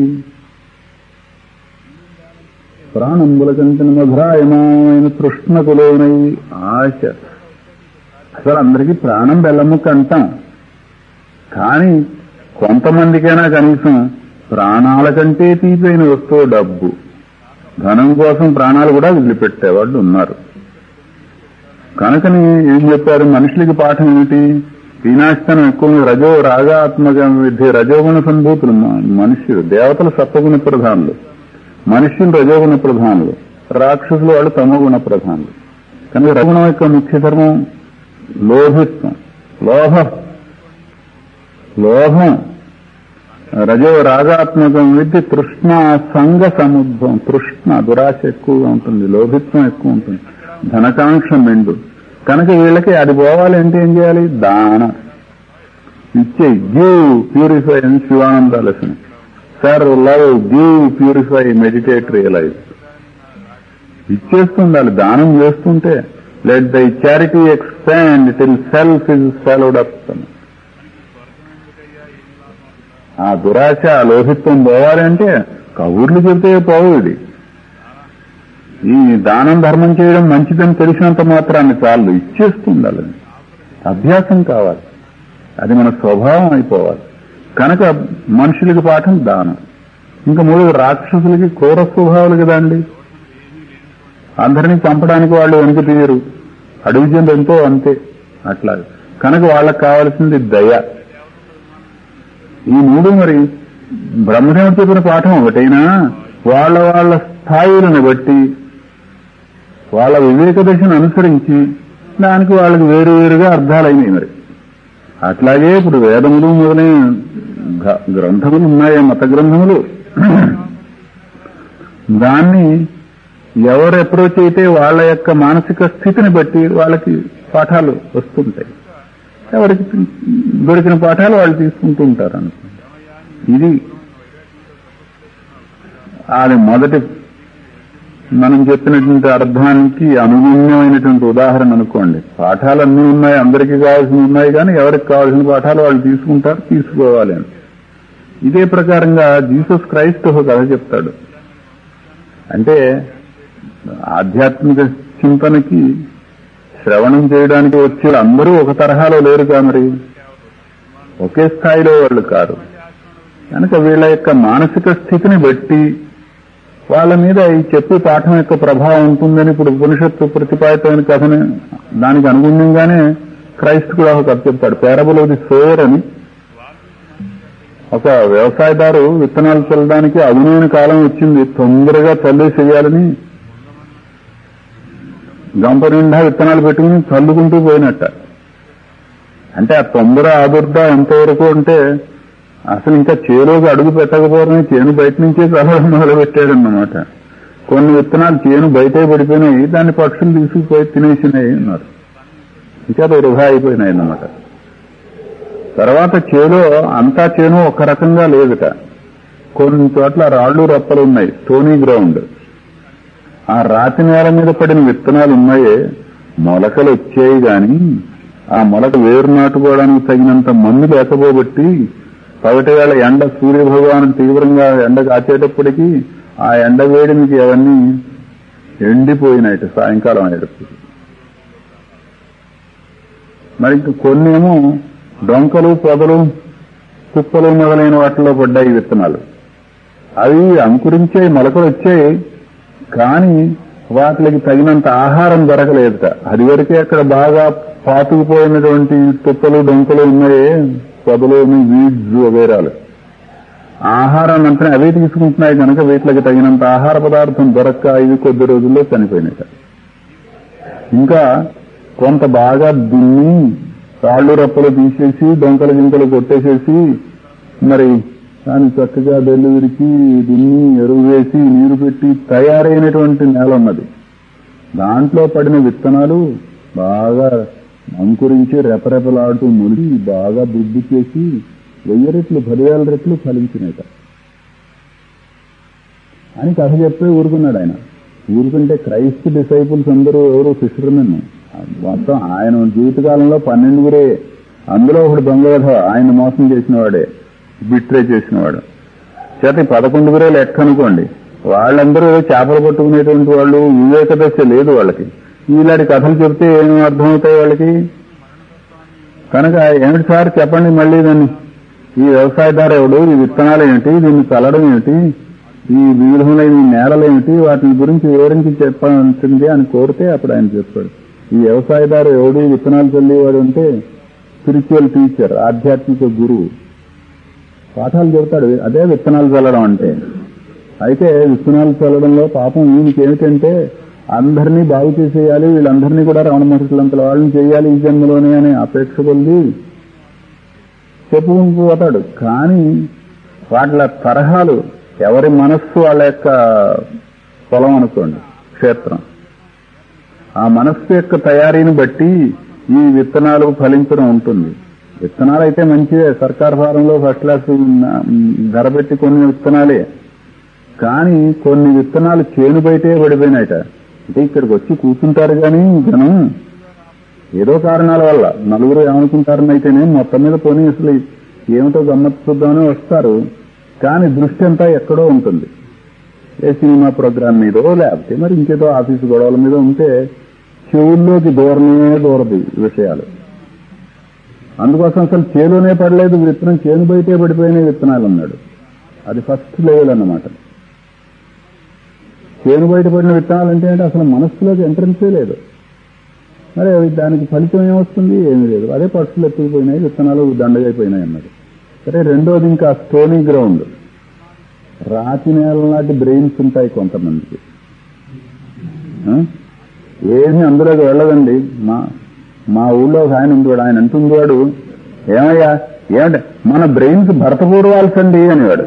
ప్రాణంబుల కంటిన మధురాయమైన తృష్ణకు లోనై ఆశ అసలు అందరికీ ప్రాణం బెల్లముక్క అంటాం కానీ కొంతమందికైనా కనీసం ప్రాణాల కంటే తీపైన వస్తువు డబ్బు ధనం కోసం ప్రాణాలు కూడా వదిలిపెట్టేవాళ్ళు ఉన్నారు కనుకని ఏం చెప్పారు మనుషులకి పాఠం ఏమిటి వినాశనం ఎక్కువ రజో రాగాత్మక విద్య రజోగుణ సంభూతులు మ- మనుష్యులు దేవతలు సత్వగుణ ప్రధానులు మనుష్యులు రజోగుణ ప్రధానులు రాక్షసులు వాళ్ళు తమగుణ ప్రధానులు కనుక రజగుణం యొక్క ముఖ్య ధర్మం లోభిత్వం లోభ లోభం రజో రాగాత్మకం విద్య తృష్ణ సంగ సముద్భవం తృష్ణ దురాశ ఎక్కువగా ఉంటుంది లోభిత్వం ఎక్కువ ఉంటుంది ధనకాంక్ష మెండు కనుక వీళ్ళకి అది పోవాలి అంటే ఏం చేయాలి దాన ఇచ్చే గివ్ ప్యూరిఫై అని Shivananda lesson sir love give purify meditate realise ఇచ్చేస్తుండాలి దానం చేస్తుంటే let thy charity expand till self is followed up ఆ దురాశ ఆ లోహిత్వం పోవాలంటే కబుర్లు చెబితే పోవు ఇది ఈ దానం ధర్మం చేయడం మంచిదని తెలిసినంత మాత్రాన్ని చాలు ఇచ్చేస్తుండాలి అది. అభ్యాసం కావాలి అది మన స్వభావం అయిపోవాలి కనుక మనుషులకి పాఠం దానం ఇంకా మూడు రాక్షసులకి క్రూర స్వభావాలు కదండి అందరినీ చంపడానికి వాళ్ళు వెనుక తీయరు అడుగు జంతు ఎంతో అంతే అట్లా కనుక వాళ్ళకి కావాల్సింది దయ ఈ మూడు మరి బ్రహ్మదేవుడు చెప్పిన పాఠం ఒకటైనా వాళ్ళ వాళ్ళ స్థాయిలను బట్టి వాళ్ళ వివేక దశను అనుసరించి దానికి వాళ్ళకి వేరు వేరుగా అర్థాలైనాయి మరి అట్లాగే ఇప్పుడు వేదములు మొదలైన గ- గ్రంథములు ఉన్నాయి మత గ్రంథములు దాన్ని ఎవరు అప్రోచ్ అయితే వాళ్ళ యొక్క మానసిక స్థితిని బట్టి వాళ్ళకి పాఠాలు వస్తుంటాయి ఎవరికి దొరికిన పాఠాలు వాళ్ళు తీసుకుంటూ ఉంటారు అనుకోండి ఇది అది మొదటి మనం చెప్పినటువంటి అర్థానికి అనుగుణ్యమైనటువంటి ఉదాహరణ అనుకోండి పాఠాలు అన్నీ ఉన్నాయి అందరికీ కావాల్సిన ఉన్నాయి కానీ ఎవరికి కావాల్సిన పాఠాలు వాళ్ళు తీసుకుంటారు తీసుకోవాలి అని ఇదే ప్రకారంగా జీసస్ క్రైస్ట్ ఒక కథ చెప్తాడు అంటే ఆధ్యాత్మిక చింతనకి శ్రవణం చేయడానికి వచ్చే అందరూ ఒక తరహాలో లేరు కా మరి ఒకే స్థాయిలో వాళ్ళు కాదు కనుక వీళ్ళ యొక్క మానసిక స్థితిని బట్టి వాళ్ళ మీద ఈ చెప్పే పాఠం యొక్క ప్రభావం ఉంటుందని ఇప్పుడు ఉపనిషత్తు ప్రతిపాదితమైన కథని దానికి అనుగుణంగానే క్రైస్ట్ కూడా ఒక కథ చెప్తాడు పేరబుల్ ఆఫ్ ది సోయర్ అని ఒక వ్యవసాయదారు విత్తనాలు చల్లడానికి అదునైన కాలం వచ్చింది తొందరగా చల్లి చేయాలని గంప నిండా విత్తనాలు పెట్టుకుని చల్లుకుంటూ పోయినట్ట అంటే ఆ తొందర ఆదుర్ద ఎంతవరకు అంటే అసలు ఇంకా చేలోకి అడుగు పెట్టకపోవడమే చేను బయట నుంచే చల్లడం మొదలు పెట్టాడన్నమాట కొన్ని విత్తనాలు చేను బయటే పడిపోయినాయి దాన్ని పక్షులు తీసుకుపోయి తినేసినాయి అన్నారు ఇంకా అది వృధా అయిపోయినాయి అన్నమాట తర్వాత చేలో అంతా చేను ఒక రకంగా లేదుట కొన్ని చోట్ల రాళ్ళు రప్పలు ఉన్నాయి స్టోనీ గ్రౌండ్ ఆ రాతి నేల మీద పడిన విత్తనాలు ఉన్నాయే మొలకలు వచ్చాయి గాని ఆ మొలక వేరు నాటుకోవడానికి తగినంత మందు లేకపోబట్టి పగటి వేళ ఎండ సూర్య భగవాను తీవ్రంగా ఎండ కాచేటప్పటికీ ఆ ఎండ వేడికి అవన్నీ ఎండిపోయినాయి సాయంకాలం అయ్యేటప్పటికి మరి ఇంక కొన్నేమో డొంకలు పొదలు కుప్పలు మొదలైన వాటిలో పడ్డాయి ఈ విత్తనాలు అవి అంకురించే మొలకలు వచ్చాయి కానీ వాటికి తగినంత ఆహారం దొరకలేదుట అది వరకే అక్కడ బాగా పాతుకుపోయినటువంటి తుప్పలు డొంకలు ఉన్నాయే పొదలు వీడ్స్ వగేరాలు ఆహారాన్ని అంతా అవే తీసుకుంటున్నాయి కనుక వీటికి తగినంత ఆహార పదార్థం దొరక్క ఇవి కొద్ది రోజుల్లో చనిపోయినాయి ఇంకా కొంత బాగా దున్ని రాళ్ళు రప్పలు తీసేసి డొంకలు గింకలు కొట్టేసేసి మరి దాన్ని చక్కగా బెల్లు విరిచి దున్ని ఎరువు వేసి నీరు పెట్టి తయారైనటువంటి నేల ఉన్నది దాంట్లో పడిన విత్తనాలు బాగా అంకురించి రెపరెపలాడుతూ ములిగి బాగా బుద్ధి చేసి వెయ్యి రెట్లు పదివేల రెట్లు ఫలించినట అని కథ చెప్పే ఊరుకున్నాడు ఆయన ఊరుకుంటే క్రైస్ట్ డిసైపుల్స్ అందరూ ఎవరు ఫిషర్మెన్ మొత్తం ఆయన జీవితకాలంలో పన్నెండుగురే అందులో ఒకడు దొంగ ఆయన మోసం చేసినవాడే బిట్రే చేసినవాడు చేత ఈ పదకొండుగురే లెక్క అనుకోండి వాళ్ళందరూ చేపలు పట్టుకునేటువంటి వాళ్ళు వివేక దశ లేదు వాళ్ళకి ఇలాంటి కథలు చెప్తే ఏమి అర్థమవుతాయి వాళ్ళకి కనుక ఏమిటి సార్ చెప్పండి మళ్ళీ దాన్ని ఈ వ్యవసాయదారు ఎవడు ఈ విత్తనాలు ఏమిటి దీన్ని చల్లడం ఏమిటి ఈ వివిధములైన ఈ నేలలు ఏమిటి వాటి గురించి వివరించి చెప్పాల్సింది అని కోరితే అప్పుడు ఆయన చెప్పాడు ఈ వ్యవసాయదారు ఎవడు ఈ విత్తనాలు చల్లేవాడు అంటే స్పిరిచువల్ టీచర్ ఆధ్యాత్మిక గురువు పాఠాలు చెబుతాడు అదే విత్తనాలు చల్లడం అంటే అయితే విత్తనాలు చల్లడంలో పాపం ఈయనకి ఏమిటంటే అందరినీ బాగు చేసేయాలి వీళ్ళందరినీ కూడా రమణ మహర్షులంత వాళ్ళని చేయాలి ఈ జన్మలోనే అనే అపేక్ష కొద్ది చెప్పుకుంటూ పోతాడు కానీ వాటిల తరహాలు ఎవరి మనస్సు వాళ్ళ యొక్క పొలం అనుకోండి క్షేత్రం ఆ మనస్సు యొక్క తయారీని బట్టి ఈ విత్తనాలు ఫలించడం ఉంటుంది విత్తనాలు అయితే మంచివే సర్కార్ ఫారంలో ఫస్ట్ క్లాస్ ధర పెట్టి కొన్ని విత్తనాలే కానీ కొన్ని విత్తనాలు చేను బయటే పడిపోయినాయట అంటే ఇక్కడికి వచ్చి కూర్చుంటారు కానీ జనం ఏదో కారణాల వల్ల నలుగురు ఏమనుకుంటారని అయితేనే మొత్తం మీద పోనీ అసలు ఏమిటో గమ్మత్తు చూద్దామని వస్తారు కానీ దృష్టి అంతా ఎక్కడో ఉంటుంది ఏ సినిమా ప్రోగ్రామ్ మీదో లేకపోతే మరి ఇంకేదో ఆఫీసు గొడవల మీద ఉంటే చెవుల్లోకి దూరమే దూరదు విషయాలు అందుకోసం అసలు చేలోనే పడలేదు విత్తనం చేను బయటే పడిపోయిన విత్తనాలు అన్నాడు అది ఫస్ట్ లెవెల్ అన్నమాట చేను బయట పడిన విత్తనాలు అంటే ఏంటి అసలు మనస్సులోకి ఎంట్రన్సే లేదు మరి అవి దానికి ఫలితం ఏమొస్తుంది ఏమీ లేదు అదే పక్షులు ఎత్తుకుపోయినాయి విత్తనాలు దండగైపోయినాయి అన్నాడు సరే రెండోది ఇంకా స్టోనీ గ్రౌండ్ రాతి నేల నాటి బ్రెయిన్స్ ఉంటాయి కొంతమందికి ఆ? ఏమీ అందులోకి వెళ్ళదండి మా మా ఊళ్ళో ఒక ఆయన ఉండేవాడు ఆయన అంటుండేవాడు ఏమయ్యా ఏమంటే మన బ్రెయిన్స్ భరతపూర్వాల్స్ అండి అనేవాడు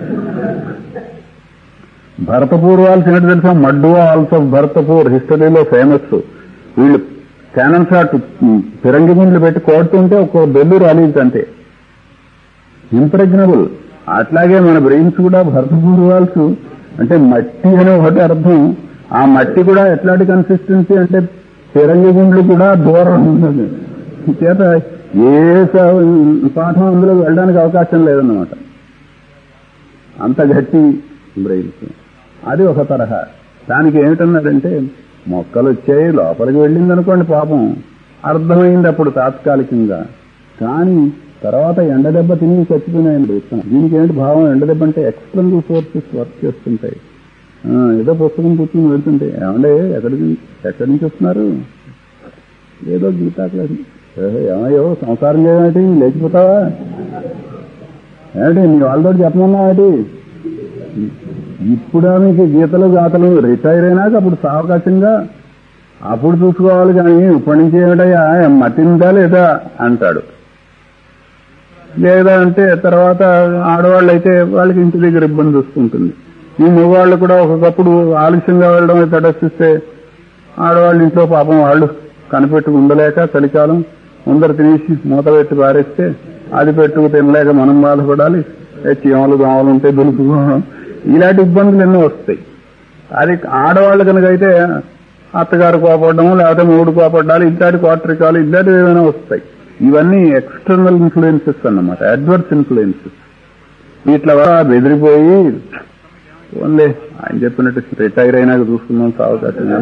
భరతపూర్వాల్స్ ఏంటి తెలుసా మడ్డు ఆల్స్ ఆఫ్ భరతపూర్ హిస్టరీలో ఫేమస్ వీళ్ళు క్యానన్ షాట్ ఫిరంగి గుండ్లు పెట్టి కొడుతుంటే ఒక బెల్లు రాలేదు అంతే ఇంప్రెగ్నబుల్ అట్లాగే మన బ్రెయిన్స్ కూడా భరతపూర్వాల్స్ అంటే మట్టి అనే ఒకటి అర్థం ఆ మట్టి కూడా ఎట్లాంటి కన్సిస్టెన్సీ అంటే ఫిరంగి గుండ్లు కూడా దూరం ఉన్నది చేత ఏ స- పాఠం అందులో వెళ్ళడానికి అవకాశం లేదన్నమాట అంత గట్టి బ్రెయిన్స్ అది ఒక తరహా దానికి ఏమిటన్నాడంటే మొక్కలు వచ్చాయి లోపలికి వెళ్ళింది అనుకోండి పాపం అర్థమైంది అప్పుడు తాత్కాలికంగా కానీ తర్వాత ఎండదెబ్బ తిని చచ్చిపోయినాయండి విత్తనం దీనికి ఏంటి భావం ఎండదెబ్బ అంటే ఎక్స్టర్నల్ ఫోర్సెస్ వర్క్ చేస్తుంటాయి ఆ, ఏదో పుస్తకం కూర్చుని వెళ్తుంటే ఏమండే ఎక్కడికి ఎక్కడి నుంచి వస్తున్నారు ఏదో గీతా క్లాస్ ఏహే, ఏమయ్యో సంసారం చేయమేంటి లేచిపోతావా ఏమిటి నీ వాళ్ళతో చెప్పమన్నావేటి ఇప్పుడు మీకు గీతలు గాతలు రిటైర్ అయినాక అప్పుడు సావకాశంగా అప్పుడు చూసుకోవాలి కానీ ఇప్పటి నుంచి ఏమిటయ్యా మతిందా లేదా అంటాడు లేదా అంటే తర్వాత ఆడవాళ్ళు అయితే వాళ్ళకి ఇంటి దగ్గర ఇబ్బంది వస్తుంటుంది ఈ మగవాళ్ళు కూడా ఒకప్పుడు ఆలస్యంగా వెళ్ళడం తటస్థిస్తే ఆడవాళ్ళ ఇంట్లో పాపం వాళ్ళు కనిపెట్టుకు ఉండలేక చలికాలం ముందర తినేసి మూత పెట్టి పారేస్తే అది పెట్టుకు తినలేక మనం బాధపడాలి ఏ చీమలు దోమలు ఉంటే దులుపుకోవడం ఇలాంటి ఇబ్బందులు ఎన్నో వస్తాయి అది ఆడవాళ్ళు కనుక అయితే అత్తగారు కోపడడం లేకపోతే మూడు కోపడ్డాలు ఇట్లాంటి కోటరికాలు ఇట్లాంటివి ఏమైనా వస్తాయి ఇవన్నీ ఎక్స్టర్నల్ ఇన్ఫ్లుయెన్సెస్ అన్నమాట అడ్వర్స్ ఇన్ఫ్లుయెన్సెస్ వీటి వల్ల బెదిరిపోయి ఓన్లే ఆయన చెప్పినట్టు రిటైర్ అయినాక చూసుకుందాం సావకాశంగా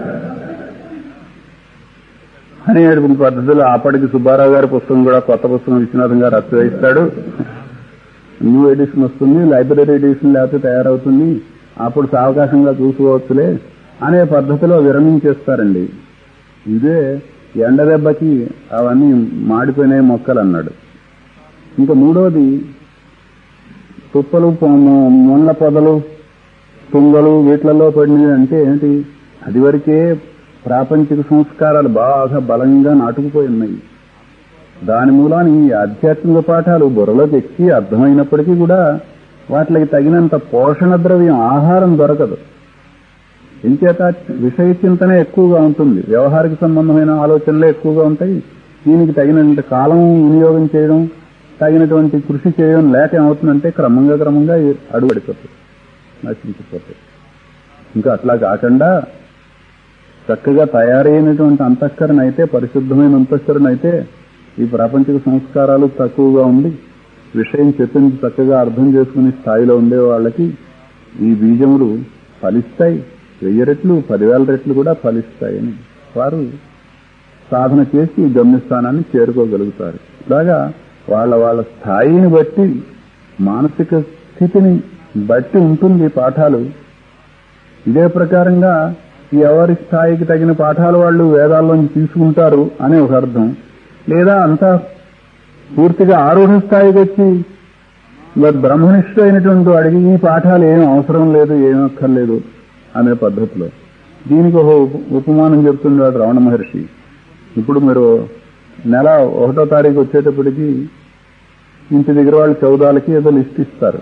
అని ఏడుపు పద్ధతిలో ఆపటికి సుబ్బారావు గారి పుస్తకం కూడా కొత్త పుస్తకం విశ్వనాథం గారు అత్యయిస్తాడు న్యూ ఎడిషన్ వస్తుంది లైబ్రరీ ఎడిషన్ లేకపోతే తయారవుతుంది అప్పుడు సావకాశంగా చూసుకోవచ్చులే అనే పద్ధతిలో విరమించేస్తారండి ఇదే ఎండ దెబ్బకి అవన్నీ మాడిపోయినాయి మొక్కలు అన్నాడు ఇంకా మూడోది తుప్పలు పొ- ముళ్ళ పొదలు తుంగలు వీటిలలో పడినవి అంటే ఏంటి అది వరకే ప్రాపంచిక సంస్కారాలు బాగా బలంగా నాటుకుపోయి ఉన్నాయి దాని మూలాన ఈ ఆధ్యాత్మిక పాఠాలు బుర్రలోకి ఎక్కి అర్థమైనప్పటికీ కూడా వాటికి తగినంత పోషణ ద్రవ్యం ఆహారం దొరకదు ఇంచేత విషయ చింతనే ఎక్కువగా ఉంటుంది వ్యవహారిక సంబంధమైన ఆలోచనలే ఎక్కువగా ఉంటాయి దీనికి తగినంత కాలం వినియోగం చేయడం తగినటువంటి కృషి చేయడం లేక ఏమవుతుందంటే క్రమంగా క్రమంగా అడుగుపడిపోతుంది నశించిపోతాయి ఇంకా అట్లా కాకుండా చక్కగా తయారైనటువంటి అంతఃకరణ అయితే పరిశుద్ధమైన అంతఃకరణ అయితే ఈ ప్రాపంచిక సంస్కారాలు తక్కువగా ఉండి విషయం చెప్పింది చక్కగా అర్థం చేసుకునే స్థాయిలో ఉండే వాళ్ళకి ఈ బీజములు ఫలిస్తాయి వెయ్యి రెట్లు పదివేల రెట్లు కూడా ఫలిస్తాయని వారు సాధన చేసి ఈ గమ్యస్థానాన్ని చేరుకోగలుగుతారు ఇలాగా వాళ్ళ వాళ్ళ స్థాయిని బట్టి మానసిక స్థితిని బట్టి ఉంటుంది పాఠాలు ఇదే ప్రకారంగా ఎవరి స్థాయికి తగిన పాఠాలు వాళ్ళు వేదాల్లోంచి తీసుకుంటారు అనే ఒక అర్థం లేదా అంతా పూర్తిగా ఆరూఢ స్థాయికి వచ్చి మరి బ్రహ్మనిష్ఠ అయినటువంటి వాడికి ఈ పాఠాలు ఏం అవసరం లేదు ఏం అక్కర్లేదు అనే పద్ధతిలో దీనికి ఒక ఉప- ఉపమానం చెప్తున్నాడు రమణ మహర్షి ఇప్పుడు మీరు నెల ఒకటో తారీఖు వచ్చేటప్పటికి ఇంటి దగ్గర వాళ్ళు చౌదాలకి ఏదో లిస్ట్ ఇస్తారు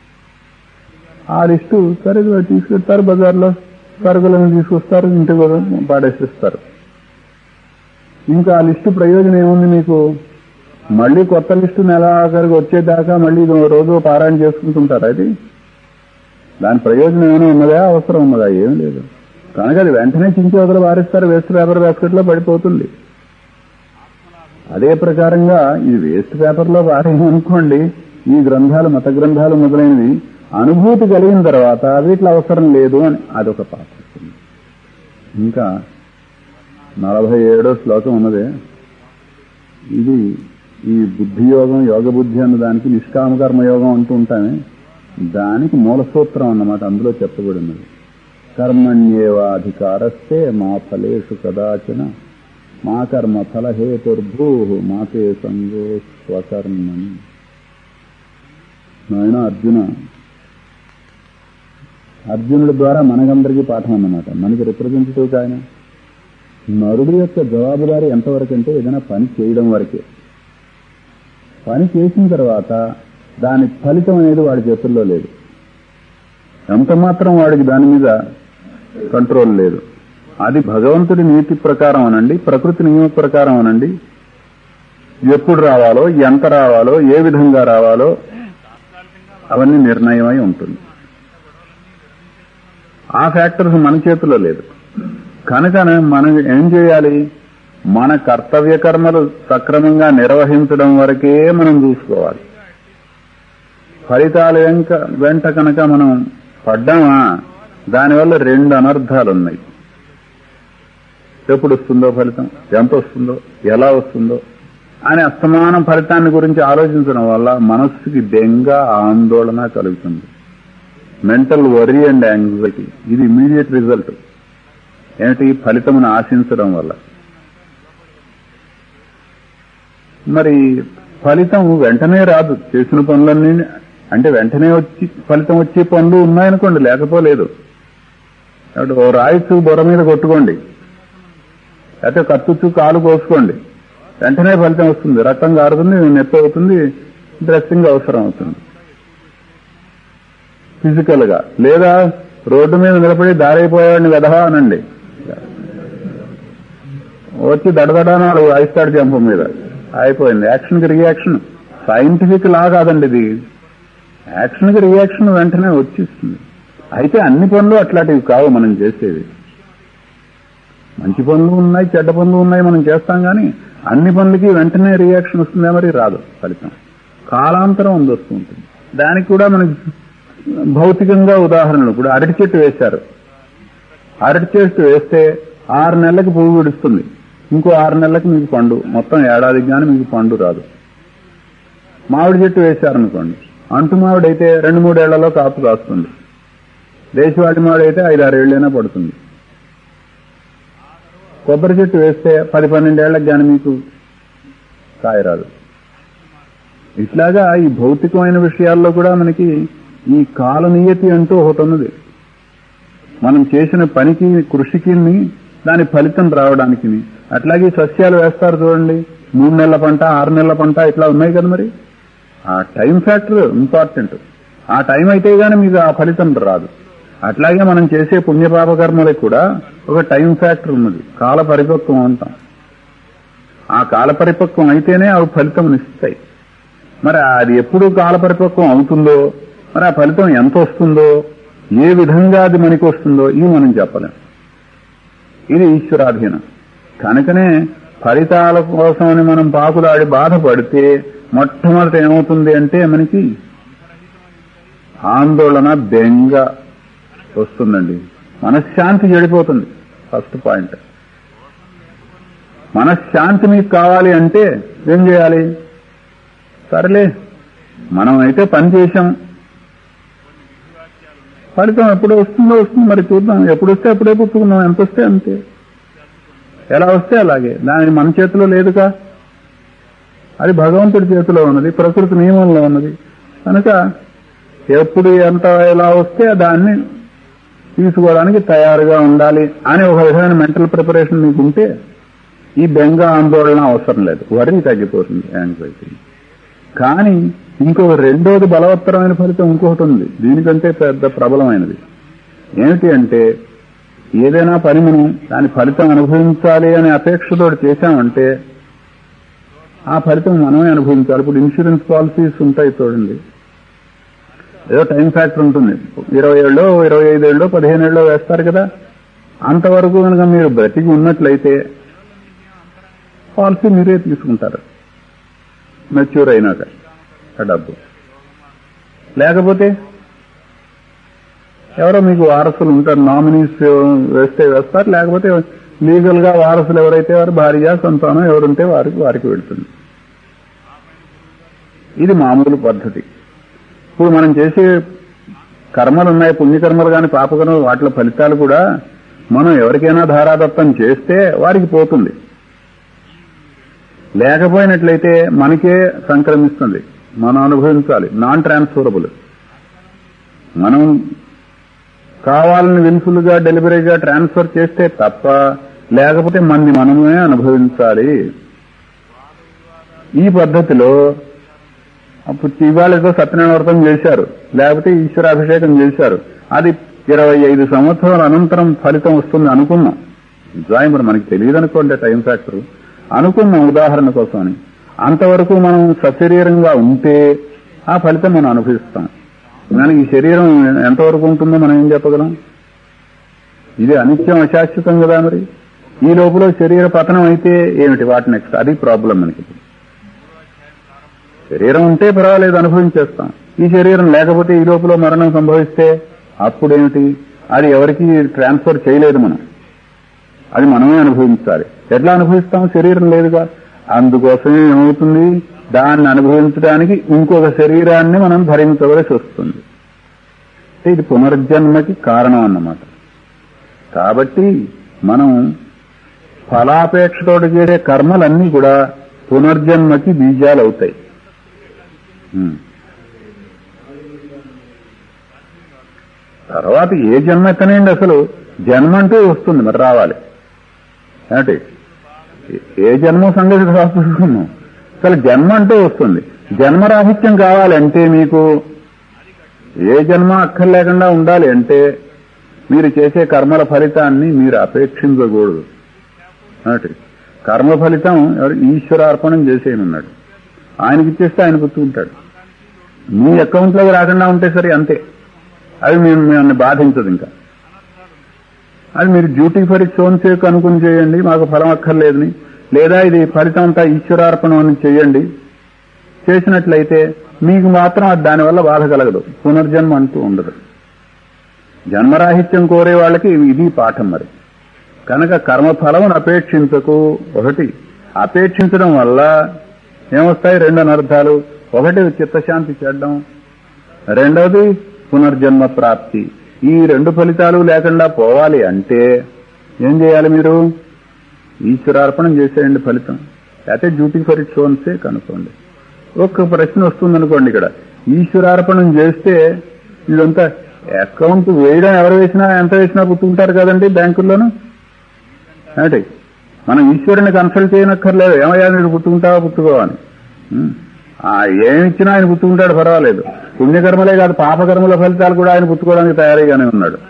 ఆ లిస్టు సరే తీసుకెళ్తారు బజార్లో సరుకులను తీసుకొస్తారు ఇంటికి కూడా పాడేసిస్తారు ఇంకా ఆ లిస్టు ప్రయోజనం ఏముంది మీకు మళ్ళీ కొత్త లిస్టు నెల ఆఖరికి వచ్చేదాకా మళ్ళీ ఇది రోజు పారాయణ చేసుకుంటుంటారు అది దాని ప్రయోజనం ఏమైనా ఉన్నదా అవసరం ఉన్నదా ఏం లేదు కనుక అది వెంటనే చించి వదల వారిస్తారు వేస్ట్ పేపర్ బాస్కెట్ లో పడిపోతుంది అదే ప్రకారంగా ఇది వేస్ట్ పేపర్ లో పారేయమనుకోండి ఈ గ్రంథాలు మత గ్రంథాలు మొదలైనవి అనుభూతి కలిగిన తర్వాత వీటిలో అవసరం లేదు అని అదొక పాత్ర ఇంకా నలభై ఏడో శ్లోకం ఉన్నదే ఇది ఈ బుద్ధి యోగం యోగ బుద్ధి అన్న దానికి నిష్కామ కర్మ యోగం అంటూ ఉంటామే దానికి మూల సూత్రం అన్నమాట అందులో చెప్పబడినది కర్మణ్యేవాధికారస్తే మా ఫలేషు కదాచన మా కర్మ ఫలహేతుర్భూ మాతే సంగో స్వకర్మని నాయన అర్జున అర్జునుడి ద్వారా మనకందరికీ పాఠం అన్నమాట మనకి రిప్రజెంటేటివ్ ఆయన నరుడు యొక్క జవాబుదారి ఎంతవరకు అంటే ఏదైనా పని చేయడం వరకే పని చేసిన తర్వాత దాని ఫలితం అనేది వాడి చేతుల్లో లేదు ఎంత మాత్రం వాడికి దాని మీద కంట్రోల్ లేదు అది భగవంతుడి నీతి ప్రకారం అనండి ప్రకృతి నియమ ప్రకారం అనండి ఎప్పుడు రావాలో ఎంత రావాలో ఏ విధంగా రావాలో అవన్నీ నిర్ణయమై ఉంటుంది ఆ ఫ్యాక్టర్స్ మన చేతిలో లేదు కనుక మనం ఏం చేయాలి మన కర్తవ్య కర్మలు సక్రమంగా నిర్వహించడం వరకే మనం చూసుకోవాలి ఫలితాలు వెంక వెంట కనుక మనం పడ్డామా దానివల్ల రెండు అనర్థాలు ఉన్నాయి ఎప్పుడు వస్తుందో ఫలితం ఎంత వస్తుందో ఎలా వస్తుందో అని అస్తమానం ఫలితాన్ని గురించి ఆలోచించడం వల్ల మనస్సుకి బెంగ ఆందోళన కలుగుతుంది మెంటల్ వరీ అండ్ యాంగ్జైటీ ఇది ఇమీడియట్ రిజల్ట్ ఏమిటి ఫలితమును ఆశించడం వల్ల మరి ఫలితం వెంటనే రాదు చేసిన పనులన్నీ అంటే వెంటనే వచ్చి ఫలితం వచ్చే పనులు ఉన్నాయనుకోండి లేకపోలేదు కాబట్టి ఓ రాయిచు బొర మీద కొట్టుకోండి లేకపోతే కత్తుచ్చు కాలు కోసుకోండి వెంటనే ఫలితం వస్తుంది రక్తం కారుతుంది నొప్పి అవుతుంది డ్రెస్సింగ్ అవసరం అవుతుంది ఫిజికల్ గా లేదా రోడ్డు మీద నిలబడి దారైపోయేవాడిని వెధవా అనండి వచ్చి దడదడానాడు ఐస్తాడు జంప మీద అయిపోయింది యాక్షన్ కి రియాక్షన్ సైంటిఫిక్ లా కాదండి ఇది యాక్షన్ కి రియాక్షన్ వెంటనే వచ్చేస్తుంది అయితే అన్ని పనులు అట్లాంటివి కావు మనం చేసేవి మంచి పనులు ఉన్నాయి చెడ్డ పనులు ఉన్నాయి మనం చేస్తాం కానీ అన్ని పనులకి వెంటనే రియాక్షన్ వస్తుందా మరి రాదు ఫలితం కాలాంతరం ఉంది వస్తూ ఉంటుంది దానికి కూడా మనకి భౌతికంగా ఉదాహరణలు ఇప్పుడు అరటి చెట్టు వేశారు అరటి చెట్టు వేస్తే ఆరు నెలలకు పువ్వు విడుస్తుంది ఇంకో ఆరు నెలలకు మీకు పండు మొత్తం ఏడాదికి కానీ మీకు పండు రాదు మామిడి చెట్టు వేశారనుకోండి అంటు మామిడి అయితే రెండు మూడేళ్లలో కాపు కాస్తుంది దేశవాళి మామిడి అయితే ఐదు ఆరేళ్లైనా పడుతుంది కొబ్బరి చెట్టు వేస్తే పది పన్నెండేళ్లకు కానీ మీకు కాయ రాదు ఇట్లాగా ఈ భౌతికమైన విషయాల్లో కూడా మనకి ఈ కాలనీయతి అంటూ ఒకటి ఉన్నది మనం చేసిన పనికి కృషికి దాని ఫలితం రావడానికి అట్లాగే సస్యాలు వేస్తారు చూడండి మూడు నెలల పంట ఆరు నెలల పంట ఇట్లా ఉన్నాయి కదా మరి ఆ టైం ఫ్యాక్టర్ ఇంపార్టెంట్ ఆ టైం అయితే గానీ మీకు ఆ ఫలితం రాదు అట్లాగే మనం చేసే పుణ్యపాప కర్మలకు కూడా ఒక టైం ఫ్యాక్టర్ ఉన్నది కాల పరిపక్వం అంటాం ఆ కాల పరిపక్వం అయితేనే అవి ఫలితం ఇస్తాయి మరి అది ఎప్పుడు కాల పరిపక్వం అవుతుందో మరి ఆ ఫలితం ఎంత వస్తుందో ఏ విధంగా అది మనకి వస్తుందో ఇది మనం చెప్పలేం ఇది ఈశ్వరాధీనం కనుకనే ఫలితాల కోసమని మనం పాకులాడి బాధపడితే మొట్టమొదట ఏమవుతుంది అంటే మనకి ఆందోళన బెంగ వస్తుందండి మనశ్శాంతి చెడిపోతుంది ఫస్ట్ పాయింట్ మనశ్శాంతి మీకు కావాలి అంటే ఏం చేయాలి సరేలే మనం అయితే పని చేశాం ఫలితం ఎప్పుడు వస్తుందో వస్తుంది మరి చూద్దాం ఎప్పుడు వస్తే అప్పుడే పుట్టుకున్నాం ఎంత వస్తే అంతే ఎలా వస్తే అలాగే దాని మన చేతిలో లేదుగా అది భగవంతుడి చేతిలో ఉన్నది ప్రకృతి నియమంలో ఉన్నది కనుక ఎప్పుడు ఎంత ఎలా వస్తే దాన్ని తీసుకోవడానికి తయారుగా ఉండాలి అని ఒక విధమైన మెంటల్ ప్రిపరేషన్ మీకు ఉంటే ఈ బెంగ ఆందోళన అవసరం లేదు వరి తగ్గిపోతుంది యాంగ్జైటీ కానీ ఇంకొక రెండోది బలవత్తరమైన ఫలితం ఇంకొకటి ఉంది దీనికంటే పెద్ద ప్రబలమైనది ఏమిటి అంటే ఏదైనా పని మనం దాని ఫలితం అనుభవించాలి అనే అపేక్షతో చేశామంటే ఆ ఫలితం మనమే అనుభవించాలి ఇప్పుడు ఇన్సూరెన్స్ పాలసీస్ ఉంటాయి చూడండి ఏదో టైం ఫ్యాక్టర్ ఉంటుంది ఇరవై ఏళ్ళో ఇరవై ఐదేళ్ళలో పదిహేను ఏళ్ళలో వేస్తారు కదా అంతవరకు కనుక మీరు బ్రతికి ఉన్నట్లయితే పాలసీ మీరే తీసుకుంటారు మెచ్యూర్ అయినాక ఆ డబ్బు లేకపోతే ఎవరో మీకు వారసులు ఉంటారు నామినీస్ వేస్తే వేస్తారు లేకపోతే లీగల్ గా వారసులు ఎవరైతే వారు భార్య సంతానం ఎవరుంటే వారికి వారికి వెళ్తుంది ఇది మామూలు పద్ధతి ఇప్పుడు మనం చేసే కర్మలు ఉన్నాయి పుణ్యకర్మలు కానీ పాపకర్మలు వాటిలో ఫలితాలు కూడా మనం ఎవరికైనా ధారాదత్తం చేస్తే వారికి పోతుంది లేకపోయినట్లయితే మనకే సంక్రమిస్తుంది మనం అనుభవించాలి నాన్ ట్రాన్స్ఫరబుల్ మనం కావాలని విన్ఫుల్ గా డెలివరీగా ట్రాన్స్ఫర్ చేస్తే తప్ప లేకపోతే మనని మనమే అనుభవించాలి ఈ పద్ధతిలో అప్పుడు ఇవాళ ఏదో సత్యనారాయణ వ్రతం చేశారు లేకపోతే ఈశ్వరాభిషేకం చేశారు అది ఇరవై ఐదు సంవత్సరాల అనంతరం ఫలితం వస్తుంది అనుకున్నాం నిజాయి మరి మనకి తెలియదు అనుకోండి టైం ఫ్యాక్టర్ అనుకున్నాం ఉదాహరణ కోసమని అంతవరకు మనం సశరీరంగా ఉంటే ఆ ఫలితం మనం అనుభవిస్తాం మనకి ఈ శరీరం ఎంతవరకు ఉంటుందో మనం ఏం చెప్పగలం ఇది అనిత్యం అశాశ్వతం కదా మరి ఈ లోపల శరీర పతనం అయితే ఏమిటి వాటి నెక్స్ట్ అది ప్రాబ్లం మనకి శరీరం ఉంటే పర్వాలేదు అనుభవించేస్తాం ఈ శరీరం లేకపోతే ఈ లోపల మరణం సంభవిస్తే అప్పుడేమిటి అది ఎవరికి ట్రాన్స్ఫర్ చేయలేదు మనం అది మనమే అనుభవించాలి ఎట్లా అనుభవిస్తాం శరీరం లేదుగా అందుకోసమే ఏమవుతుంది దాన్ని అనుభవించడానికి ఇంకొక శరీరాన్ని మనం ధరించవలసి వస్తుంది ఇది పునర్జన్మకి కారణం అన్నమాట కాబట్టి మనం ఫలాపేక్షతో చేసే కర్మలన్నీ కూడా పునర్జన్మకి బీజాలు అవుతాయి తర్వాత ఏ జన్మ ఎత్తనండి అసలు జన్మ అంటూ వస్తుంది మరి రావాలి ఏమిటి ఏ జన్మ సంగతి రాసుకున్నాం అసలు జన్మ అంటూ వస్తుంది జన్మరాహిత్యం కావాలంటే మీకు ఏ జన్మ అక్కర్లేకుండా ఉండాలి అంటే మీరు చేసే కర్మల ఫలితాన్ని మీరు అపేక్షించకూడదు ఏమిటి కర్మ ఫలితం ఎవరు ఈశ్వరార్పణం చేసేయనున్నాడు ఆయనకి ఇచ్చేస్తే ఆయన గుర్తుకుంటాడు మీ అకౌంట్లోకి రాకుండా ఉంటే సరే అంతే అది మేము మిమ్మల్ని బాధించదు ఇంకా అది మీరు duty for its own sake అనుకుని చేయండి మాకు ఫలం అక్కర్లేదని లేదా ఇది ఫలితం అంతా ఈశ్వరార్పణం అని చేయండి చేసినట్లయితే మీకు మాత్రం అది దానివల్ల బాధ కలగదు పునర్జన్మ అంటూ ఉండదు జన్మరాహిత్యం కోరే వాళ్ళకి ఇది పాఠం మరి కనుక కర్మఫలమును అపేక్షించకు ఒకటి అపేక్షించడం వల్ల ఏమొస్తాయి రెండు అనర్థాలు ఒకటి చిత్తశాంతి చెడ్డం రెండవది పునర్జన్మ ప్రాప్తి ఈ రెండు ఫలితాలు లేకుండా పోవాలి అంటే ఏం చేయాలి మీరు ఈశ్వరార్పణం చేసేయండి ఫలితం లేకపోతే డ్యూటీ ఫర్ ఇట్స్ ఓన్సే కనుక్కోండి ఒక్క ప్రశ్న వస్తుందనుకోండి ఇక్కడ ఈశ్వరార్పణం చేస్తే ఇదంతా అకౌంట్ వేయడం ఎవరు వేసినా ఎంత వేసినా పుట్టుకుంటారు కదండి బ్యాంకుల్లోనూ ఏమిటి మనం ఈశ్వరుని కన్సల్ట్ చేయనక్కర్లేదు ఏమయ్యా మీరు పుట్టుకుంటావా పుట్టుకోవని ఏమిచ్చినా ఆయన పుట్టుకుంటాడు పర్వాలేదు పుణ్యకర్మలే కాదు పాపకర్మల ఫలితాలు కూడా ఆయన పుట్టుకోవడానికి తయారీగానే ఉన్నాడు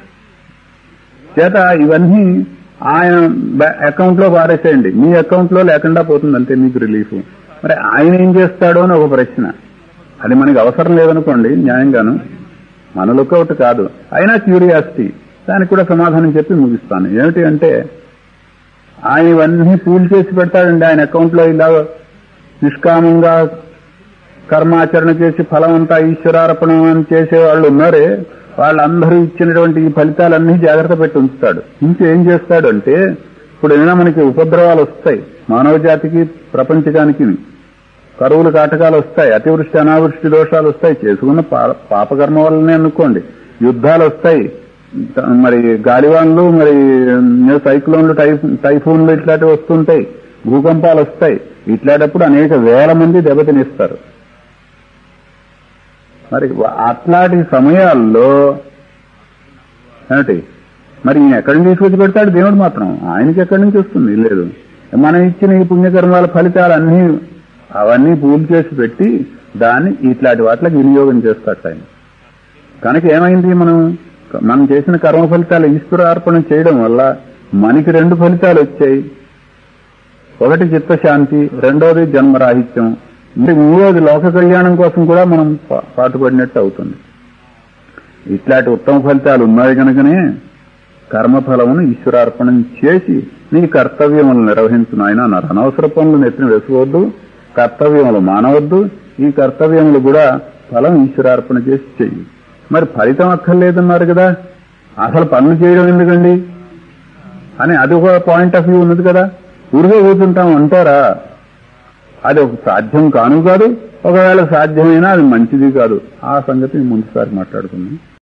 చేత ఇవన్నీ ఆయన అకౌంట్ లో పారేసేయండి మీ అకౌంట్ లో లేకుండా పోతుంది అంతే మీకు రిలీఫ్ మరి ఆయన ఏం చేస్తాడో అని ఒక ప్రశ్న అది మనకి అవసరం లేదనుకోండి న్యాయంగాను మన లుకౌట్ కాదు అయినా క్యూరియాసిటీ దానికి కూడా సమాధానం చెప్పి ముగిస్తాను ఏమిటి అంటే ఆయన ఇవన్నీ పూల్ చేసి పెడతాడండి ఆయన అకౌంట్ లో ఇలా నిష్కామంగా కర్మాచరణ చేసి ఫలం అంతా ఈశ్వరార్పణం అని చేసే వాళ్ళు ఉన్నారే వాళ్ళందరూ ఇచ్చినటువంటి ఈ ఫలితాలన్నీ జాగ్రత్త పెట్టి ఉంచుతాడు ఇంకేం చేస్తాడు అంటే ఇప్పుడు ఏమైనా మనకి ఉపద్రవాలు వస్తాయి మానవ జాతికి ప్రపంచకానికి కరువులు కాటకాలు వస్తాయి అతివృష్టి అనావృష్టి దోషాలు వస్తాయి చేసుకున్న పా- పాపకర్మ వల్లనే అనుకోండి యుద్ధాలు వస్తాయి మరి గాలివాన్లు మరి సైక్లోన్లు టైఫ్- టైఫూన్లు ఇట్లాంటివి వస్తుంటాయి భూకంపాలు వస్తాయి ఇట్లాంటప్పుడు అనేక వేల మంది దెబ్బతినిస్తారు మరి వా- అట్లాంటి సమయాల్లో ఏమిటి మరి ఈయన ఎక్కడి నుంచి తీసుకొచ్చి పెడతాడు దేవుడు మాత్రం ఆయనకి ఎక్కడి నుంచి వస్తుంది లేదు మనం ఇచ్చిన ఈ పుణ్యకర్మాల ఫలితాలు అన్ని అవన్నీ పూలు చేసి పెట్టి దాన్ని ఇట్లాంటి వాటికి వినియోగం చేస్తాడు ఆయన కనుక ఏమైంది మనం మనం చేసిన కర్మ ఫలితాలు ఈశ్వరార్పణ చేయడం వల్ల మనకి రెండు ఫలితాలు వచ్చాయి ఒకటి చిత్తశాంతి రెండోది జన్మరాహిత్యం మరి మూడోది లోక కళ్యాణం కోసం కూడా మనం పా- పాటుపడినట్టు అవుతుంది ఇట్లాంటి ఉత్తమ ఫలితాలు ఉన్నాయి కనుకనే కర్మఫలమును ఈశ్వరార్పణం చేసి నీ కర్తవ్యములు నిర్వహించు నాయన అన్నారు అనవసర పనులు నెత్తిన వేసుకోవద్దు కర్తవ్యములు మానవద్దు ఈ కర్తవ్యములు కూడా ఫలం ఈశ్వరార్పణ చేసి చెయ్యి మరి ఫలితం అక్కర్లేదన్నారు కదా అసలు పనులు చేయడం ఎందుకండి అని అది ఒక పాయింట్ ఆఫ్ వ్యూ ఉన్నది కదా ఊరిగా కూర్చుంటాం అంటారా అది ఒక సాధ్యం కాను కాదు ఒకవేళ సాధ్యమైనా అది మంచిది కాదు ఆ సంగతి ముందుసారి మాట్లాడుకుందాం